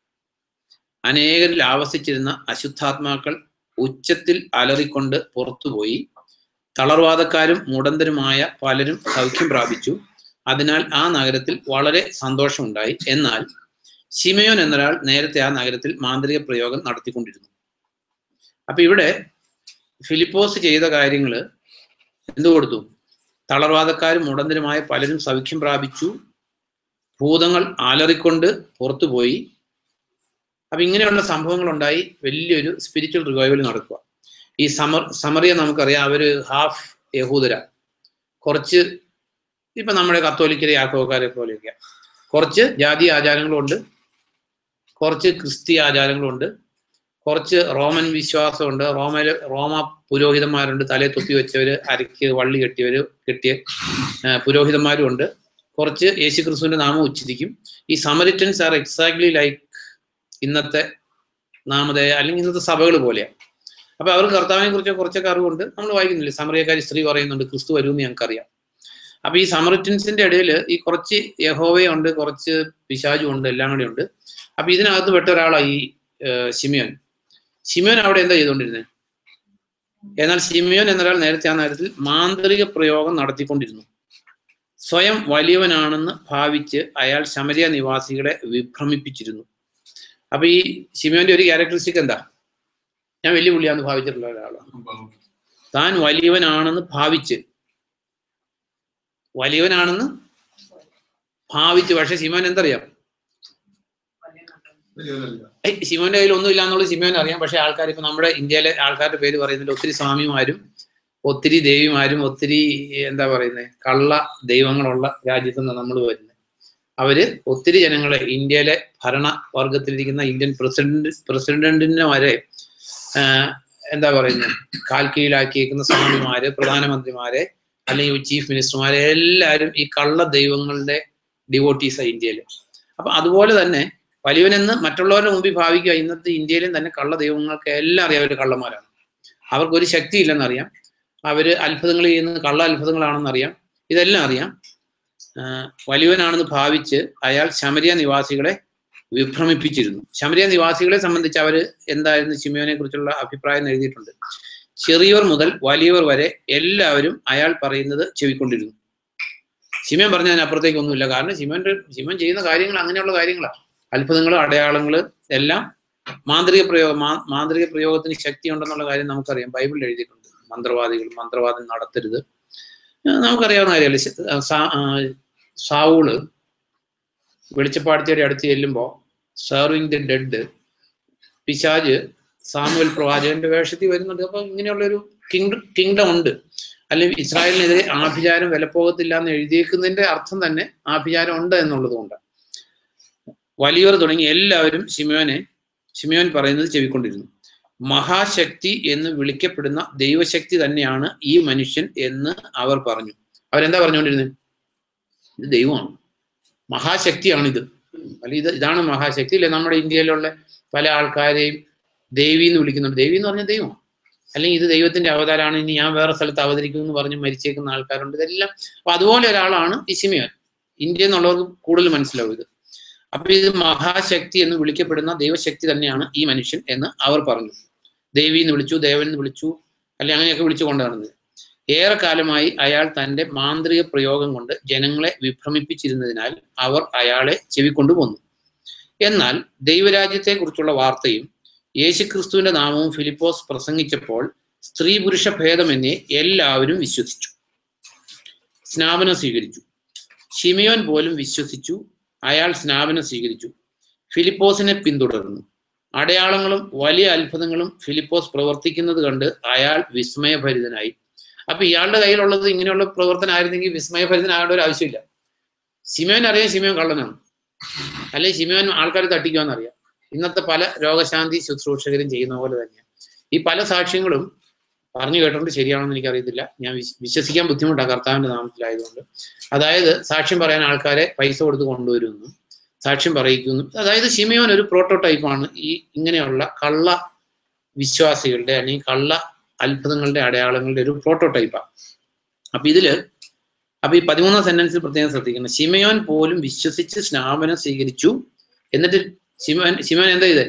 അനേകരിൽ ആവസിച്ചിരുന്ന അശുദ്ധാത്മാക്കൾ ഉച്ചത്തിൽ അലറിക്കൊണ്ട് പുറത്തുപോയി തളർവാദക്കാരും മുടന്തരുമായ പലരും സൗഖ്യം പ്രാപിച്ചു അതിനാൽ ആ നഗരത്തിൽ വളരെ സന്തോഷമുണ്ടായി എന്നാൽ ശിമയോൻ എന്നൊരാൾ നേരത്തെ ആ നഗരത്തിൽ മാന്ത്രിക പ്രയോഗം നടത്തിക്കൊണ്ടിരുന്നു അപ്പൊ ഇവിടെ ഫിലിപ്പോസ് ചെയ്ത കാര്യങ്ങൾ എന്തു കൊടുത്തു തളർവാദക്കാരും മുടന്തരുമായ പലരും സൗഖ്യം പ്രാപിച്ചു ഭൂതങ്ങൾ ആലറിക്കൊണ്ട് പുറത്തുപോയി അപ്പൊ ഇങ്ങനെയുള്ള സംഭവങ്ങൾ ഉണ്ടായി വലിയൊരു സ്പിരിച്വൽ റിവൈവൽ നടക്കുക ഈ സമർ സമറിയ നമുക്കറിയാം അവര് ഹാഫ് യഹൂദര കുറച്ച് ഇപ്പൊ നമ്മുടെ കത്തോലിക്കരെ യാക്കോക്കാരെ പോലെയൊക്കെ കുറച്ച് ജാതി ആചാരങ്ങളുണ്ട് കുറച്ച് ക്രിസ്തീയ ആചാരങ്ങളുണ്ട് കുറച്ച് റോമൻ വിശ്വാസമുണ്ട് റോമയില് റോമ പുരോഹിതന്മാരുണ്ട് തലയെ തൊത്തി വെച്ചവര് അരയ്ക്ക് വള്ളി കെട്ടിയവര് കെട്ടിയ ആ, പുരോഹിതന്മാരും ഉണ്ട് കുറച്ച് യേശു ക്രിസ്തുവിന്റെ നാമം ഉച്ചരിക്കും ഈ സമരിറ്റൻസ് ആർ എക്സാക്ട്ലി ലൈക്ക് ഇന്നത്തെ നാമധേയ അല്ലെങ്കിൽ ഇന്നത്തെ സഭകൾ പോലെയാണ് അപ്പൊ അവർക്ക് കർത്താവിനെ കുറിച്ച് കുറച്ചൊക്കെ അറിവുണ്ട് നമ്മൾ വായിക്കുന്നില്ലേ സമറിയക്കാരി സ്ത്രീ പറയുന്നുണ്ട് ക്രിസ്തു വരുമെന്ന് ഞങ്ങൾക്കറിയാം അപ്പൊ ഈ സമറിറ്റൻസിന്റെ ഇടയിൽ ഈ കുറച്ച് യഹോവയുണ്ട് കുറച്ച് പിശാചും ഉണ്ട് എല്ലാം കൂടെ ഉണ്ട് അപ്പൊ ഇതിനകത്ത് പെട്ട ഒരാളാണ് ഈ ഏഹ്, ശിമിയോൻ ശിമിയോൻ അവിടെ എന്താ ചെയ്തുകൊണ്ടിരുന്നത് എന്നാൽ ശിമിയോൻ എന്നൊരാൾ നേരത്തെ ആ നേരത്തിൽ മാന്ത്രിക പ്രയോഗം നടത്തിക്കൊണ്ടിരുന്നു സ്വയം വലിയവനാണെന്ന് ഭാവിച്ച് അയാൾ ശമരിയ നിവാസികളെ വിഭ്രമിപ്പിച്ചിരുന്നു അപ്പൊ ഈ ശിമിയോന്റെ ഒരു ക്യാരക്ടറിസ്റ്റിക് എന്താ ഞാൻ വലിയ പുള്ളിയാന്ന് ഭാവിച്ചിട്ടുള്ള ഒരാളാണ് താൻ വലിയവനാണെന്ന് ഭാവിച്ച് വലിയവനാണെന്ന് ഭാവിച്ച് പക്ഷെ ശിമോൻ എന്തറിയാം ഏയ് ശിവന്റെ കയ്യിൽ ഒന്നുമില്ല എന്നുള്ളത് ശിവന് അറിയാം പക്ഷെ ആൾക്കാർ ഇപ്പൊ നമ്മുടെ ഇന്ത്യയിലെ ആൾക്കാരുടെ പേര് പറയുന്നതിൽ ഒത്തിരി സ്വാമിമാരും ഒത്തിരി ദേവിമാരും ഒത്തിരി എന്താ പറയുന്നത് കള്ള ദൈവങ്ങളുള്ള രാജ്യത്ത് നിന്ന് നമ്മൾ വരുന്നത് അവര് ഒത്തിരി ജനങ്ങളെ ഇന്ത്യയിലെ ഭരണ വർഗത്തിലിരിക്കുന്ന ഇന്ത്യൻ പ്രസിഡന്റ് പ്രസിഡന്റിനെ വരെ ആഹ്, എന്താ പറയുന്നത് കാൽ കീഴിലാക്കിയേക്കുന്ന സ്വാമിമാര് പ്രധാനമന്ത്രിമാരെ അല്ലെങ്കിൽ ചീഫ് മിനിസ്റ്റർമാരെ എല്ലാവരും ഈ കള്ള ദൈവങ്ങളുടെ ഡിവോട്ടീസാണ് ഇന്ത്യയിൽ അപ്പൊ അതുപോലെ തന്നെ വലിയവനെന്ന് മറ്റുള്ളവരുടെ മുമ്പിൽ ഭാവിക്കുക ഇന്നത്തെ ഇന്ത്യയിലും തന്നെ കള്ള ദൈവങ്ങൾക്ക് എല്ലാം അറിയാം അവർ കള്ളന്മാരാണ് അവർക്ക് ഒരു ശക്തി ഇല്ലെന്നറിയാം അവര് അത്ഭുതങ്ങൾ ചെയ്യുന്നത് കള്ള അത്ഭുതങ്ങളാണെന്നറിയാം ഇതെല്ലാം അറിയാം ആഹ് വലിയവനാണെന്ന് ഭാവിച്ച് അയാൾ ശമരിയ നിവാസികളെ വിഭ്രമിപ്പിച്ചിരുന്നു ശമരിയ നിവാസികളെ സംബന്ധിച്ച് അവര് എന്തായിരുന്നു ശിമയോനെ കുറിച്ചുള്ള അഭിപ്രായം എഴുതിയിട്ടുണ്ട് ചെറിയവർ മുതൽ വലിയവർ വരെ എല്ലാവരും അയാൾ പറയുന്നത് ചെവിക്കൊണ്ടിരുന്നു ശിമൻ പറഞ്ഞതിന് അപ്പുറത്തേക്കൊന്നുമില്ല കാരണം ശിമന്റെ ശിമൻ ചെയ്യുന്ന കാര്യങ്ങൾ അങ്ങനെയുള്ള കാര്യങ്ങളാണ് അത്ഭുതങ്ങൾ അടയാളങ്ങൾ എല്ലാം മാന്ത്രിക പ്രയോഗം മാ- മാന്ത്രിക പ്രയോഗത്തിന് ശക്തി ഉണ്ടെന്നുള്ള കാര്യം നമുക്കറിയാം ബൈബിളിൽ എഴുതിയിട്ടുണ്ട് മന്ത്രവാദികൾ മന്ത്രവാദം നടത്തരുത് ആ, നമുക്കറിയാവുന്ന കാര്യമല്ലേ ശ- ആ, സാ- ആ, സാവൂള് വെളിച്ചപ്പാടത്തിയുടെ അടുത്ത് ചെല്ലുമ്പോൾ സെർവിങ് ദി ഡെഡ് പിശാജ് സാമുവൽ പ്രവാചകന്റെ വേഷത്തിൽ വരുന്നുണ്ട് അപ്പൊ ഇങ്ങനെയുള്ള ഒരു കിങ് കിങ്ഡം ഉണ്ട് അല്ലെങ്കിൽ ഇസ്രായേലിനെതിരെ ആഭിചാരം വിലപ്പോകത്തില്ല എന്ന് എഴുതിയേക്കുന്നതിന്റെ അർത്ഥം തന്നെ ആഭിചാരം ഉണ്ട് എന്നുള്ളത് കൊണ്ട് വലിയവർ തുടങ്ങി എല്ലാവരും ശിമയോനെ ശിമയോൻ പറയുന്നത് ചെവിക്കൊണ്ടിരുന്നു മഹാശക്തി എന്ന് വിളിക്കപ്പെടുന്ന ദൈവശക്തി തന്നെയാണ് ഈ മനുഷ്യൻ എന്ന് അവർ പറഞ്ഞു അവരെന്താ പറഞ്ഞുകൊണ്ടിരുന്നത് ഇത് ദൈവമാണ് മഹാശക്തിയാണിത് അല്ല ഇത് ഇതാണ് മഹാശക്തി അല്ലെ നമ്മുടെ ഇന്ത്യയിലുള്ള പല ആൾക്കാരെയും ദേവി എന്ന് വിളിക്കുന്നുണ്ട് ദേവി എന്ന് പറഞ്ഞ ദൈവമാണ് അല്ലെങ്കിൽ ഇത് ദൈവത്തിന്റെ അവതാരമാണ് ഇനി ഞാൻ വേറെ സ്ഥലത്ത് അവതരിക്കും എന്ന് പറഞ്ഞ് മരിച്ചേക്കുന്ന ആൾക്കാരുണ്ട് ഇതെല്ലാം അപ്പൊ അതുപോലെ ഒരാളാണ് ഈ ശിമയോൻ ഇന്ത്യ എന്നുള്ളവർക്ക് കൂടുതൽ മനസ്സിലാവും ഇത് അപ്പൊ ഇത് മഹാശക്തി എന്ന് വിളിക്കപ്പെടുന്ന ദൈവശക്തി തന്നെയാണ് ഈ മനുഷ്യൻ എന്ന് അവർ പറഞ്ഞു ദേവി എന്ന് വിളിച്ചു ദേവൻ എന്ന് വിളിച്ചു അല്ലെ അങ്ങനെയൊക്കെ വിളിച്ചു കൊണ്ടാണ് ഏറെക്കാലമായി അയാൾ തന്റെ മാന്ത്രിക പ്രയോഗം കൊണ്ട് ജനങ്ങളെ വിഭ്രമിപ്പിച്ചിരുന്നതിനാൽ അവർ അയാളെ ചെവിക്കൊണ്ടു പോന്നു എന്നാൽ ദൈവരാജ്യത്തെക്കുറിച്ചുള്ള വാർത്തയും യേശുക്രിസ്തുവിന്റെ നാമവും ഫിലിപ്പോസ് പ്രസംഗിച്ചപ്പോൾ സ്ത്രീ പുരുഷ ഭേദമെന്നേ എല്ലാവരും വിശ്വസിച്ചു സ്നാപനം സ്വീകരിച്ചു ഷിമിയോൻ പോലും വിശ്വസിച്ചു അയാൾ സ്നാപനം സ്വീകരിച്ചു ഫിലിപ്പോസിനെ പിന്തുടർന്നു അടയാളങ്ങളും വലിയ അത്ഭുതങ്ങളും ഫിലിപ്പോസ് പ്രവർത്തിക്കുന്നത് കണ്ട് അയാൾ വിസ്മയഭരിതനായി അപ്പൊ ഇയാളുടെ കയ്യിലുള്ളത് ഇങ്ങനെയുള്ള പ്രവർത്തനമായിരുന്നെങ്കിൽ വിസ്മയഭരിതനാകേണ്ട ഒരു ആവശ്യമില്ല സിമോൻ അറിയാം സിമോൻ കള്ളനാണ് അല്ലെങ്കിൽ സിമോൻ ആൾക്കാർ തട്ടിക്കുമെന്നറിയാം ഇന്നത്തെ പല രോഗശാന്തി ശുശ്രൂഷകരും ചെയ്യുന്ന പോലെ തന്നെയാണ് ഈ പല സാക്ഷ്യങ്ങളും പറഞ്ഞു കേട്ടോണ്ട് ശരിയാണെന്ന് എനിക്കറിയത്തില്ല ഞാൻ വിശ്വ- വിശ്വസിക്കാൻ ബുദ്ധിമുട്ടാണ് കർത്താവിന്റെ നാമത്തിലായതുകൊണ്ട് അതായത് സാക്ഷ്യം പറയാൻ ആൾക്കാരെ പൈസ കൊടുത്ത് കൊണ്ടുവരുന്നു സാക്ഷ്യം പറയിക്കുന്നു അതായത് ഷിമിയോൻ ഒരു പ്രോട്ടോടൈപ്പാണ് ഈ ഇങ്ങനെയുള്ള കള്ള വിശ്വാസികളുടെ അല്ലെങ്കിൽ കള്ള അത്ഭുതങ്ങളുടെ അടയാളങ്ങളുടെ ഒരു പ്രോട്ടോടൈപ്പാണ് അപ്പൊ ഇതില് അപ്പൊ ഈ പതിമൂന്നാം സെന്റൻസിൽ പ്രത്യേകം ശ്രദ്ധിക്കണം ഷിമയോൻ പോലും വിശ്വസിച്ച് സ്നാപനം സ്വീകരിച്ചു എന്നിട്ട് ശിമോൻ ശിമോൻ എന്താ ചെയ്തേ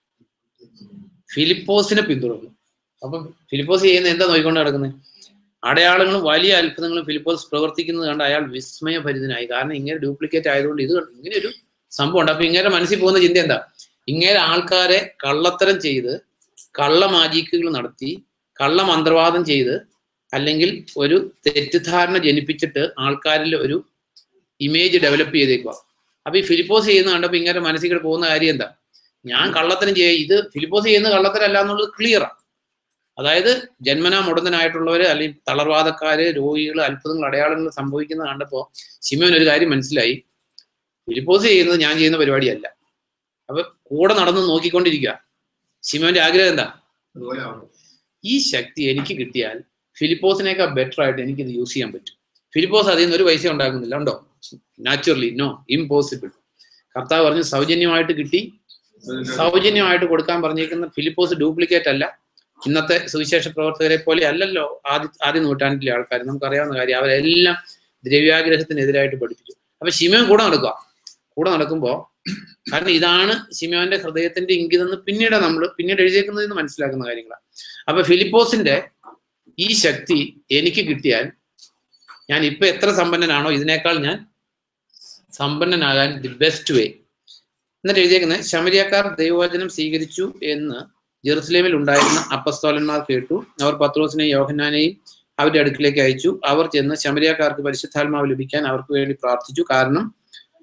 ഫിലിപ്പോസിനെ പിന്തുടർന്നു അപ്പൊ ഫിലിപ്പോസ് ചെയ്യുന്ന എന്താ നോക്കിക്കൊണ്ട് നടക്കുന്നത് അടയാളങ്ങളും വലിയ അത്ഭുതങ്ങളും ഫിലിപ്പോസ് പ്രവർത്തിക്കുന്നത് കണ്ട് അയാൾ വിസ്മയഭരിതനായി കാരണം ഇങ്ങനെ ഡ്യൂപ്ലിക്കേറ്റ് ആയതുകൊണ്ട് ഇത് കണ്ട് ഇങ്ങനെ ഒരു സംഭവം ഉണ്ട് അപ്പൊ ഇങ്ങനെ മനസ്സിൽ പോകുന്ന ചിന്ത എന്താ ഇങ്ങനെ ആൾക്കാരെ കള്ളത്തരം ചെയ്ത് കള്ള മാജിക്കുകൾ നടത്തി കള്ള മന്ത്രവാദം ചെയ്ത് അല്ലെങ്കിൽ ഒരു തെറ്റിദ്ധാരണ ജനിപ്പിച്ചിട്ട് ആൾക്കാരിൽ ഒരു ഇമേജ് ഡെവലപ്പ് ചെയ്തേക്കുക അപ്പൊ ഈ ഫിലിപ്പോസ് ചെയ്യുന്ന കണ്ടപ്പോ ഇങ്ങനെ മനസ്സിൽ കൂടെ പോകുന്ന കാര്യം എന്താ ഞാൻ കള്ളത്തരം ചെയ്യ ഇത് ഫിലിപ്പോസ് ചെയ്യുന്ന കള്ളത്തരല്ല എന്നുള്ളത് ക്ലിയറാണ് അതായത് ജന്മനാ മുടന്തനായിട്ടുള്ളവര് അല്ലെങ്കിൽ തളർവാദക്കാര് രോഗികൾ അത്ഭുതങ്ങൾ അടയാളങ്ങൾ സംഭവിക്കുന്നത് കണ്ടപ്പോ ശിമോൻ ഒരു കാര്യം മനസ്സിലായി ഫിലിപ്പോസ് ചെയ്യുന്നത് ഞാൻ ചെയ്യുന്ന പരിപാടിയല്ല അപ്പൊ കൂടെ നടന്ന് നോക്കിക്കൊണ്ടിരിക്കുക ശിമോന്റെ ആഗ്രഹം എന്താ അതുപോലെ ആവണം ഈ ശക്തി എനിക്ക് കിട്ടിയാൽ ഫിലിപ്പോസിനേക്കാൾ ബെറ്റർ ആയിട്ട് എനിക്കിത് യൂസ് ചെയ്യാൻ പറ്റും ഫിലിപ്പോസ് അതിൽ നിന്ന് ഒരു പൈസ ഉണ്ടാക്കുന്നില്ല ഉണ്ടോ നാച്ചുറലി നോ ഇംപോസിബിൾ കർത്താവ് പറഞ്ഞു സൗജന്യമായിട്ട് കിട്ടി സൗജന്യമായിട്ട് കൊടുക്കാൻ പറഞ്ഞേക്കുന്ന ഫിലിപ്പോസ് ഡ്യൂപ്ലിക്കേറ്റ് അല്ല ഇന്നത്തെ സുവിശേഷ പ്രവർത്തകരെ പോലെ അല്ലല്ലോ ആദ്യ ആദ്യ നൂറ്റാണ്ടിലെ ആൾക്കാർ നമുക്കറിയാവുന്ന കാര്യം അവരെല്ലാം ദ്രവ്യാഗ്രഹത്തിനെതിരായിട്ട് പഠിപ്പിച്ചു അപ്പൊ ശിമോൻ കൂടെ നടക്കുക കൂടെ നടക്കുമ്പോ കാരണം ഇതാണ് ശിമോന്റെ ഹൃദയത്തിന്റെ ഇംഗിതെന്ന് പിന്നീട് നമ്മൾ പിന്നീട് എഴുതിയേക്കുന്നതെന്ന് മനസ്സിലാക്കുന്ന കാര്യങ്ങളാണ് അപ്പൊ ഫിലിപ്പോസിന്റെ ഈ ശക്തി എനിക്ക് കിട്ടിയാൽ ഞാൻ ഇപ്പൊ എത്ര സമ്പന്നനാണോ ഇതിനേക്കാൾ ഞാൻ സമ്പന്നനാകാൻ ദി ബെസ്റ്റ് വേ എന്നിട്ട് എഴുതിയേക്കുന്നത് ശമരിയക്കാർ ദൈവവചനം സ്വീകരിച്ചു എന്ന് ജെറുസലേമിൽ ഉണ്ടായിരുന്ന അപ്പസ്തോലന്മാർ കേട്ടു അവർ പത്രോസിനെയും യോഹന്നാനെയും അവരുടെ അടുക്കിലേക്ക് അയച്ചു അവർ ചെന്ന് ശമരിയക്കാർക്ക് പരിശുദ്ധാത്മാവ് ലഭിക്കാൻ അവർക്ക് വേണ്ടി പ്രാർത്ഥിച്ചു കാരണം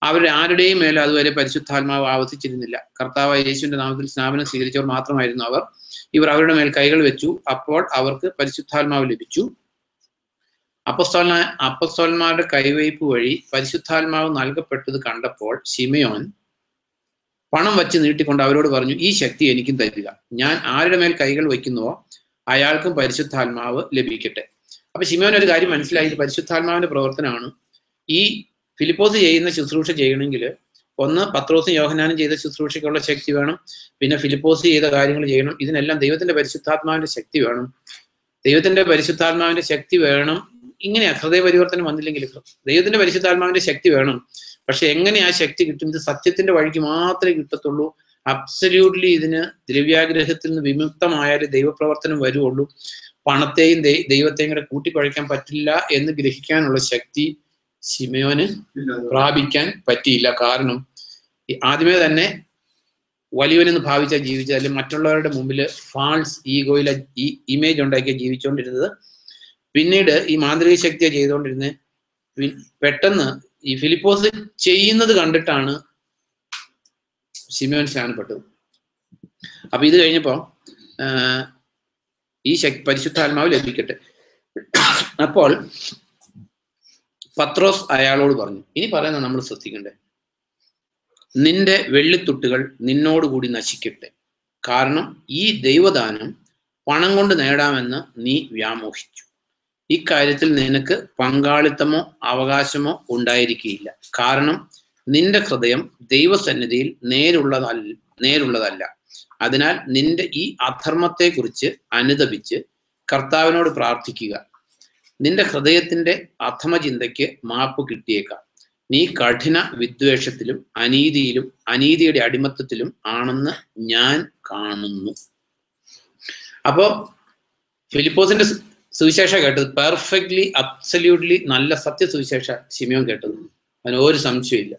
അവർ ആരുടെയും മേലെ അതുവരെ പരിശുദ്ധാത്മാവ് ആവർത്തിച്ചിരുന്നില്ല കർത്താവ് യേശുവിന്റെ നാമത്തിൽ സ്നാപനം സ്വീകരിച്ചവർ മാത്രമായിരുന്നു അവർ ഇവർ അവരുടെ മേൽ കൈകൾ വെച്ചു അപ്പോൾ അവർക്ക് പരിശുദ്ധാത്മാവ് ലഭിച്ചു അപ്പസ്തോല അപ്പസ്തോലന്മാരുടെ കൈവയ്പ് വഴി പരിശുദ്ധാത്മാവ് നൽകപ്പെട്ടത് കണ്ടപ്പോൾ ശിമയോൻ പണം വച്ച് നീട്ടിക്കൊണ്ട് അവരോട് പറഞ്ഞു ഈ ശക്തി എനിക്കും തരിക ഞാൻ ആരുടെ മേൽ കൈകൾ വയ്ക്കുന്നുവോ അയാൾക്കും പരിശുദ്ധാത്മാവ് ലഭിക്കട്ടെ അപ്പൊ ശിമയോൻ ഒരു കാര്യം മനസ്സിലായി ഇത് പരിശുദ്ധാത്മാവിന്റെ പ്രവർത്തനമാണ് ഈ ഫിലിപ്പോസ് ചെയ്യുന്ന ശുശ്രൂഷ ചെയ്യണമെങ്കിൽ ഒന്ന് പത്രോസും യോഹനാനും ചെയ്ത ശുശ്രൂഷയ്ക്കുള്ള ശക്തി വേണം പിന്നെ ഫിലിപ്പോസ് ചെയ്ത കാര്യങ്ങൾ ചെയ്യണം ഇതിനെല്ലാം ദൈവത്തിന്റെ പരിശുദ്ധാത്മാവിന്റെ ശക്തി വേണം ദൈവത്തിന്റെ പരിശുദ്ധാത്മാവിന്റെ ശക്തി വേണം ഇങ്ങനെയാ ഹൃദയ പരിവർത്തനം വന്നില്ലെങ്കിൽ ദൈവത്തിന്റെ പരിശുദ്ധാത്മാവിന്റെ ശക്തി വേണം പക്ഷെ എങ്ങനെ ആ ശക്തി കിട്ടും ഇത് സത്യത്തിന്റെ വഴിക്ക് മാത്രമേ കിട്ടത്തുള്ളൂ അബ്സല്യൂട്ട്ലി ഇതിന് ദ്രവ്യാഗ്രഹത്തിൽ നിന്ന് വിമുക്തമായാലേ ദൈവപ്രവർത്തനം വരുവുള്ളൂ പണത്തെയും ദൈ- ദൈവത്തെയും കൂടെ കൂട്ടിക്കുഴയ്ക്കാൻ പറ്റില്ല എന്ന് ഗ്രഹിക്കാനുള്ള ശക്തി ശിമയോന് പ്രാപിക്കാൻ പറ്റിയില്ല കാരണം ഈ ആദ്യമേ തന്നെ വലിയവനെന്ന് ഭാവിച്ച ജീവിച്ച അല്ലെങ്കിൽ മറ്റുള്ളവരുടെ മുമ്പിൽ ഫാൾസ് ഈഗോയിലെ ഈ ഇമേജ് ഉണ്ടാക്കിയ ജീവിച്ചുകൊണ്ടിരുന്നത് പിന്നീട് ഈ മാന്ത്രിക ശക്തിയെ ചെയ്തുകൊണ്ടിരുന്നത് പി- പെട്ടെന്ന് ഈ ഫിലിപ്പോസ് ചെയ്യുന്നത് കണ്ടിട്ടാണ് ശിമയോൻ സ്നാനപ്പെട്ടത് അപ്പൊ ഇത് കഴിഞ്ഞപ്പോ ആഹ്, ഈ ശക്തി പരിശുദ്ധാത്മാവ് ലഭിക്കട്ടെ അപ്പോൾ പത്രോസ് അയാളോട് പറഞ്ഞു ഇനി പറയുന്നത് നമ്മൾ ശ്രദ്ധിക്കണ്ടേ നിന്റെ വെള്ളിത്തുട്ടുകൾ നിന്നോടുകൂടി നശിക്കട്ടെ കാരണം ഈ ദൈവദാനം പണം കൊണ്ട് നേടാമെന്ന് നീ വ്യാമോഹിച്ചു ഇക്കാര്യത്തിൽ നിനക്ക് പങ്കാളിത്തമോ അവകാശമോ ഉണ്ടായിരിക്കുകയില്ല കാരണം നിന്റെ ഹൃദയം ദൈവസന്നിധിയിൽ നേരുള്ളതല്ല നേരുള്ളതല്ല അതിനാൽ നിന്റെ ഈ അധർമ്മത്തെക്കുറിച്ച് അനുദപിച്ച് കർത്താവിനോട് പ്രാർത്ഥിക്കുക നിന്റെ ഹൃദയത്തിന്റെ അധമ ചിന്തയ്ക്ക് മാപ്പ് കിട്ടിയേക്കാം നീ കഠിന വിദ്വേഷത്തിലും അനീതിയിലും അനീതിയുടെ അടിമത്തത്തിലും ആണെന്ന് ഞാൻ കാണുന്നു അപ്പോ ഫിലിപ്പോസിന്റെ സു- സുവിശേഷ കേട്ടത് പെർഫെക്റ്റ്ലി അബ്സല്യൂട്ട്ലി നല്ല സത്യസുവിശേഷ ശിമയോൻ കേട്ടത് അതിന് ഒരു സംശയമില്ല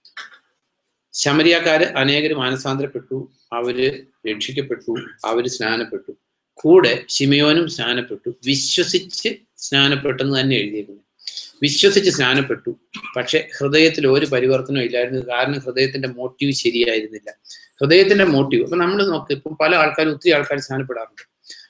ശമരിയാക്കാര് അനേകര് മാനസാന്തരപ്പെട്ടു അവര് രക്ഷിക്കപ്പെട്ടു അവര് സ്നാനപ്പെട്ടു കൂടെ ശിമയോനും സ്നാനപ്പെട്ടു വിശ്വസിച്ച് സ്നാനപ്പെട്ടെന്ന് തന്നെ എഴുതിയിരിക്കുന്നു വിശ്വസിച്ച് സ്നാനപ്പെട്ടു പക്ഷെ ഹൃദയത്തിൽ ഒരു പരിവർത്തനവും ഇല്ലായിരുന്നു കാരണം ഹൃദയത്തിന്റെ മോട്ടീവ് ശരിയായിരുന്നില്ല ഹൃദയത്തിന്റെ മോട്ടീവ് അപ്പൊ നമ്മൾ നോക്ക് ഇപ്പം പല ആൾക്കാരും ഒത്തിരി ആൾക്കാർ സ്നാനപ്പെടാറുണ്ട്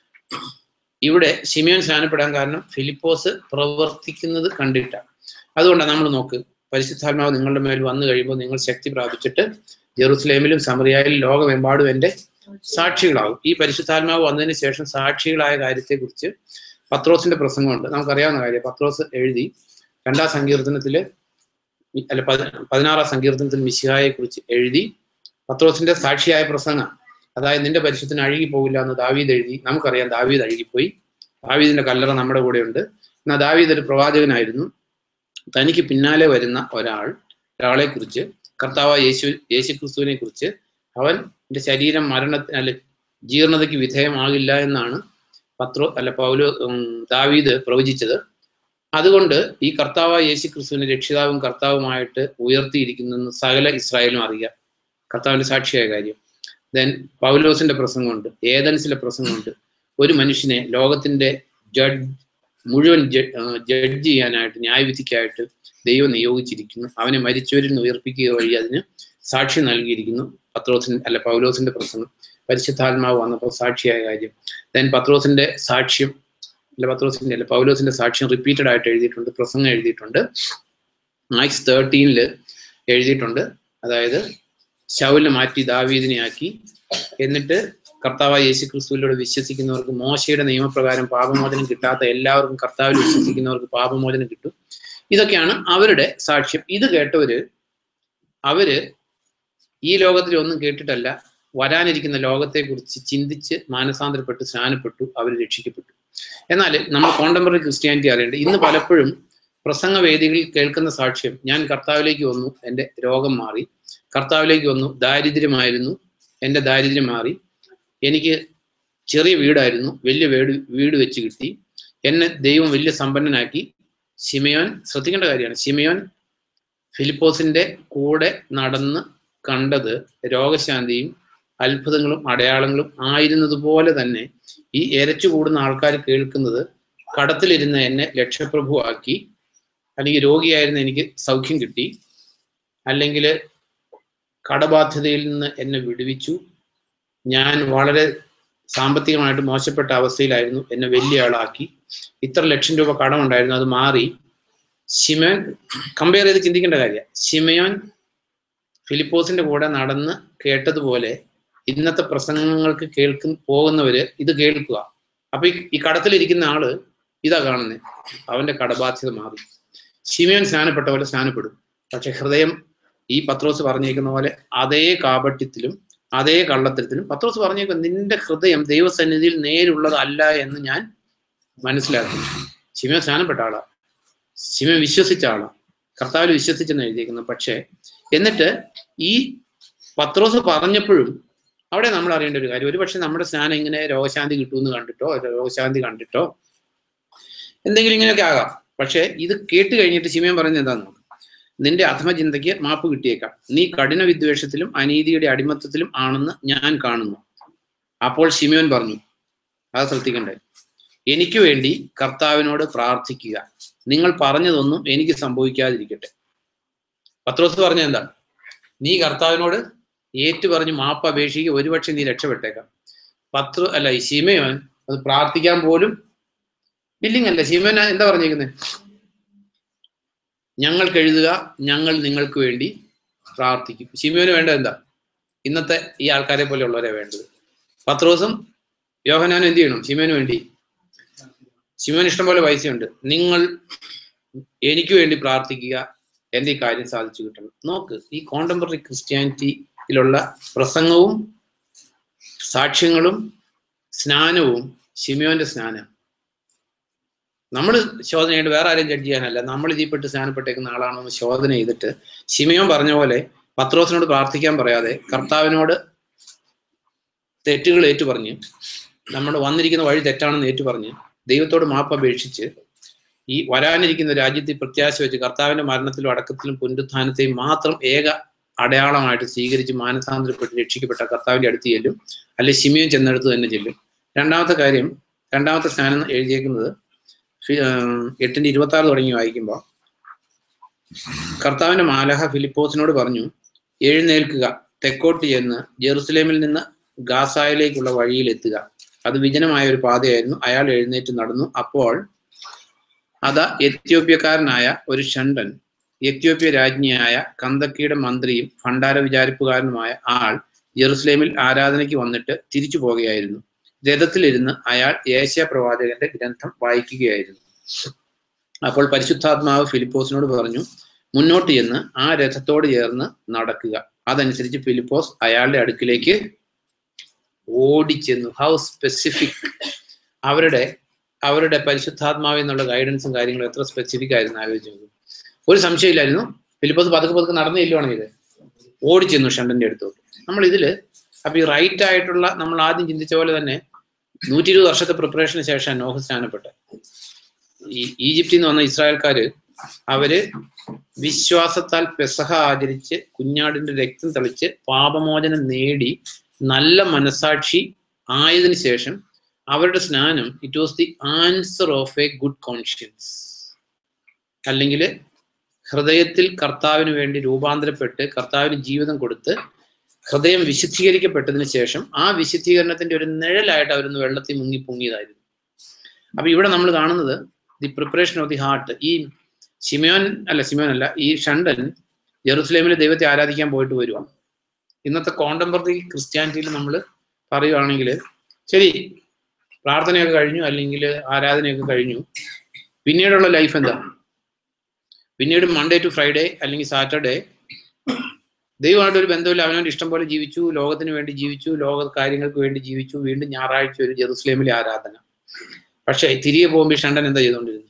ഇവിടെ ശിമയോൻ സ്നാനപ്പെടാൻ കാരണം ഫിലിപ്പോസ് പ്രവർത്തിക്കുന്നത് കണ്ടിട്ടാണ് അതുകൊണ്ടാണ് നമ്മൾ നോക്ക് പരിശുദ്ധാത്മാവ് നിങ്ങളുടെ മേൽ വന്നു കഴിയുമ്പോൾ നിങ്ങൾ ശക്തി പ്രാപിച്ചിട്ട് ജെറുസലേമിലും സമറിയായാലും ലോകമെമ്പാടും എൻ്റെ സാക്ഷികളാകും ഈ പരിശുദ്ധാത്മാവ് വന്നതിന് ശേഷം സാക്ഷികളായ കാര്യത്തെക്കുറിച്ച് പത്രോസിന്റെ പ്രസംഗമുണ്ട് നമുക്കറിയാവുന്ന കാര്യം പത്രോസ് എഴുതി രണ്ടാം സങ്കീർത്തനത്തില് ഈ- അല്ല പതി- പതിനാറാം സങ്കീർത്തനത്തിൽ മിശിഹായെ കുറിച്ച് എഴുതി പത്രോസിന്റെ സാക്ഷിയായ പ്രസംഗം അതായത് നിന്റെ പരിശുദ്ധത്തിന് അഴുകി പോകില്ല എന്ന് ദാവീദ് എഴുതി നമുക്കറിയാം ദാവീദ് അഴുകിപ്പോയി ദാവീദിന്റെ കല്ലറ നമ്മുടെ കൂടെയുണ്ട് എന്നാൽ ദാവീദ് ഒരു പ്രവാചകനായിരുന്നു തനിക്ക് പിന്നാലെ വരുന്ന ഒരാൾ ഒരാളെ കുറിച്ച് കർത്താവ് യേശു യേശു ക്രിസ്തുവിനെ കുറിച്ച് അവൻ എന്റെ ശരീരം മരണത്തിന് അല്ല ജീർണതയ്ക്ക് വിധേയമാകില്ല എന്നാണ് പത്രോ അല്ല പൗലോ ഉം, ദാവീദ് പ്രവചിച്ചത് അതുകൊണ്ട് ഈ കർത്താവ് യേശു ക്രിസ്തുവിനെ രക്ഷിതാവും കർത്താവുമായിട്ട് ഉയർത്തിയിരിക്കുന്നെന്ന് സകല ഇസ്രായേലും അറിയാം കർത്താവിന്റെ സാക്ഷിയായ കാര്യം ദെൻ പൗലോസിന്റെ പ്രസംഗമുണ്ട് ഏതൻസിലെ പ്രസംഗമുണ്ട് ഒരു മനുഷ്യനെ ലോകത്തിന്റെ ജഡ് മുഴുവൻ ജഡ്ജ് ചെയ്യാനായിട്ട് ന്യായവിധിക്കായിട്ട് ദൈവം നിയോഗിച്ചിരിക്കുന്നു അവനെ മരിച്ചവരിൽ നിന്ന് ഉയർപ്പിക്കുക വഴി അതിന് സാക്ഷി നൽകിയിരിക്കുന്നു പത്രോസിൻ അല്ല പൗലോസിന്റെ പ്രസംഗം പരിശുദ്ധാത്മാവ് വന്നപ്പോൾ സാക്ഷിയായ കാര്യം ദെൻ പത്രോസിന്റെ സാക്ഷ്യം അല്ല പത്രോസിന്റെ അല്ല പൗലോസിന്റെ സാക്ഷ്യം റിപ്പീറ്റഡ് ആയിട്ട് എഴുതിയിട്ടുണ്ട് പ്രസംഗം എഴുതിയിട്ടുണ്ട് ആക്സ് തേർട്ടീനില് എഴുതിയിട്ടുണ്ട് അതായത് ശൗലിനെ മാറ്റി ദാവീദിനെ ആക്കി എന്നിട്ട് കർത്താവായ യേശു ക്രിസ്തുവിലൂടെ വിശ്വസിക്കുന്നവർക്ക് മോശയുടെ നിയമപ്രകാരം പാപമോചനം കിട്ടാത്ത എല്ലാവർക്കും കർത്താവിൽ വിശ്വസിക്കുന്നവർക്ക് പാപമോചനം കിട്ടും ഇതൊക്കെയാണ് അവരുടെ സാക്ഷ്യം ഇത് കേട്ടവര് അവര് ഈ ലോകത്തിൽ ഒന്നും കേട്ടിട്ടല്ല വരാനിരിക്കുന്ന ലോകത്തെക്കുറിച്ച് ചിന്തിച്ച് മാനസാന്തരപ്പെട്ട് സ്നാനപ്പെട്ടു അവർ രക്ഷിക്കപ്പെട്ടു എന്നാൽ നമ്മൾ കോണ്ടംപററി ക്രിസ്ത്യാനിറ്റി അറിയേണ്ടത് ഇന്ന് പലപ്പോഴും പ്രസംഗവേദികളിൽ കേൾക്കുന്ന സാക്ഷ്യം ഞാൻ കർത്താവിലേക്ക് വന്നു എൻ്റെ രോഗം മാറി കർത്താവിലേക്ക് വന്നു ദാരിദ്ര്യമായിരുന്നു എൻ്റെ ദാരിദ്ര്യം മാറി എനിക്ക് ചെറിയ വീടായിരുന്നു വലിയ വീട് വീട് വെച്ച് കിട്ടി എന്നെ ദൈവം വലിയ സമ്പന്നനാക്കി ശിമയോൻ ശ്രദ്ധിക്കേണ്ട കാര്യമാണ് ശിമയോൻ ഫിലിപ്പോസിന്റെ കൂടെ നടന്ന് കണ്ടത് രോഗശാന്തിയും അത്ഭുതങ്ങളും അടയാളങ്ങളും ആയിരുന്നതുപോലെ തന്നെ ഈ എരച്ചു കൂടുന്ന ആൾക്കാർ കേൾക്കുന്നത് കടത്തിലിരുന്ന എന്നെ ലക്ഷപ്രഭു ആക്കി അല്ലെങ്കിൽ രോഗിയായിരുന്ന എനിക്ക് സൗഖ്യം കിട്ടി അല്ലെങ്കിൽ കടബാധ്യതയിൽ നിന്ന് എന്നെ വിടുവിച്ചു ഞാൻ വളരെ സാമ്പത്തികമായിട്ട് മോശപ്പെട്ട അവസ്ഥയിലായിരുന്നു എന്നെ വലിയ ആളാക്കി ഇത്ര ലക്ഷം രൂപ കടമുണ്ടായിരുന്നു അത് മാറി ശിമയോൻ കമ്പയർ ചെയ്ത് ചിന്തിക്കേണ്ട കാര്യം ശിമയോൻ ഫിലിപ്പോസിന്റെ കൂടെ നടന്ന് കേട്ടതുപോലെ ഇന്നത്തെ പ്രസംഗങ്ങൾക്ക് കേൾക്കും പോകുന്നവര് ഇത് കേൾക്കുക അപ്പൊ ഈ ഈ കടത്തിലിരിക്കുന്ന ആള് ഇതാ കാണുന്നത് അവന്റെ കടബാധ്യത മാറി ശിമയോൻ സ്നാനപ്പെട്ട പോലെ സ്നാനപ്പെടും പക്ഷെ ഹൃദയം ഈ പത്രോസ് പറഞ്ഞേക്കുന്ന പോലെ അതേ കാപട്യത്തിലും അതേ കള്ളത്തരത്തിലും പത്രോസ് പറഞ്ഞേക്കും നിന്റെ ഹൃദയം ദൈവസന്നിധിയിൽ നേരുള്ളതല്ല എന്ന് ഞാൻ മനസ്സിലാക്കി ശിമയോൻ സ്നാനപ്പെട്ട ആളാ ശിമയോൻ വിശ്വസിച്ച ആളാ കർത്താവിൽ വിശ്വസിച്ചെന്ന് എഴുതിയിരിക്കുന്നു പക്ഷേ എന്നിട്ട് ഈ പത്രോസ് പറഞ്ഞപ്പോഴും അവിടെ നമ്മൾ അറിയേണ്ട ഒരു കാര്യം ഒരുപക്ഷെ നമ്മുടെ സ്നാനം ഇങ്ങനെ രോഗശാന്തി കിട്ടുമെന്ന് കണ്ടിട്ടോ രോഗശാന്തി കണ്ടിട്ടോ എന്തെങ്കിലും ഇങ്ങനെയൊക്കെ ആകാം പക്ഷേ ഇത് കേട്ട് കഴിഞ്ഞിട്ട് ശിമയോൻ പറയുന്നത് എന്താന്ന് നോക്ക് നിന്റെ അധമചിന്തയ്ക്ക് മാപ്പ് കിട്ടിയേക്കാം നീ കഠിന വിദ്വേഷത്തിലും അനീതിയുടെ അടിമത്തത്തിലും ആണെന്ന് ഞാൻ കാണുന്നു അപ്പോൾ ശിമയോൻ പറഞ്ഞു അത് ശ്രദ്ധിക്കണ്ടേ എനിക്ക് വേണ്ടി കർത്താവിനോട് പ്രാർത്ഥിക്കുക നിങ്ങൾ പറഞ്ഞതൊന്നും എനിക്ക് സംഭവിക്കാതിരിക്കട്ടെ പത്രോസ് പറഞ്ഞ എന്താ നീ കർത്താവിനോട് ഏറ്റു പറഞ്ഞ് മാപ്പ് അപേക്ഷിക്കുക ഒരുപക്ഷെ നീ രക്ഷപ്പെട്ടേക്കാം പത്ര അല്ല ഈ ശിമയോൻ അത് പ്രാർത്ഥിക്കാൻ പോലും ബില്ലിംഗ് അല്ല ശിമയോൻ എന്താ പറഞ്ഞേക്കുന്നത് ഞങ്ങൾക്ക് എഴുതുക ഞങ്ങൾ നിങ്ങൾക്ക് വേണ്ടി പ്രാർത്ഥിക്കും ശിമയോന് വേണ്ടത് എന്താ ഇന്നത്തെ ഈ ആൾക്കാരെ പോലെയുള്ളവരെ വേണ്ടത് പത്രോസും യോഹനാനും എന്ത് ചെയ്യണം ശിമോന് വേണ്ടി ശിമോൻ ഇഷ്ടംപോലെ പൈസയുണ്ട് നിങ്ങൾ എനിക്ക് വേണ്ടി പ്രാർത്ഥിക്കുക എന്റെ ഈ കാര്യം സാധിച്ചു കിട്ടണം നോക്ക് ഈ കോണ്ടംപററി ക്രിസ്ത്യാനിറ്റിയിലുള്ള പ്രസംഗവും സാക്ഷ്യങ്ങളും സ്നാനവും ശിമയോന്റെ സ്നാനം നമ്മൾ ശോധന ചെയ്യേണ്ട വേറെ ആരെയും ജഡ്ജ് ചെയ്യാനല്ല നമ്മൾ ഇതിൽപ്പെട്ട് സ്നാനപ്പെട്ടേക്കുന്ന ആളാണോ എന്ന് ശോധന ചെയ്തിട്ട് ശിമയോൻ പറഞ്ഞ പോലെ പത്രോസിനോട് പ്രാർത്ഥിക്കാൻ പറയാതെ കർത്താവിനോട് തെറ്റുകൾ ഏറ്റുപറഞ്ഞ് നമ്മൾ വന്നിരിക്കുന്ന വഴി തെറ്റാണെന്ന് ഏറ്റുപറഞ്ഞ് ദൈവത്തോട് മാപ്പ് അപേക്ഷിച്ച് ഈ വരാനിരിക്കുന്ന രാജ്യത്തെ പ്രത്യാശ വെച്ച് കർത്താവിന്റെ മരണത്തിലും അടക്കത്തിലും പുനരുത്ഥാനത്തെയും മാത്രം ഏക അടയാളമായിട്ട് സ്വീകരിച്ച് മാനസാന്തരപ്പെട്ട് രക്ഷിക്കപ്പെട്ട കർത്താവിന്റെ അടുത്ത് ചെല്ലും അല്ലെ ശിമിയും ചെന്നെടുത്ത് തന്നെ ചെല്ലും രണ്ടാമത്തെ കാര്യം രണ്ടാമത്തെ സ്നാനം എഴുതിയേക്കുന്നത് ഫി- ആം, എട്ടിന്റെ ഇരുപത്തി ആറ് തുടങ്ങി വായിക്കുമ്പോൾ കർത്താവിന്റെ മാലഹ ഫിലിപ്പോസിനോട് പറഞ്ഞു എഴുന്നേൽക്കുക തെക്കോട്ട് ചെന്ന് ജെറുസലേമിൽ നിന്ന് ഗാസായിലേക്കുള്ള വഴിയിൽ എത്തുക അത് വിജനമായ ഒരു പാതയായിരുന്നു അയാൾ എഴുന്നേറ്റ് നടന്നു അപ്പോൾ അതാ എത്യോപ്യക്കാരനായ ഒരു ഷണ്ടൻ എത്യോപ്യ രാജ്ഞിയായ കന്തക്കിയുടെ മന്ത്രിയും ഭണ്ഡാര വിചാരിപ്പുകാരനുമായ ആൾ ജെറുസലേമിൽ ആരാധനയ്ക്ക് വന്നിട്ട് തിരിച്ചു പോകുകയായിരുന്നു രഥത്തിലിരുന്ന് അയാൾ ഏഷ്യ പ്രവാചകന്റെ ഗ്രന്ഥം വായിക്കുകയായിരുന്നു അപ്പോൾ പരിശുദ്ധാത്മാവ് ഫിലിപ്പോസിനോട് പറഞ്ഞു മുന്നോട്ട് ചെന്ന് ആ രഥത്തോട് ചേർന്ന് നടക്കുക അതനുസരിച്ച് ഫിലിപ്പോസ് അയാളുടെ അടുക്കിലേക്ക് ഓടിച്ചെന്നു ഹൗ സ്പെസിഫിക് അവരുടെ അവരുടെ പരിശുദ്ധാത്മാവിൽ നിന്നുള്ള ഗൈഡൻസും കാര്യങ്ങളും എത്ര സ്പെസിഫിക് ആയിരുന്നു ആലോചിച്ച് നോക്കൂ ഒരു സംശയമില്ലായിരുന്നു ഫിലിപ്പോസ് പതുക്കെ പതുക്കെ നടന്നു ചെല്ലുവാണ് ഇത് ഓടിച്ചെന്നു ഷണ്ടന്റെ അടുത്തോട്ട് നമ്മൾ ഇതില് അപ്പൊ ഈ റൈറ്റ് ആയിട്ടുള്ള നമ്മൾ ആദ്യം ചിന്തിച്ച പോലെ തന്നെ നൂറ്റി ഇരുപത് വർഷത്തെ പ്രിപ്പറേഷന് ശേഷം നോഹ സ്നാനപ്പെട്ടെ ഈ ഈജിപ്തിൽ നിന്ന് വന്ന ഇസ്രായേൽക്കാര് അവര് വിശ്വാസത്താൽ പെസഹ ആചരിച്ച് കുഞ്ഞാടിന്റെ രക്തം തളിച്ച് പാപമോചനം നേടി നല്ല മനസാക്ഷി ആയതിനു ശേഷം അവരുടെ സ്നാനം it was the answer of a good conscience അല്ലെങ്കിൽ ഹൃദയത്തിൽ കർത്താവിന് വേണ്ടി രൂപാന്തരപ്പെട്ട് കർത്താവിന് ജീവിതം കൊടുത്ത് ഹൃദയം വിശുദ്ധീകരിക്കപ്പെട്ടതിന് ശേഷം ആ വിശുദ്ധീകരണത്തിന്റെ ഒരു നിഴലായിട്ട് അവരൊന്ന് വെള്ളത്തിൽ മുങ്ങി പൊങ്ങിയതായിരുന്നു അപ്പൊ ഇവിടെ നമ്മൾ കാണുന്നത് the preparation of the heart ഈ സിമയോൻ അല്ല സിമയോൻ അല്ല ഈ ഷണ്ടൻ ജെറുസലേമിൽ ദൈവത്തെ ആരാധിക്കാൻ പോയിട്ട് വരുവാ ഇന്നത്തെ കോണ്ടംപററി ക്രിസ്ത്യാനിറ്റിയിൽ നമ്മൾ പറയുവാണെങ്കിൽ ശരി പ്രാർത്ഥനയൊക്കെ കഴിഞ്ഞു അല്ലെങ്കിൽ ആരാധനയൊക്കെ കഴിഞ്ഞു പിന്നീടുള്ള ലൈഫ് എന്താ പിന്നീട് മൺഡേ ടു ഫ്രൈഡേ അല്ലെങ്കിൽ സാറ്റർഡേ ദൈവമായിട്ട് ഒരു ബന്ധമില്ല അവനവൻ്റെ ഇഷ്ടം പോലെ ജീവിച്ചു ലോകത്തിന് വേണ്ടി ജീവിച്ചു ലോക കാര്യങ്ങൾക്ക് വേണ്ടി ജീവിച്ചു വീണ്ടും ഞായറാഴ്ച ഒരു ജെറുസലേമിലെ ആരാധന പക്ഷേ തിരികെ പോകുമ്പോൾ ഈ ഷണ്ടൻ എന്താ ചെയ്തുകൊണ്ടിരുന്നത്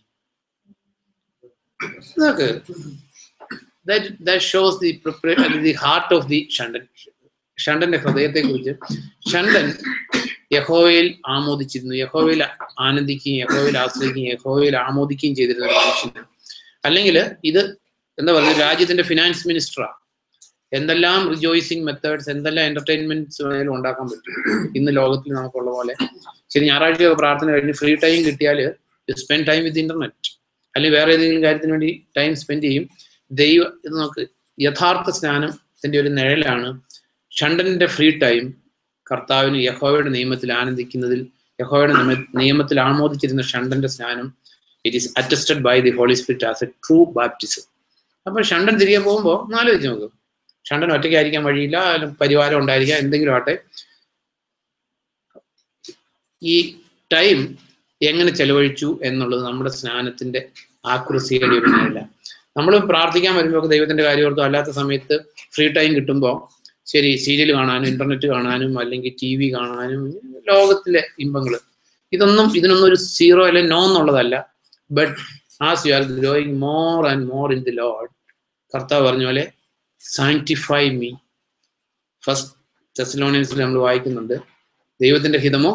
നോക്ക് that that shows the prepar- the heart of the ഷണ്ടൻ ഷണ്ടന്റെ ഹൃദയത്തെ കുറിച്ച് ഷണ്ടൻ യഹോവയിൽ ആമോദിച്ചിരുന്നു യഹോവയിൽ ആനന്ദിക്കുകയും യഹോവയിൽ ആശ്രയിക്കുകയും യഹോവയിൽ ആമോദിക്കുകയും ചെയ്തിരുന്ന ഒരു മനുഷ്യനാണ് അല്ലെങ്കിൽ ഇത് എന്താ പറയുക രാജ്യത്തിന്റെ ഫിനാൻസ് മിനിസ്റ്ററാ എന്തെല്ലാം റിജോയ്സിങ് മെത്തേഡ്സ് എന്തെല്ലാം എന്റർടൈൻമെന്റ്സ് വേണേലും ഉണ്ടാക്കാൻ പറ്റും ഇന്ന് ലോകത്തിൽ നമുക്കുള്ള പോലെ ശരി ഞായറാഴ്ച പ്രാർത്ഥന കഴിഞ്ഞ് ഫ്രീ ടൈം കിട്ടിയാൽ സ്പെൻഡ് ടൈം വിത്ത് ഇന്റർനെറ്റ് അല്ലെങ്കിൽ വേറെ ഏതെങ്കിലും കാര്യത്തിന് വേണ്ടി ടൈം സ്പെൻഡ് ചെയ്യും ദൈവ ഇത് നോക്ക് യഥാർത്ഥ സ്നാനത്തിന്റെ ഒരു നിഴലാണ് ഷണ്ടന്റെ ഫ്രീ ടൈം കർത്താവിന് യഹോവയുടെ നിയമത്തിൽ ആനന്ദിക്കുന്നതിൽ യഹോവയുടെ നിയമ- നിയമത്തിൽ ആമോദിച്ചിരുന്ന ഷണ്ടന്റെ സ്നാനം it is attested by the Holy Spirit as a true baptism അപ്പൊ ഷണ്ടൻ തിരികെ പോകുമ്പോൾ ആലോചിച്ച് നോക്ക് ഷണ്ടൻ ഒറ്റയ്ക്കായിരിക്കാൻ വഴിയില്ല അല്ലെങ്കിൽ പരിവാരം ഉണ്ടായിരിക്കാം എന്തെങ്കിലും ആട്ടെ ഈ ടൈം എങ്ങനെ ചെലവഴിച്ചു എന്നുള്ളത് നമ്മുടെ സ്നാനത്തിന്റെ ആക്രസിയുടെ ഒരു നില നമ്മൾ പ്രാർത്ഥിക്കാൻ വരുമ്പോൾ ദൈവത്തിന്റെ കാര്യം ഓർത്തും അല്ലാത്ത സമയത്ത് ഫ്രീ ടൈം കിട്ടുമ്പോൾ ശരി സീരിയൽ കാണാനും ഇന്റർനെറ്റ് കാണാനും അല്ലെങ്കിൽ ടി വി കാണാനും ലോകത്തിലെ ഇമ്പങ്ങൾ ഇതൊന്നും ഇതിനൊന്നും ഒരു സീറോ അല്ലെ നോ എന്നുള്ളതല്ല but as you are growing more and more in the Lord കർത്താവ് പറഞ്ഞ പോലെ സാങ്ടിഫൈ മീ ഫസ്റ്റ് ടെസ്ലോണിയൻസിൽ നമ്മൾ വായിക്കുന്നുണ്ട് ദൈവത്തിന്റെ ഹിതമോ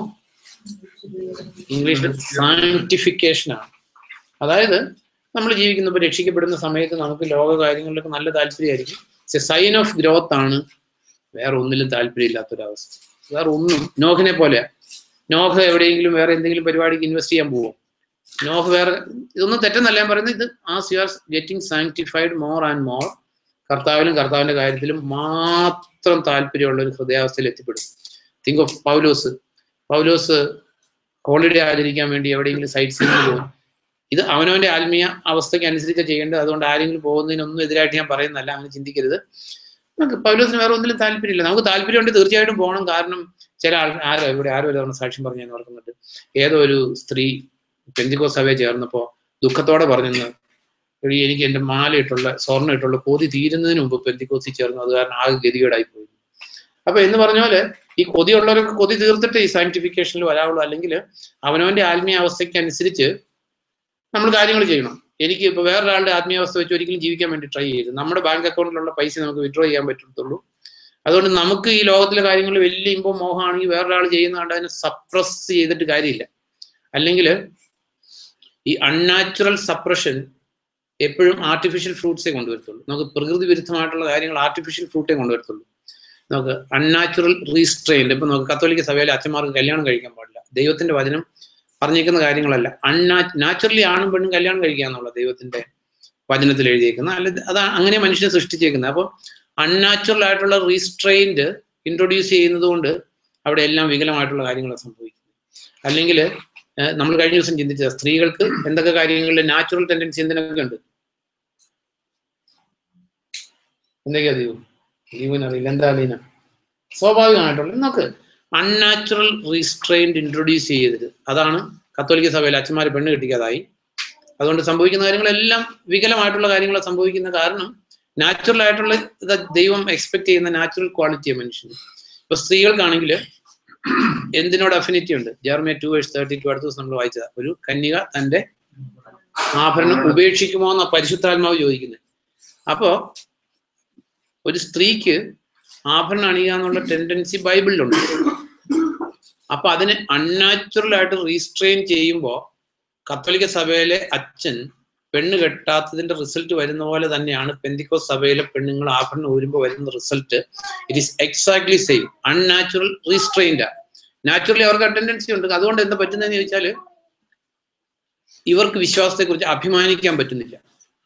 ഇംഗ്ലീഷിൽ സാങ്ടിഫിക്കേഷൻ ആണ് അതായത് നമ്മൾ ജീവിക്കുന്നപ്പോൾ രക്ഷിക്കപ്പെടുന്ന സമയത്ത് നമുക്ക് ലോക കാര്യങ്ങളിലൊക്കെ നല്ല താല്പര്യമായിരിക്കും സൈൻ ഓഫ് ഗ്രോത്ത് ആണ് വേറെ ഒന്നിലും താല്പര്യമില്ലാത്തൊരവസ്ഥ വേറെ ഒന്നും നോഹിനെ പോലെ നോഹ എവിടെയെങ്കിലും വേറെ എന്തെങ്കിലും പരിപാടിക്ക് ഇൻവെസ്റ്റ് ചെയ്യാൻ പോവും നോഹ് വേറെ ഇതൊന്നും തെറ്റെന്നല്ല ഞാൻ പറയുന്നത് ഇത് as you are getting sanctified more and more കർത്താവിലും കർത്താവിന്റെ കാര്യത്തിലും മാത്രം താല്പര്യമുള്ള ഒരു ഹൃദയാവസ്ഥയിൽ എത്തിപ്പെടും തിങ്ക് ഓഫ് പൗലോസ് പൗലോസ് ഹോളിഡേ ആചരിക്കാൻ വേണ്ടി എവിടെയെങ്കിലും സൈറ്റ് സീനിങ് പോകും ഇത് അവനവന്റെ ആത്മീയ അവസ്ഥയ്ക്ക് അനുസരിച്ച് ചെയ്യേണ്ടത് അതുകൊണ്ട് ആരെങ്കിലും പോകുന്നതിനൊന്നും എതിരായിട്ട് ഞാൻ പറയുന്നതല്ല അങ്ങനെ ചിന്തിക്കരുത് നമുക്ക് പൗലോസിന് വേറെ ഒന്നിലും താല്പര്യമില്ല നമുക്ക് താല്പര്യമുണ്ട് തീർച്ചയായിട്ടും പോകണം കാരണം ചില ആൾ ആരോ ഇവിടെ ആരോ ഒരു തവണ സാക്ഷ്യം പറഞ്ഞു ഞാൻ ഓർക്കുന്നുണ്ട് ഏതോ ഒരു സ്ത്രീ പെന്തിക്കോ സഭയെ ചേർന്നപ്പോ ദുഃഖത്തോടെ പറഞ്ഞെന്ന് എടീ, എനിക്ക് എന്റെ മാലയിട്ടുള്ള സ്വർണ്ണം ഇട്ടുള്ള കൊതി തീരുന്നതിന് മുമ്പ് പെന്തിക്കോസി ചേർന്നു അത് കാരണം ആകെ ഗതികേടായി പോയി അപ്പൊ എന്ന് പറഞ്ഞ പോലെ ഈ കൊതിയുള്ളവരൊക്കെ കൊതി തീർത്തിട്ട് ഈ സയന്റിഫിക്കേഷനിൽ വരാവുള്ളൂ അല്ലെങ്കിൽ അവനവന്റെ ആത്മീയ അവസ്ഥയ്ക്ക് അനുസരിച്ച് നമ്മൾ കാര്യങ്ങൾ ചെയ്യണം എനിക്ക് ഇപ്പൊ വേറൊരാളുടെ ആത്മീയാവസ്ഥ വെച്ച് ഒരിക്കലും ജീവിക്കാൻ വേണ്ടി ട്രൈ ചെയ്ത് നമ്മുടെ ബാങ്ക് അക്കൗണ്ടിലുള്ള പൈസ നമുക്ക് വിഡ്രോ ചെയ്യാൻ പറ്റത്തുള്ളൂ അതുകൊണ്ട് നമുക്ക് ഈ ലോകത്തിലെ കാര്യങ്ങൾ വലിയ ഇമ്പം മോഹമാണെങ്കിൽ വേറൊരാൾ ചെയ്യുന്ന കണ്ട് അതിനെ സപ്രസ് ചെയ്തിട്ട് കാര്യമില്ല അല്ലെങ്കിൽ ഈ അൺനാച്ചുറൽ സപ്രഷൻ എപ്പോഴും ആർട്ടിഫിഷ്യൽ ഫ്രൂട്ട്സേ കൊണ്ടുവരത്തുള്ളൂ നമുക്ക് പ്രകൃതി വിരുദ്ധമായിട്ടുള്ള കാര്യങ്ങൾ ആർട്ടിഫിഷ്യൽ ഫ്രൂട്ടേ കൊണ്ടുവരത്തുള്ളൂ നമുക്ക് അൺനാച്ചുറൽ റീസ്ട്രെയിൻഡ് ഇപ്പൊ നമുക്ക് കത്തോലിക്ക സഭയിലെ അച്ഛന്മാർക്ക് കല്യാണം കഴിക്കാൻ പാടില്ല ദൈവത്തിന്റെ വചനം പറഞ്ഞിരിക്കുന്ന കാര്യങ്ങളല്ല അൺനാ നാച്ചുറലി ആണും പെണ്ണും കല്യാണം കഴിക്കുക എന്നുള്ള ദൈവത്തിന്റെ വചനത്തിൽ എഴുതിയേക്കുന്ന അല്ല അത് അങ്ങനെ മനുഷ്യനെ സൃഷ്ടിച്ചേക്കുന്നത് അപ്പോൾ അൺനാച്ചുറൽ ആയിട്ടുള്ള റീസ്ട്രെയിൻഡ് ഇൻട്രൊഡ്യൂസ് ചെയ്യുന്നത് കൊണ്ട് അവിടെ എല്ലാം വികലമായിട്ടുള്ള കാര്യങ്ങളാണ് സംഭവിക്കുന്നത് അല്ലെങ്കിൽ നമ്മൾ കഴിഞ്ഞ ദിവസം ചിന്തിച്ച സ്ത്രീകൾക്ക് എന്തൊക്കെ കാര്യങ്ങളിൽ നാച്ചുറൽ ടെൻഡൻസി എന്തിനൊക്കെ ഉണ്ട് എന്തൊക്കെയാ ദൈവം ദൈവനറിയില്ല എന്താ അലീന സ്വാഭാവികമായിട്ടുള്ള നോക്ക് അൺനാച്ചുറൽ റീസ്ട്രെയിൻഡ് ഇൻട്രൊഡ്യൂസ് ചെയ്തത് അതാണ് കത്തോലിക്ക സഭയിൽ അച്ഛന്മാർ പെണ്ണ് കിട്ടിക്കാതായി അതുകൊണ്ട് സംഭവിക്കുന്ന കാര്യങ്ങളെല്ലാം വികലമായിട്ടുള്ള കാര്യങ്ങൾ സംഭവിക്കുന്ന കാരണം നാച്ചുറൽ ആയിട്ടുള്ള ഇത് ദൈവം എക്സ്പെക്ട് ചെയ്യുന്ന നാച്ചുറൽ ക്വാളിറ്റിയാണ് മനുഷ്യന് ഇപ്പൊ സ്ത്രീകൾക്കാണെങ്കിൽ എന്തിനോട് അഫിനിറ്റി ഉണ്ട് Jeremiah two verse thirty two അടുത്ത ദിവസം നമ്മൾ വായിച്ചത് ഒരു കന്യക തന്റെ ആഭരണം ഉപേക്ഷിക്കുമോ എന്ന പരിശുദ്ധാത്മാവ് ചോദിക്കുന്നത് അപ്പോ ഒരു സ്ത്രീക്ക് ആഭരണം അണിയുക എന്നുള്ള ടെൻഡൻസി ബൈബിളിലുണ്ട് അപ്പൊ അതിനെ അൺനാച്ചുറൽ ആയിട്ട് റീസ്ട്രെയിൻ ചെയ്യുമ്പോൾ കത്തോലിക്ക സഭയിലെ അച്ഛൻ പെണ്ണ് കെട്ടാത്തതിന്റെ റിസൾട്ട് വരുന്ന പോലെ തന്നെയാണ് പെന്തിക്കോ സഭയിലെ പെണ്ണുങ്ങൾ ആഭരണം ഊരുമ്പോൾ വരുന്ന result it is exactly same unnatural restrained naturally അവർക്ക് ടെൻഡൻസി ഉണ്ട് അതുകൊണ്ട് എന്താ പറ്റുന്നതെന്ന് ചോദിച്ചാൽ ഇവർക്ക് വിശ്വാസത്തെ കുറിച്ച് അഭിമാനിക്കാൻ പറ്റുന്നില്ല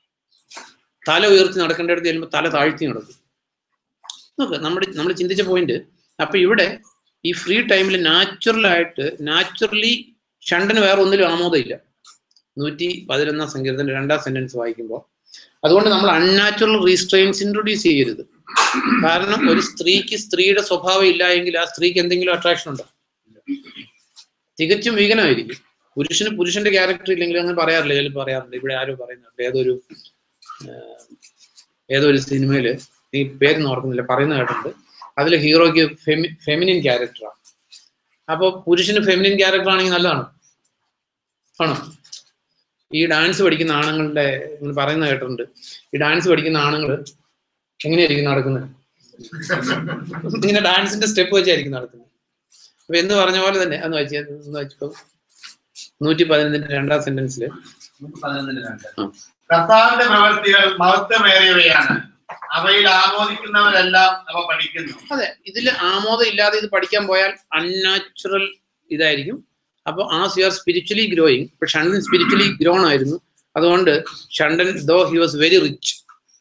തല ഉയർത്തി നടക്കേണ്ടടുത്ത് ചെല്ലുമ്പോൾ തല താഴ്ത്തി നടക്കും നോക്ക് നമ്മുടെ നമ്മൾ ചിന്തിച്ച പോയിന്റ് അപ്പൊ ഇവിടെ ഈ ഫ്രീ ടൈമിൽ നാച്ചുറൽ ആയിട്ട് നാച്ചുറലി ഷണ്ടന് വേറെ ഒന്നിലും ആമോദമില്ല നൂറ്റി പതിനൊന്നാം സങ്കീർത്തന്റെ രണ്ടാം സെന്റൻസ് വായിക്കുമ്പോൾ അതുകൊണ്ട് നമ്മൾ അൺനാച്ചുറൽ റീസ്ട്രെയിൻസ് ഇൻട്രൊഡ്യൂസ് ചെയ്യരുത് കാരണം ഒരു സ്ത്രീക്ക് സ്ത്രീയുടെ സ്വഭാവം ഇല്ല എങ്കിൽ ആ സ്ത്രീക്ക് എന്തെങ്കിലും അട്രാക്ഷൻ ഉണ്ടോ തികച്ചും വീകനമായിരിക്കും പുരുഷന് പുരുഷന്റെ ക്യാരക്ടർ ഇല്ലെങ്കിൽ അങ്ങനെ പറയാറില്ല ചിലപ്പോൾ പറയാറുണ്ട് ഇവിടെ ആരോ പറയുന്നുണ്ട് ഏതൊരു ആഹ്, ഏതോ ഒരു സിനിമയില് ഈ പേരൊന്നും ഓർക്കുന്നില്ല പറയുന്ന കേട്ടിട്ടുണ്ട് അതിൽ ഹീറോയ്ക്ക് ഫെമി ഫെമിനിൻ ക്യാരക്ടറാണ് അപ്പോൾ പുരുഷന് ഫെമിനിൻ ക്യാരക്ടർ ആണെങ്കിൽ നല്ലതാണ് ആണോ ഈ ഡാൻസ് പഠിക്കുന്ന ആണുങ്ങളുടെ ഇങ്ങനെ പറയുന്ന കേട്ടിട്ടുണ്ട് ഈ ഡാൻസ് പഠിക്കുന്ന ആണുങ്ങൾ എങ്ങനെയായിരിക്കും നടക്കുന്നത് ഇങ്ങനെ ഡാൻസിന്റെ സ്റ്റെപ്പ് വെച്ചായിരിക്കും നടക്കുന്നത് അപ്പൊ എന്ന് പറഞ്ഞ പോലെ തന്നെ അന്ന് വായിച്ച ഒന്ന് വായിച്ചപ്പോ നൂറ്റി പതിനൊന്നിന്റെ രണ്ടാം സെന്റൻസിൽ പതിനൊന്നിന് രണ്ട് കർത്താവിന്റെ പ്രവൃത്തികൾ മഹത്വമേറിയവയാണ് അവയിൽ ആമോദിക്കുന്നവരെല്ലാം അവ പഠിക്കുന്നു അതെ ഇതിൽ ആമോദം ഇല്ലാതെ ഇത് പഠിക്കാൻ പോയാൽ അൺനാച്ചുറൽ ഇതായിരിക്കും അപ്പോൾ ആ യു ആർ സ്പിരിച്വലി ഗ്രോയിങ് ഇപ്പൊ ഷണ്ടൻ സ്പിരിച്വലി ഗ്രോൺ ആയിരുന്നു അതുകൊണ്ട് ഷണ്ടൻ though he was very rich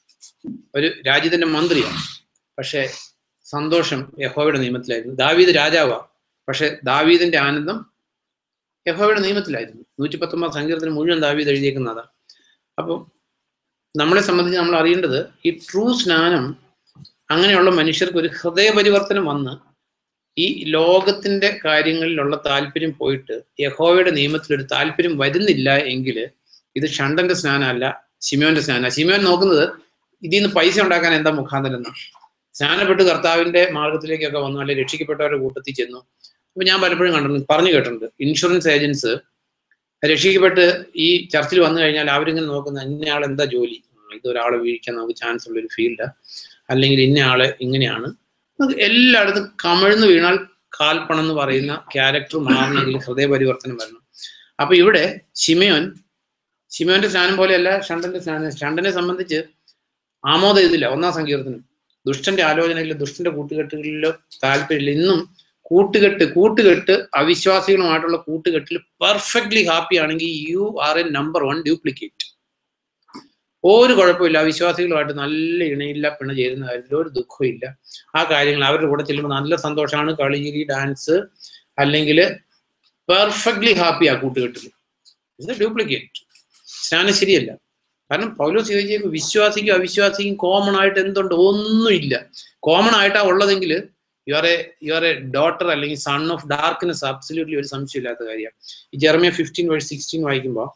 ഒരു രാജ്യത്തിന്റെ മന്ത്രിയാണ് പക്ഷെ സന്തോഷം യഹോവയുടെ നിയമത്തിലായിരുന്നു ദാവീദ് രാജാവാ പക്ഷെ ദാവീദിന്റെ ആനന്ദം യഹോവയുടെ നിയമത്തിലായിരുന്നു നൂറ്റി പത്തൊമ്പത് സങ്കീർത്തനം മുഴുവൻ ദാവീദ് എഴുതിയേക്കുന്നതാ അപ്പം നമ്മളെ സംബന്ധിച്ച് നമ്മൾ അറിയേണ്ടത് ഈ ട്രൂ സ്നാനം അങ്ങനെയുള്ള മനുഷ്യർക്ക് ഒരു ഹൃദയ പരിവർത്തനം വന്ന് ഈ ലോകത്തിന്റെ കാര്യങ്ങളിലുള്ള താല്പര്യം പോയിട്ട് യഹോവയുടെ നിയമത്തിൽ ഒരു താല്പര്യം വരുന്നില്ല എങ്കിൽ ഇത് ഷണ്ടന്റെ സ്നാനമല്ല ശിമോന്റെ സ്നാന ശിമോൻ നോക്കുന്നത് ഇതിൽ നിന്ന് പൈസ ഉണ്ടാക്കാൻ എന്താ മുഖാന്തരം എന്ന് സ്നാനപ്പെട്ട് കർത്താവിന്റെ മാർഗത്തിലേക്കൊക്കെ വന്നു അല്ലെങ്കിൽ രക്ഷിക്കപ്പെട്ടവരുടെ കൂട്ടത്തിൽ ചെന്നു അപ്പൊ ഞാൻ പലപ്പോഴും കണ്ടിട്ടുണ്ട് പറഞ്ഞു കേട്ടിട്ടുണ്ട് ഇൻഷുറൻസ് ഏജൻസ് രക്ഷിക്കപ്പെട്ട് ഈ ചർച്ചിൽ വന്നു കഴിഞ്ഞാൽ അവരിങ്ങനെ നോക്കുന്ന ഇന്നയാൾ എന്താ ജോലി ആ, ഇതൊരാളെ വീഴിക്കാൻ നമുക്ക് ചാൻസ് ഉള്ള ഒരു ഫീൽഡ് അല്ലെങ്കിൽ ഇന്നയാളെ ഇങ്ങനെയാണ് നമുക്ക് എല്ലായിടത്തും കമിഴ്ന്ന് വീണാൽ കാൽപ്പണം എന്ന് പറയുന്ന ക്യാരക്ടർ മാറണമെങ്കിൽ ഹൃദയ പരിവർത്തനം വരണം അപ്പൊ ഇവിടെ ശിമയോൻ ശിമയോന്റെ സ്നാനം പോലെയല്ല ഷണ്ടന്റെ സ്നാനം ഷണ്ടനെ സംബന്ധിച്ച് ആമോദം ഇതില്ല ഒന്നാം സങ്കീർത്തനം ദുഷ്ടന്റെ ആലോചനയിലോ ദുഷ്ടന്റെ കൂട്ടുകെട്ടുകളിലോ താല്പര്യമില്ല ഇന്നും കൂട്ടുകെട്ട് കൂട്ടുകെട്ട് അവിശ്വാസികളുമായിട്ടുള്ള കൂട്ടുകെട്ടിൽ പെർഫെക്റ്റ്ലി ഹാപ്പി ആണെങ്കിൽ you are a number one duplicate ഒരു കുഴപ്പമില്ല വിശ്വാസികളുമായിട്ട് നല്ല ഇണയില്ല പിണ ചേരുന്ന കാര്യത്തിൽ ഒരു ദുഃഖവും ഇല്ല ആ കാര്യങ്ങൾ അവരുടെ കൂടെ ചെല്ലുമ്പോൾ നല്ല സന്തോഷമാണ് കളിചിരി ഡാൻസ് അല്ലെങ്കിൽ പെർഫെക്റ്റ്ലി ഹാപ്പി ആ കൂട്ടുകെട്ടിൽ ഇത് ഡ്യൂപ്ലിക്കേറ്റ് സ്നാനം ശരിയല്ല കാരണം പൗലോസ് ചോദിച്ചേക്ക് വിശ്വാസിക്കും അവിശ്വാസിക്കും കോമൺ ആയിട്ട് എന്തുണ്ട് ഒന്നുമില്ല കോമൺ ആയിട്ടാ ഉള്ളതെങ്കിൽ you are a you are a daughter അല്ലെങ്കിൽ സൺ ഓഫ് ഡാർക്ക്നെസ് അബ്സല്യൂട്ട്ലി ഒരു സംശയമില്ലാത്ത കാര്യമാണ് ഈ ജെർമിയ ഫിഫ്റ്റീൻ വേഴ്സ് സിക്സ്റ്റീൻ വായിക്കുമ്പോൾ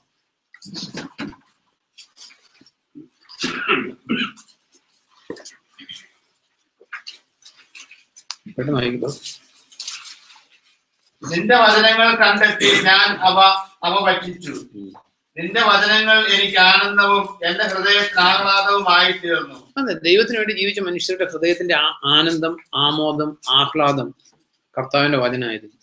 പെട്ടെന്ന് വായിക്കുമ്പോൾ നിന്റെ വചനങ്ങൾ കണ്ടെത്തി ഞാൻ അവ അവ ഭക്ഷിച്ചു നിന്റെ വചനങ്ങൾ എനിക്ക് ആനന്ദവും എന്റെ ഹൃദയത്തിന് ആഹ്ലാദവുമായി തീർന്നു അതെ ദൈവത്തിന് വേണ്ടി ജീവിച്ച മനുഷ്യരുടെ ഹൃദയത്തിന്റെ ആ- ആനന്ദം ആമോദം ആഹ്ലാദം കർത്താവിന്റെ വചനമായിരുന്നു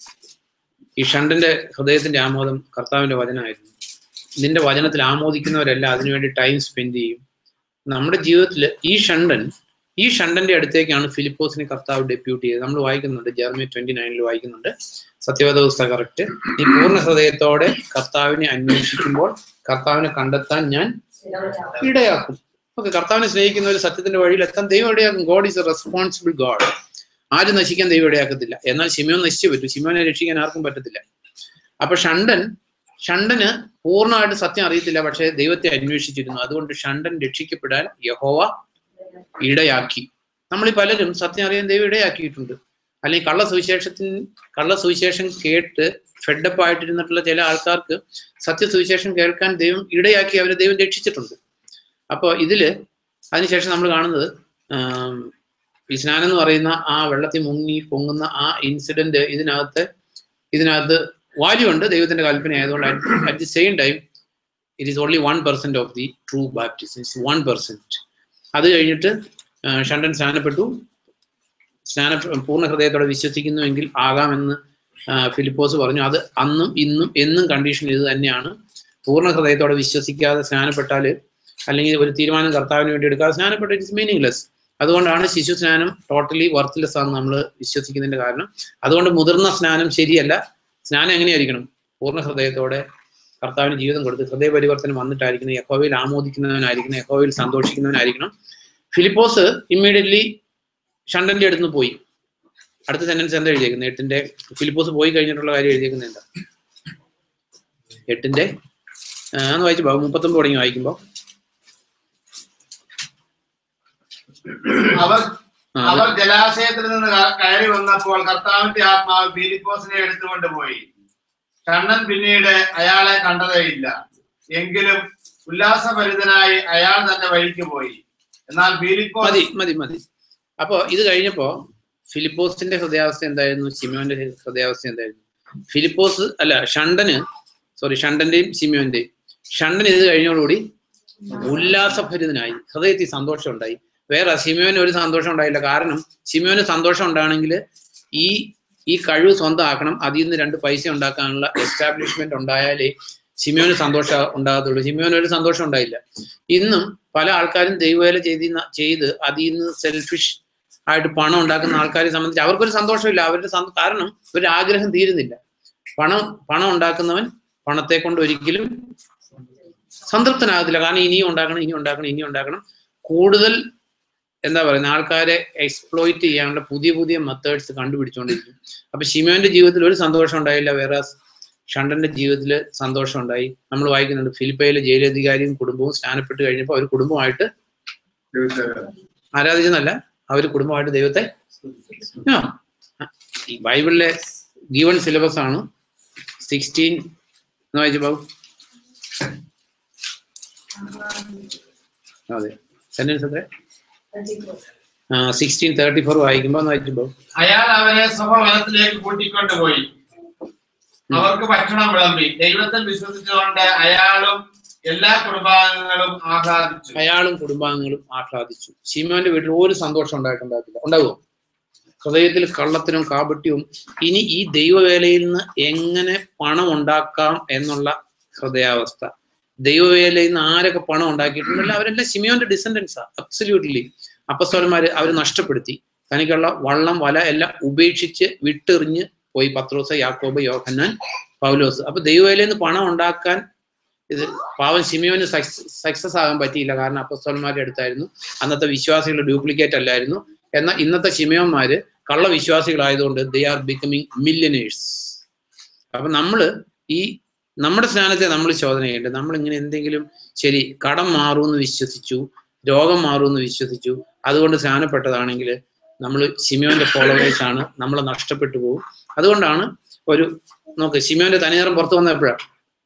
ഈ ഷണ്ടന്റെ ഹൃദയത്തിന്റെ ആമോദം കർത്താവിന്റെ വചനമായിരുന്നു നിന്റെ വചനത്തിൽ ആമോദിക്കുന്നവരെല്ലാം അതിനുവേണ്ടി ടൈം സ്പെൻഡ് ചെയ്യും നമ്മുടെ ജീവിതത്തിൽ ഈ ഷണ്ടൻ ഈ ഷണ്ടന്റെ അടുത്തേക്കാണ് ഫിലിപ്പോസിനെ കർത്താവ് ഡെപ്യൂട്ട് ചെയ്തത് നമ്മൾ വായിക്കുന്നുണ്ട് ജർമ്മി ട്വന്റി നയനിൽ വായിക്കുന്നുണ്ട് സത്യവേദ പുസ്തകം കറക്റ്റ് നീ പൂർണ്ണ ഹൃദയത്തോടെ കർത്താവിനെ അന്വേഷിക്കുമ്പോൾ കർത്താവിനെ കണ്ടെത്താൻ ഞാൻ ഇടയാക്കും ഓക്കെ കർത്താവിനെ സ്നേഹിക്കുന്ന ഒരു സത്യത്തിന്റെ വഴിയിൽ എത്താൻ ദൈവം ഇടയാക്കും God is a responsible God ആരും നശിക്കാൻ ദൈവം ഇടയാക്കത്തില്ല എന്നാൽ ശിമോൻ നശിച്ചു പറ്റും ശിമോനെ രക്ഷിക്കാൻ ആർക്കും പറ്റത്തില്ല അപ്പൊ ഷണ്ടൻ ഷണ്ടന് പൂർണ്ണമായിട്ട് സത്യം അറിയത്തില്ല പക്ഷേ ദൈവത്തെ അന്വേഷിച്ചിരുന്നു അതുകൊണ്ട് ഷണ്ടൻ രക്ഷിക്കപ്പെടാൻ യഹോവ ഇടയാക്കി നമ്മൾ ഈ പലരും സത്യം അറിയാൻ ദൈവം ഇടയാക്കിയിട്ടുണ്ട് അല്ലെങ്കിൽ കള്ള സുവിശേഷത്തിന് കള്ള സുവിശേഷം കേട്ട് ഫെഡപ്പ് ആയിട്ടിരുന്നിട്ടുള്ള ചില ആൾക്കാർക്ക് സത്യസുവിശേഷം കേൾക്കാൻ ദൈവം ഇടയാക്കി അവരെ ദൈവം രക്ഷിച്ചിട്ടുണ്ട് അപ്പോൾ ഇതില് അതിനുശേഷം നമ്മൾ കാണുന്നത് ആം, ഈ സ്നാനം എന്ന് പറയുന്ന ആ വെള്ളത്തിൽ മുങ്ങി പൊങ്ങുന്ന ആ ഇൻസിഡന്റ് ഇതിനകത്ത് ഇതിനകത്ത് വാല്യൂ ഉണ്ട് ദൈവത്തിന്റെ കൽപ്പന ആയതുകൊണ്ട് at the same time it is only one percent of the true baptism it's one percent അത് കഴിഞ്ഞിട്ട് ആ, ഷണ്ടൻ സ്നാനപ്പെട്ടു സ്നാന പൂർണ്ണ ഹൃദയത്തോടെ വിശ്വസിക്കുന്നുവെങ്കിൽ ആകാമെന്ന് ആ, ഫിലിപ്പോസ് പറഞ്ഞു അത് അന്നും ഇന്നും എന്നും കണ്ടീഷൻ ഇത് തന്നെയാണ് പൂർണ്ണ ഹൃദയത്തോടെ വിശ്വസിക്കാതെ സ്നാനപ്പെട്ടാൽ അല്ലെങ്കിൽ ഒരു തീരുമാനം കർത്താവിന് വേണ്ടി എടുക്കാതെ സ്നാനപ്പെട്ട ഇറ്റ്സ് മീനിങ്ലെസ് അതുകൊണ്ടാണ് ശിശു സ്നാനം ടോട്ടലി വർത്ത്ലെസ് ആണെന്ന് നമ്മൾ വിശ്വസിക്കുന്നതിന്റെ കാരണം അതുകൊണ്ട് മുതിർന്ന സ്നാനം ശരിയല്ല സ്നാനം എങ്ങനെയായിരിക്കണം പൂർണ്ണ ഹൃദയത്തോടെ കർത്താവിന് ജീവിതം കൊടുത്ത് ഹൃദയ പരിവർത്തനം വന്നിട്ടായിരിക്കണം യഹോവയിൽ ആമോദിക്കുന്നവനായിരിക്കണം യഹോവയിൽ സന്തോഷിക്കുന്നവനായിരിക്കണം ഫിലിപ്പോസ് ഇമ്മീഡിയറ്റ്ലി ഷണ്ടന്റെ അടുത്ത് നിന്ന് പോയി അടുത്ത സെന്റൻസ് എന്താ എഴുതിയേക്കുന്നത് എട്ടിന്റെ ഫിലിപ്പോസ് പോയി കഴിഞ്ഞിട്ടുള്ള കാര്യം എഴുതിയേക്കുന്നത് എന്താ എട്ടിന്റെ ആ, ഒന്ന് വായിച്ചു മുപ്പത്തൊമ്പത് തുടങ്ങി വായിക്കുമ്പോ അവർ ആ, അവർ ജലാശയത്തിൽ നിന്ന് ക- കയറി വന്നപ്പോൾ കർത്താവിന്റെ ആത്മാവ് ഫിലിപ്പോസിനെ എടുത്തുകൊണ്ട് പോയി കണ്ണൻ പിന്നീട് അയാളെ കണ്ടതേയില്ല എങ്കിലും ഉല്ലാസഭരിതനായി അയാൾ തന്റെ വഴിക്ക് പോയി എന്നാൽ ഫിലിപ്പോസ് മതി മതി മതി അപ്പോ ഇത് കഴിഞ്ഞപ്പോ ഫിലിപ്പോസിന്റെ ഹൃദയാവസ്ഥ എന്തായിരുന്നു സിമിയോന്റെ ഹൃദയാവസ്ഥ എന്തായിരുന്നു ഫിലിപ്പോസ് അല്ല ഷണ്ടന് സോറി ഷണ്ടന്റെയും സിമിയോന്റെയും ഷണ്ടൻ ഇത് കഴിഞ്ഞോടുകൂടി ഉല്ലാസഭരിതനായി ഹൃദയത്തിൽ സന്തോഷം ഉണ്ടായി വേറെ സിമിയോന് ഒരു സന്തോഷം ഉണ്ടായില്ല കാരണം സിമിയോന് സന്തോഷം ഉണ്ടാണെങ്കിൽ ഈ ഈ കഴിവ് സ്വന്തമാക്കണം അതിൽ നിന്ന് രണ്ട് പൈസ ഉണ്ടാക്കാനുള്ള എസ്റ്റാബ്ലിഷ്മെന്റ് ഉണ്ടായാലേ സിമിയോന് സന്തോഷം ഉണ്ടാകത്തുള്ളൂ സിമിയോന് ഒരു സന്തോഷം ഉണ്ടായില്ല ഇന്നും പല ആൾക്കാരും ദൈവവേല ചെയ്ത് ചെയ്ത് അതിൽ നിന്ന് സെൽഫിഷ് ആയിട്ട് പണം ഉണ്ടാക്കുന്ന ആൾക്കാരെ സംബന്ധിച്ച് അവർക്കൊരു സന്തോഷമില്ല അവരുടെ സന്തോ- കാരണം ഒരു ആഗ്രഹം തീരുന്നില്ല പണം പണം ഉണ്ടാക്കുന്നവൻ പണത്തെ കൊണ്ട് ഒരിക്കലും സംതൃപ്തനാകത്തില്ല കാരണം ഇനിയും ഉണ്ടാക്കണം ഇനിയും ഉണ്ടാക്കണം ഇനിയും ഉണ്ടാക്കണം കൂടുതൽ എന്താ പറയുന്ന ആൾക്കാരെ എക്സ്പ്ലോയിറ്റ് ചെയ്യാനുള്ള പുതിയ പുതിയ മെത്തേഡ്സ് കണ്ടുപിടിച്ചുകൊണ്ടിരിക്കും അപ്പൊ ഷിമോന്റെ ജീവിതത്തിൽ ഒരു സന്തോഷം ഉണ്ടായില്ല വേറെ ഷണ്ടന്റെ ജീവിതത്തിൽ സന്തോഷം ഉണ്ടായി നമ്മൾ വായിക്കുന്നുണ്ട് ഫിലിപ്പയിലെ ജയിലധികാരിയും കുടുംബവും സ്നാനപ്പെട്ട് കഴിഞ്ഞപ്പോൾ അവർ കുടുംബമായിട്ട് ആരാധിച്ചെന്നല്ല അവർ കുടുംബമായിട്ട് ദൈവത്തെ ആ ഈ ബൈബിളിലെ ഗീവൺ സിലബസ് ആണ് സിക്സ്റ്റീൻ എന്ന് വായിച്ചു ബാബു അതെ സെന്റൻസ് എത്ര സിക്സ്റ്റീൻ തേർട്ടി ഫോർ വായിക്കുമ്പോൾ ഒന്ന് വായിച്ചു ബാബു അയാൾ അവരെ സ്വഭവനത്തിലേക്ക് കൂട്ടിക്കൊണ്ടുപോയി അവർക്ക് ഭക്ഷണം വിളമ്പി ദൈവത്തിൽ വിശ്വസിച്ചുകൊണ്ട് അയാളും എല്ലാ കുടുംബാംഗങ്ങളും ആഹ്ലാദിച്ചു അയാളും കുടുംബാംഗങ്ങളും ആഹ്ലാദിച്ചു ശിമോന്റെ വീട്ടിൽ ഒരു സന്തോഷം ഉണ്ടായിട്ടുണ്ടാകില്ല ഉണ്ടാവുമോ ഹൃദയത്തിൽ കള്ളത്തിനും കാപട്യവും ഇനി ഈ ദൈവവേലയിൽ നിന്ന് എങ്ങനെ പണം ഉണ്ടാക്കാം എന്നുള്ള ഹൃദയാവസ്ഥ ദൈവവേലയിൽ നിന്ന് ആരൊക്കെ പണം ഉണ്ടാക്കിയിട്ടുണ്ടല്ലോ അവരെല്ലാം ശിമിയോന്റെ ഡിസെൻഡൻസാ അബ്സല്യൂട്ട്ലി അപ്പസ്വലന്മാര് അവർ നഷ്ടപ്പെടുത്തി തനിക്കുള്ള വള്ളം വല എല്ലാം ഉപേക്ഷിച്ച് വിട്ടെറിഞ്ഞ് പോയി പത്രോസ് യാക്കോബ് യോഹന്നാൻ പൗലോസ് അപ്പൊ ദൈവവേലയിൽ നിന്ന് പണം ഉണ്ടാക്കാൻ ഇത് പാവം ശിമിയോന് സക്സസ് ആകാൻ പറ്റിയില്ല കാരണം അപ്പസ്തോലന്മാരുടെ അടുത്തായിരുന്നു അന്നത്തെ വിശ്വാസികൾ ഡ്യൂപ്ലിക്കേറ്റ് അല്ലായിരുന്നു എന്നാൽ ഇന്നത്തെ ശിമിയോന്മാര് കള്ള വിശ്വാസികളായതുകൊണ്ട് ദേ ആർ ബിക്കമിങ് മില്യനേഴ്സ് അപ്പൊ നമ്മള് ഈ നമ്മുടെ സ്നാനത്തെ നമ്മൾ ചോദന ചെയ്യേണ്ടത് നമ്മൾ ഇങ്ങനെ എന്തെങ്കിലും ശരി കടം മാറുമെന്ന് വിശ്വസിച്ചു രോഗം മാറുമെന്ന് വിശ്വസിച്ചു അതുകൊണ്ട് സ്നാനപ്പെട്ടതാണെങ്കിൽ നമ്മൾ ശിമിയോന്റെ ഫോളോവേഴ്സ് ആണ് നമ്മൾ നഷ്ടപ്പെട്ടു പോകും അതുകൊണ്ടാണ് ഒരു നോക്ക് ശിമിയോന്റെ തനിനിറം പുറത്തു വന്ന എപ്പോഴാണ്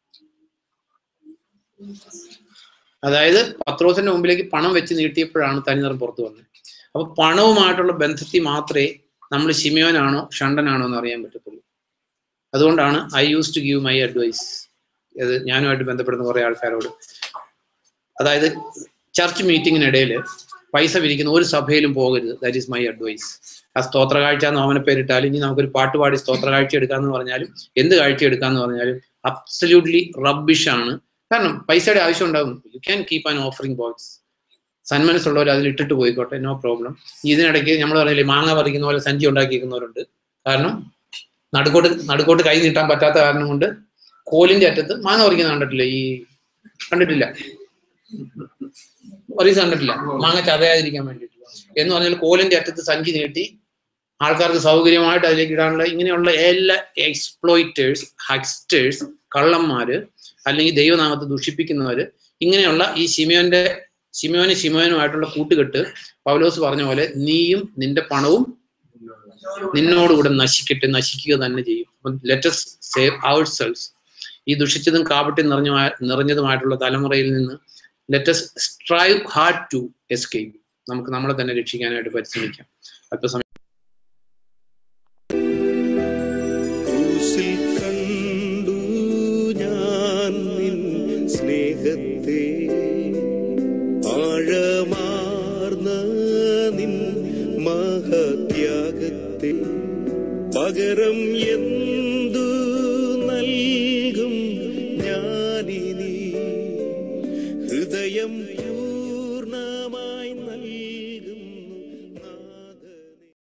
അതായത് പത്രോസിന്റെ മുമ്പിലേക്ക് പണം വെച്ച് നീട്ടിയപ്പോഴാണ് തനിനിറം പുറത്തു വന്നത് അപ്പൊ പണവുമായിട്ടുള്ള ബന്ധത്തിൽ മാത്രമേ നമ്മൾ ഷിമിയോനാണോ ഷണ്ടനാണോ എന്ന് അറിയാൻ പറ്റത്തുള്ളൂ അതുകൊണ്ടാണ് I use to give my advice അത് ഞാനുമായിട്ട് ബന്ധപ്പെടുന്ന കുറെ ആൾക്കാരോട് അതായത് ചർച്ച് മീറ്റിങ്ങിനിടയിൽ പൈസ പിരിക്കുന്ന ഒരു സഭയിലും പോകരുത് ദാറ്റ് ഈസ് മൈ അഡ്വൈസ് ആ സ്തോത്ര കാഴ്ച എന്ന് ഓമന പേരിട്ടാലും ഇനി നമുക്കൊരു പാട്ട് പാടി സ്തോത്ര കാഴ്ച എടുക്കാന്ന് പറഞ്ഞാലും എന്ത് കാഴ്ച എടുക്കാന്ന് പറഞ്ഞാലും അബ്സല്യൂട്ട്ലി റബ്ബിഷ് ആണ് കാരണം പൈസയുടെ ആവശ്യം ഉണ്ടാകും you can keep an offering box സന്മനസ്സുള്ളവർ അതിൽ ഇട്ടിട്ട് പോയിക്കോട്ടെ നോ പ്രോബ്ലം ഇതിനിടയ്ക്ക് നമ്മൾ പറഞ്ഞില്ലേ മാങ്ങ പറിക്കുന്ന പോലെ സഞ്ചി ഉണ്ടാക്കിയിരിക്കുന്നവരുണ്ട് കാരണം നടുക്കോട്ട് നടുക്കോട്ട് കൈ നീട്ടാൻ പറ്റാത്ത കാരണം കൊണ്ട് കോലിന്റെ അറ്റത്ത് മാങ്ങ പറിക്കുന്ന കണ്ടിട്ടില്ല ഈ കണ്ടിട്ടില്ല ഒറീസ് കണ്ടിട്ടില്ല മാങ്ങ ചതയാതിരിക്കാൻ വേണ്ടിയിട്ട് എന്ന് പറഞ്ഞാൽ കോലിന്റെ അറ്റത്ത് സഞ്ചി നീട്ടി ആൾക്കാർക്ക് സൗകര്യമായിട്ട് അതിലേക്ക് ഇടാനുള്ള ഇങ്ങനെയുള്ള എല്ലാ എക്സ്പ്ലോയിറ്റേഴ്സ് ഹക്സ്റ്റേഴ്സ് കള്ളന്മാര് അല്ലെങ്കിൽ ദൈവനാമത്തെ ദുഷിപ്പിക്കുന്നവര് ഇങ്ങനെയുള്ള ഈ ശിമയോന്റെ ശിമയോനും ശിമയോനുമായിട്ടുള്ള കൂട്ടുകെട്ട് പൗലോസ് പറഞ്ഞ പോലെ നീയും നിന്റെ പണവും നിന്നോടുകൂടെ നശിക്കട്ടെ നശിക്കുക തന്നെ ചെയ്യും അപ്പം ലെറ്റസ് സേവ് അവർ സെൽസ് ഈ ദുഷിച്ചതും കാപട്യം നിറഞ്ഞ നിറഞ്ഞതുമായിട്ടുള്ള തലമുറയിൽ നിന്ന് let's strive hard to escape നമുക്ക് നമ്മളെ തന്നെ രക്ഷിക്കാനായിട്ട് പരിശ്രമിക്കാം അല്പസമയം ക്രൂശിൽ കണ്ടു ഞാൻ നിൻ സ്നേഹത്തെ ആഴമാർന്ന നിൻ മഹത്യാഗത്തെ പകരം എന്തു നൽകും ഞാനിനി ഹൃദയം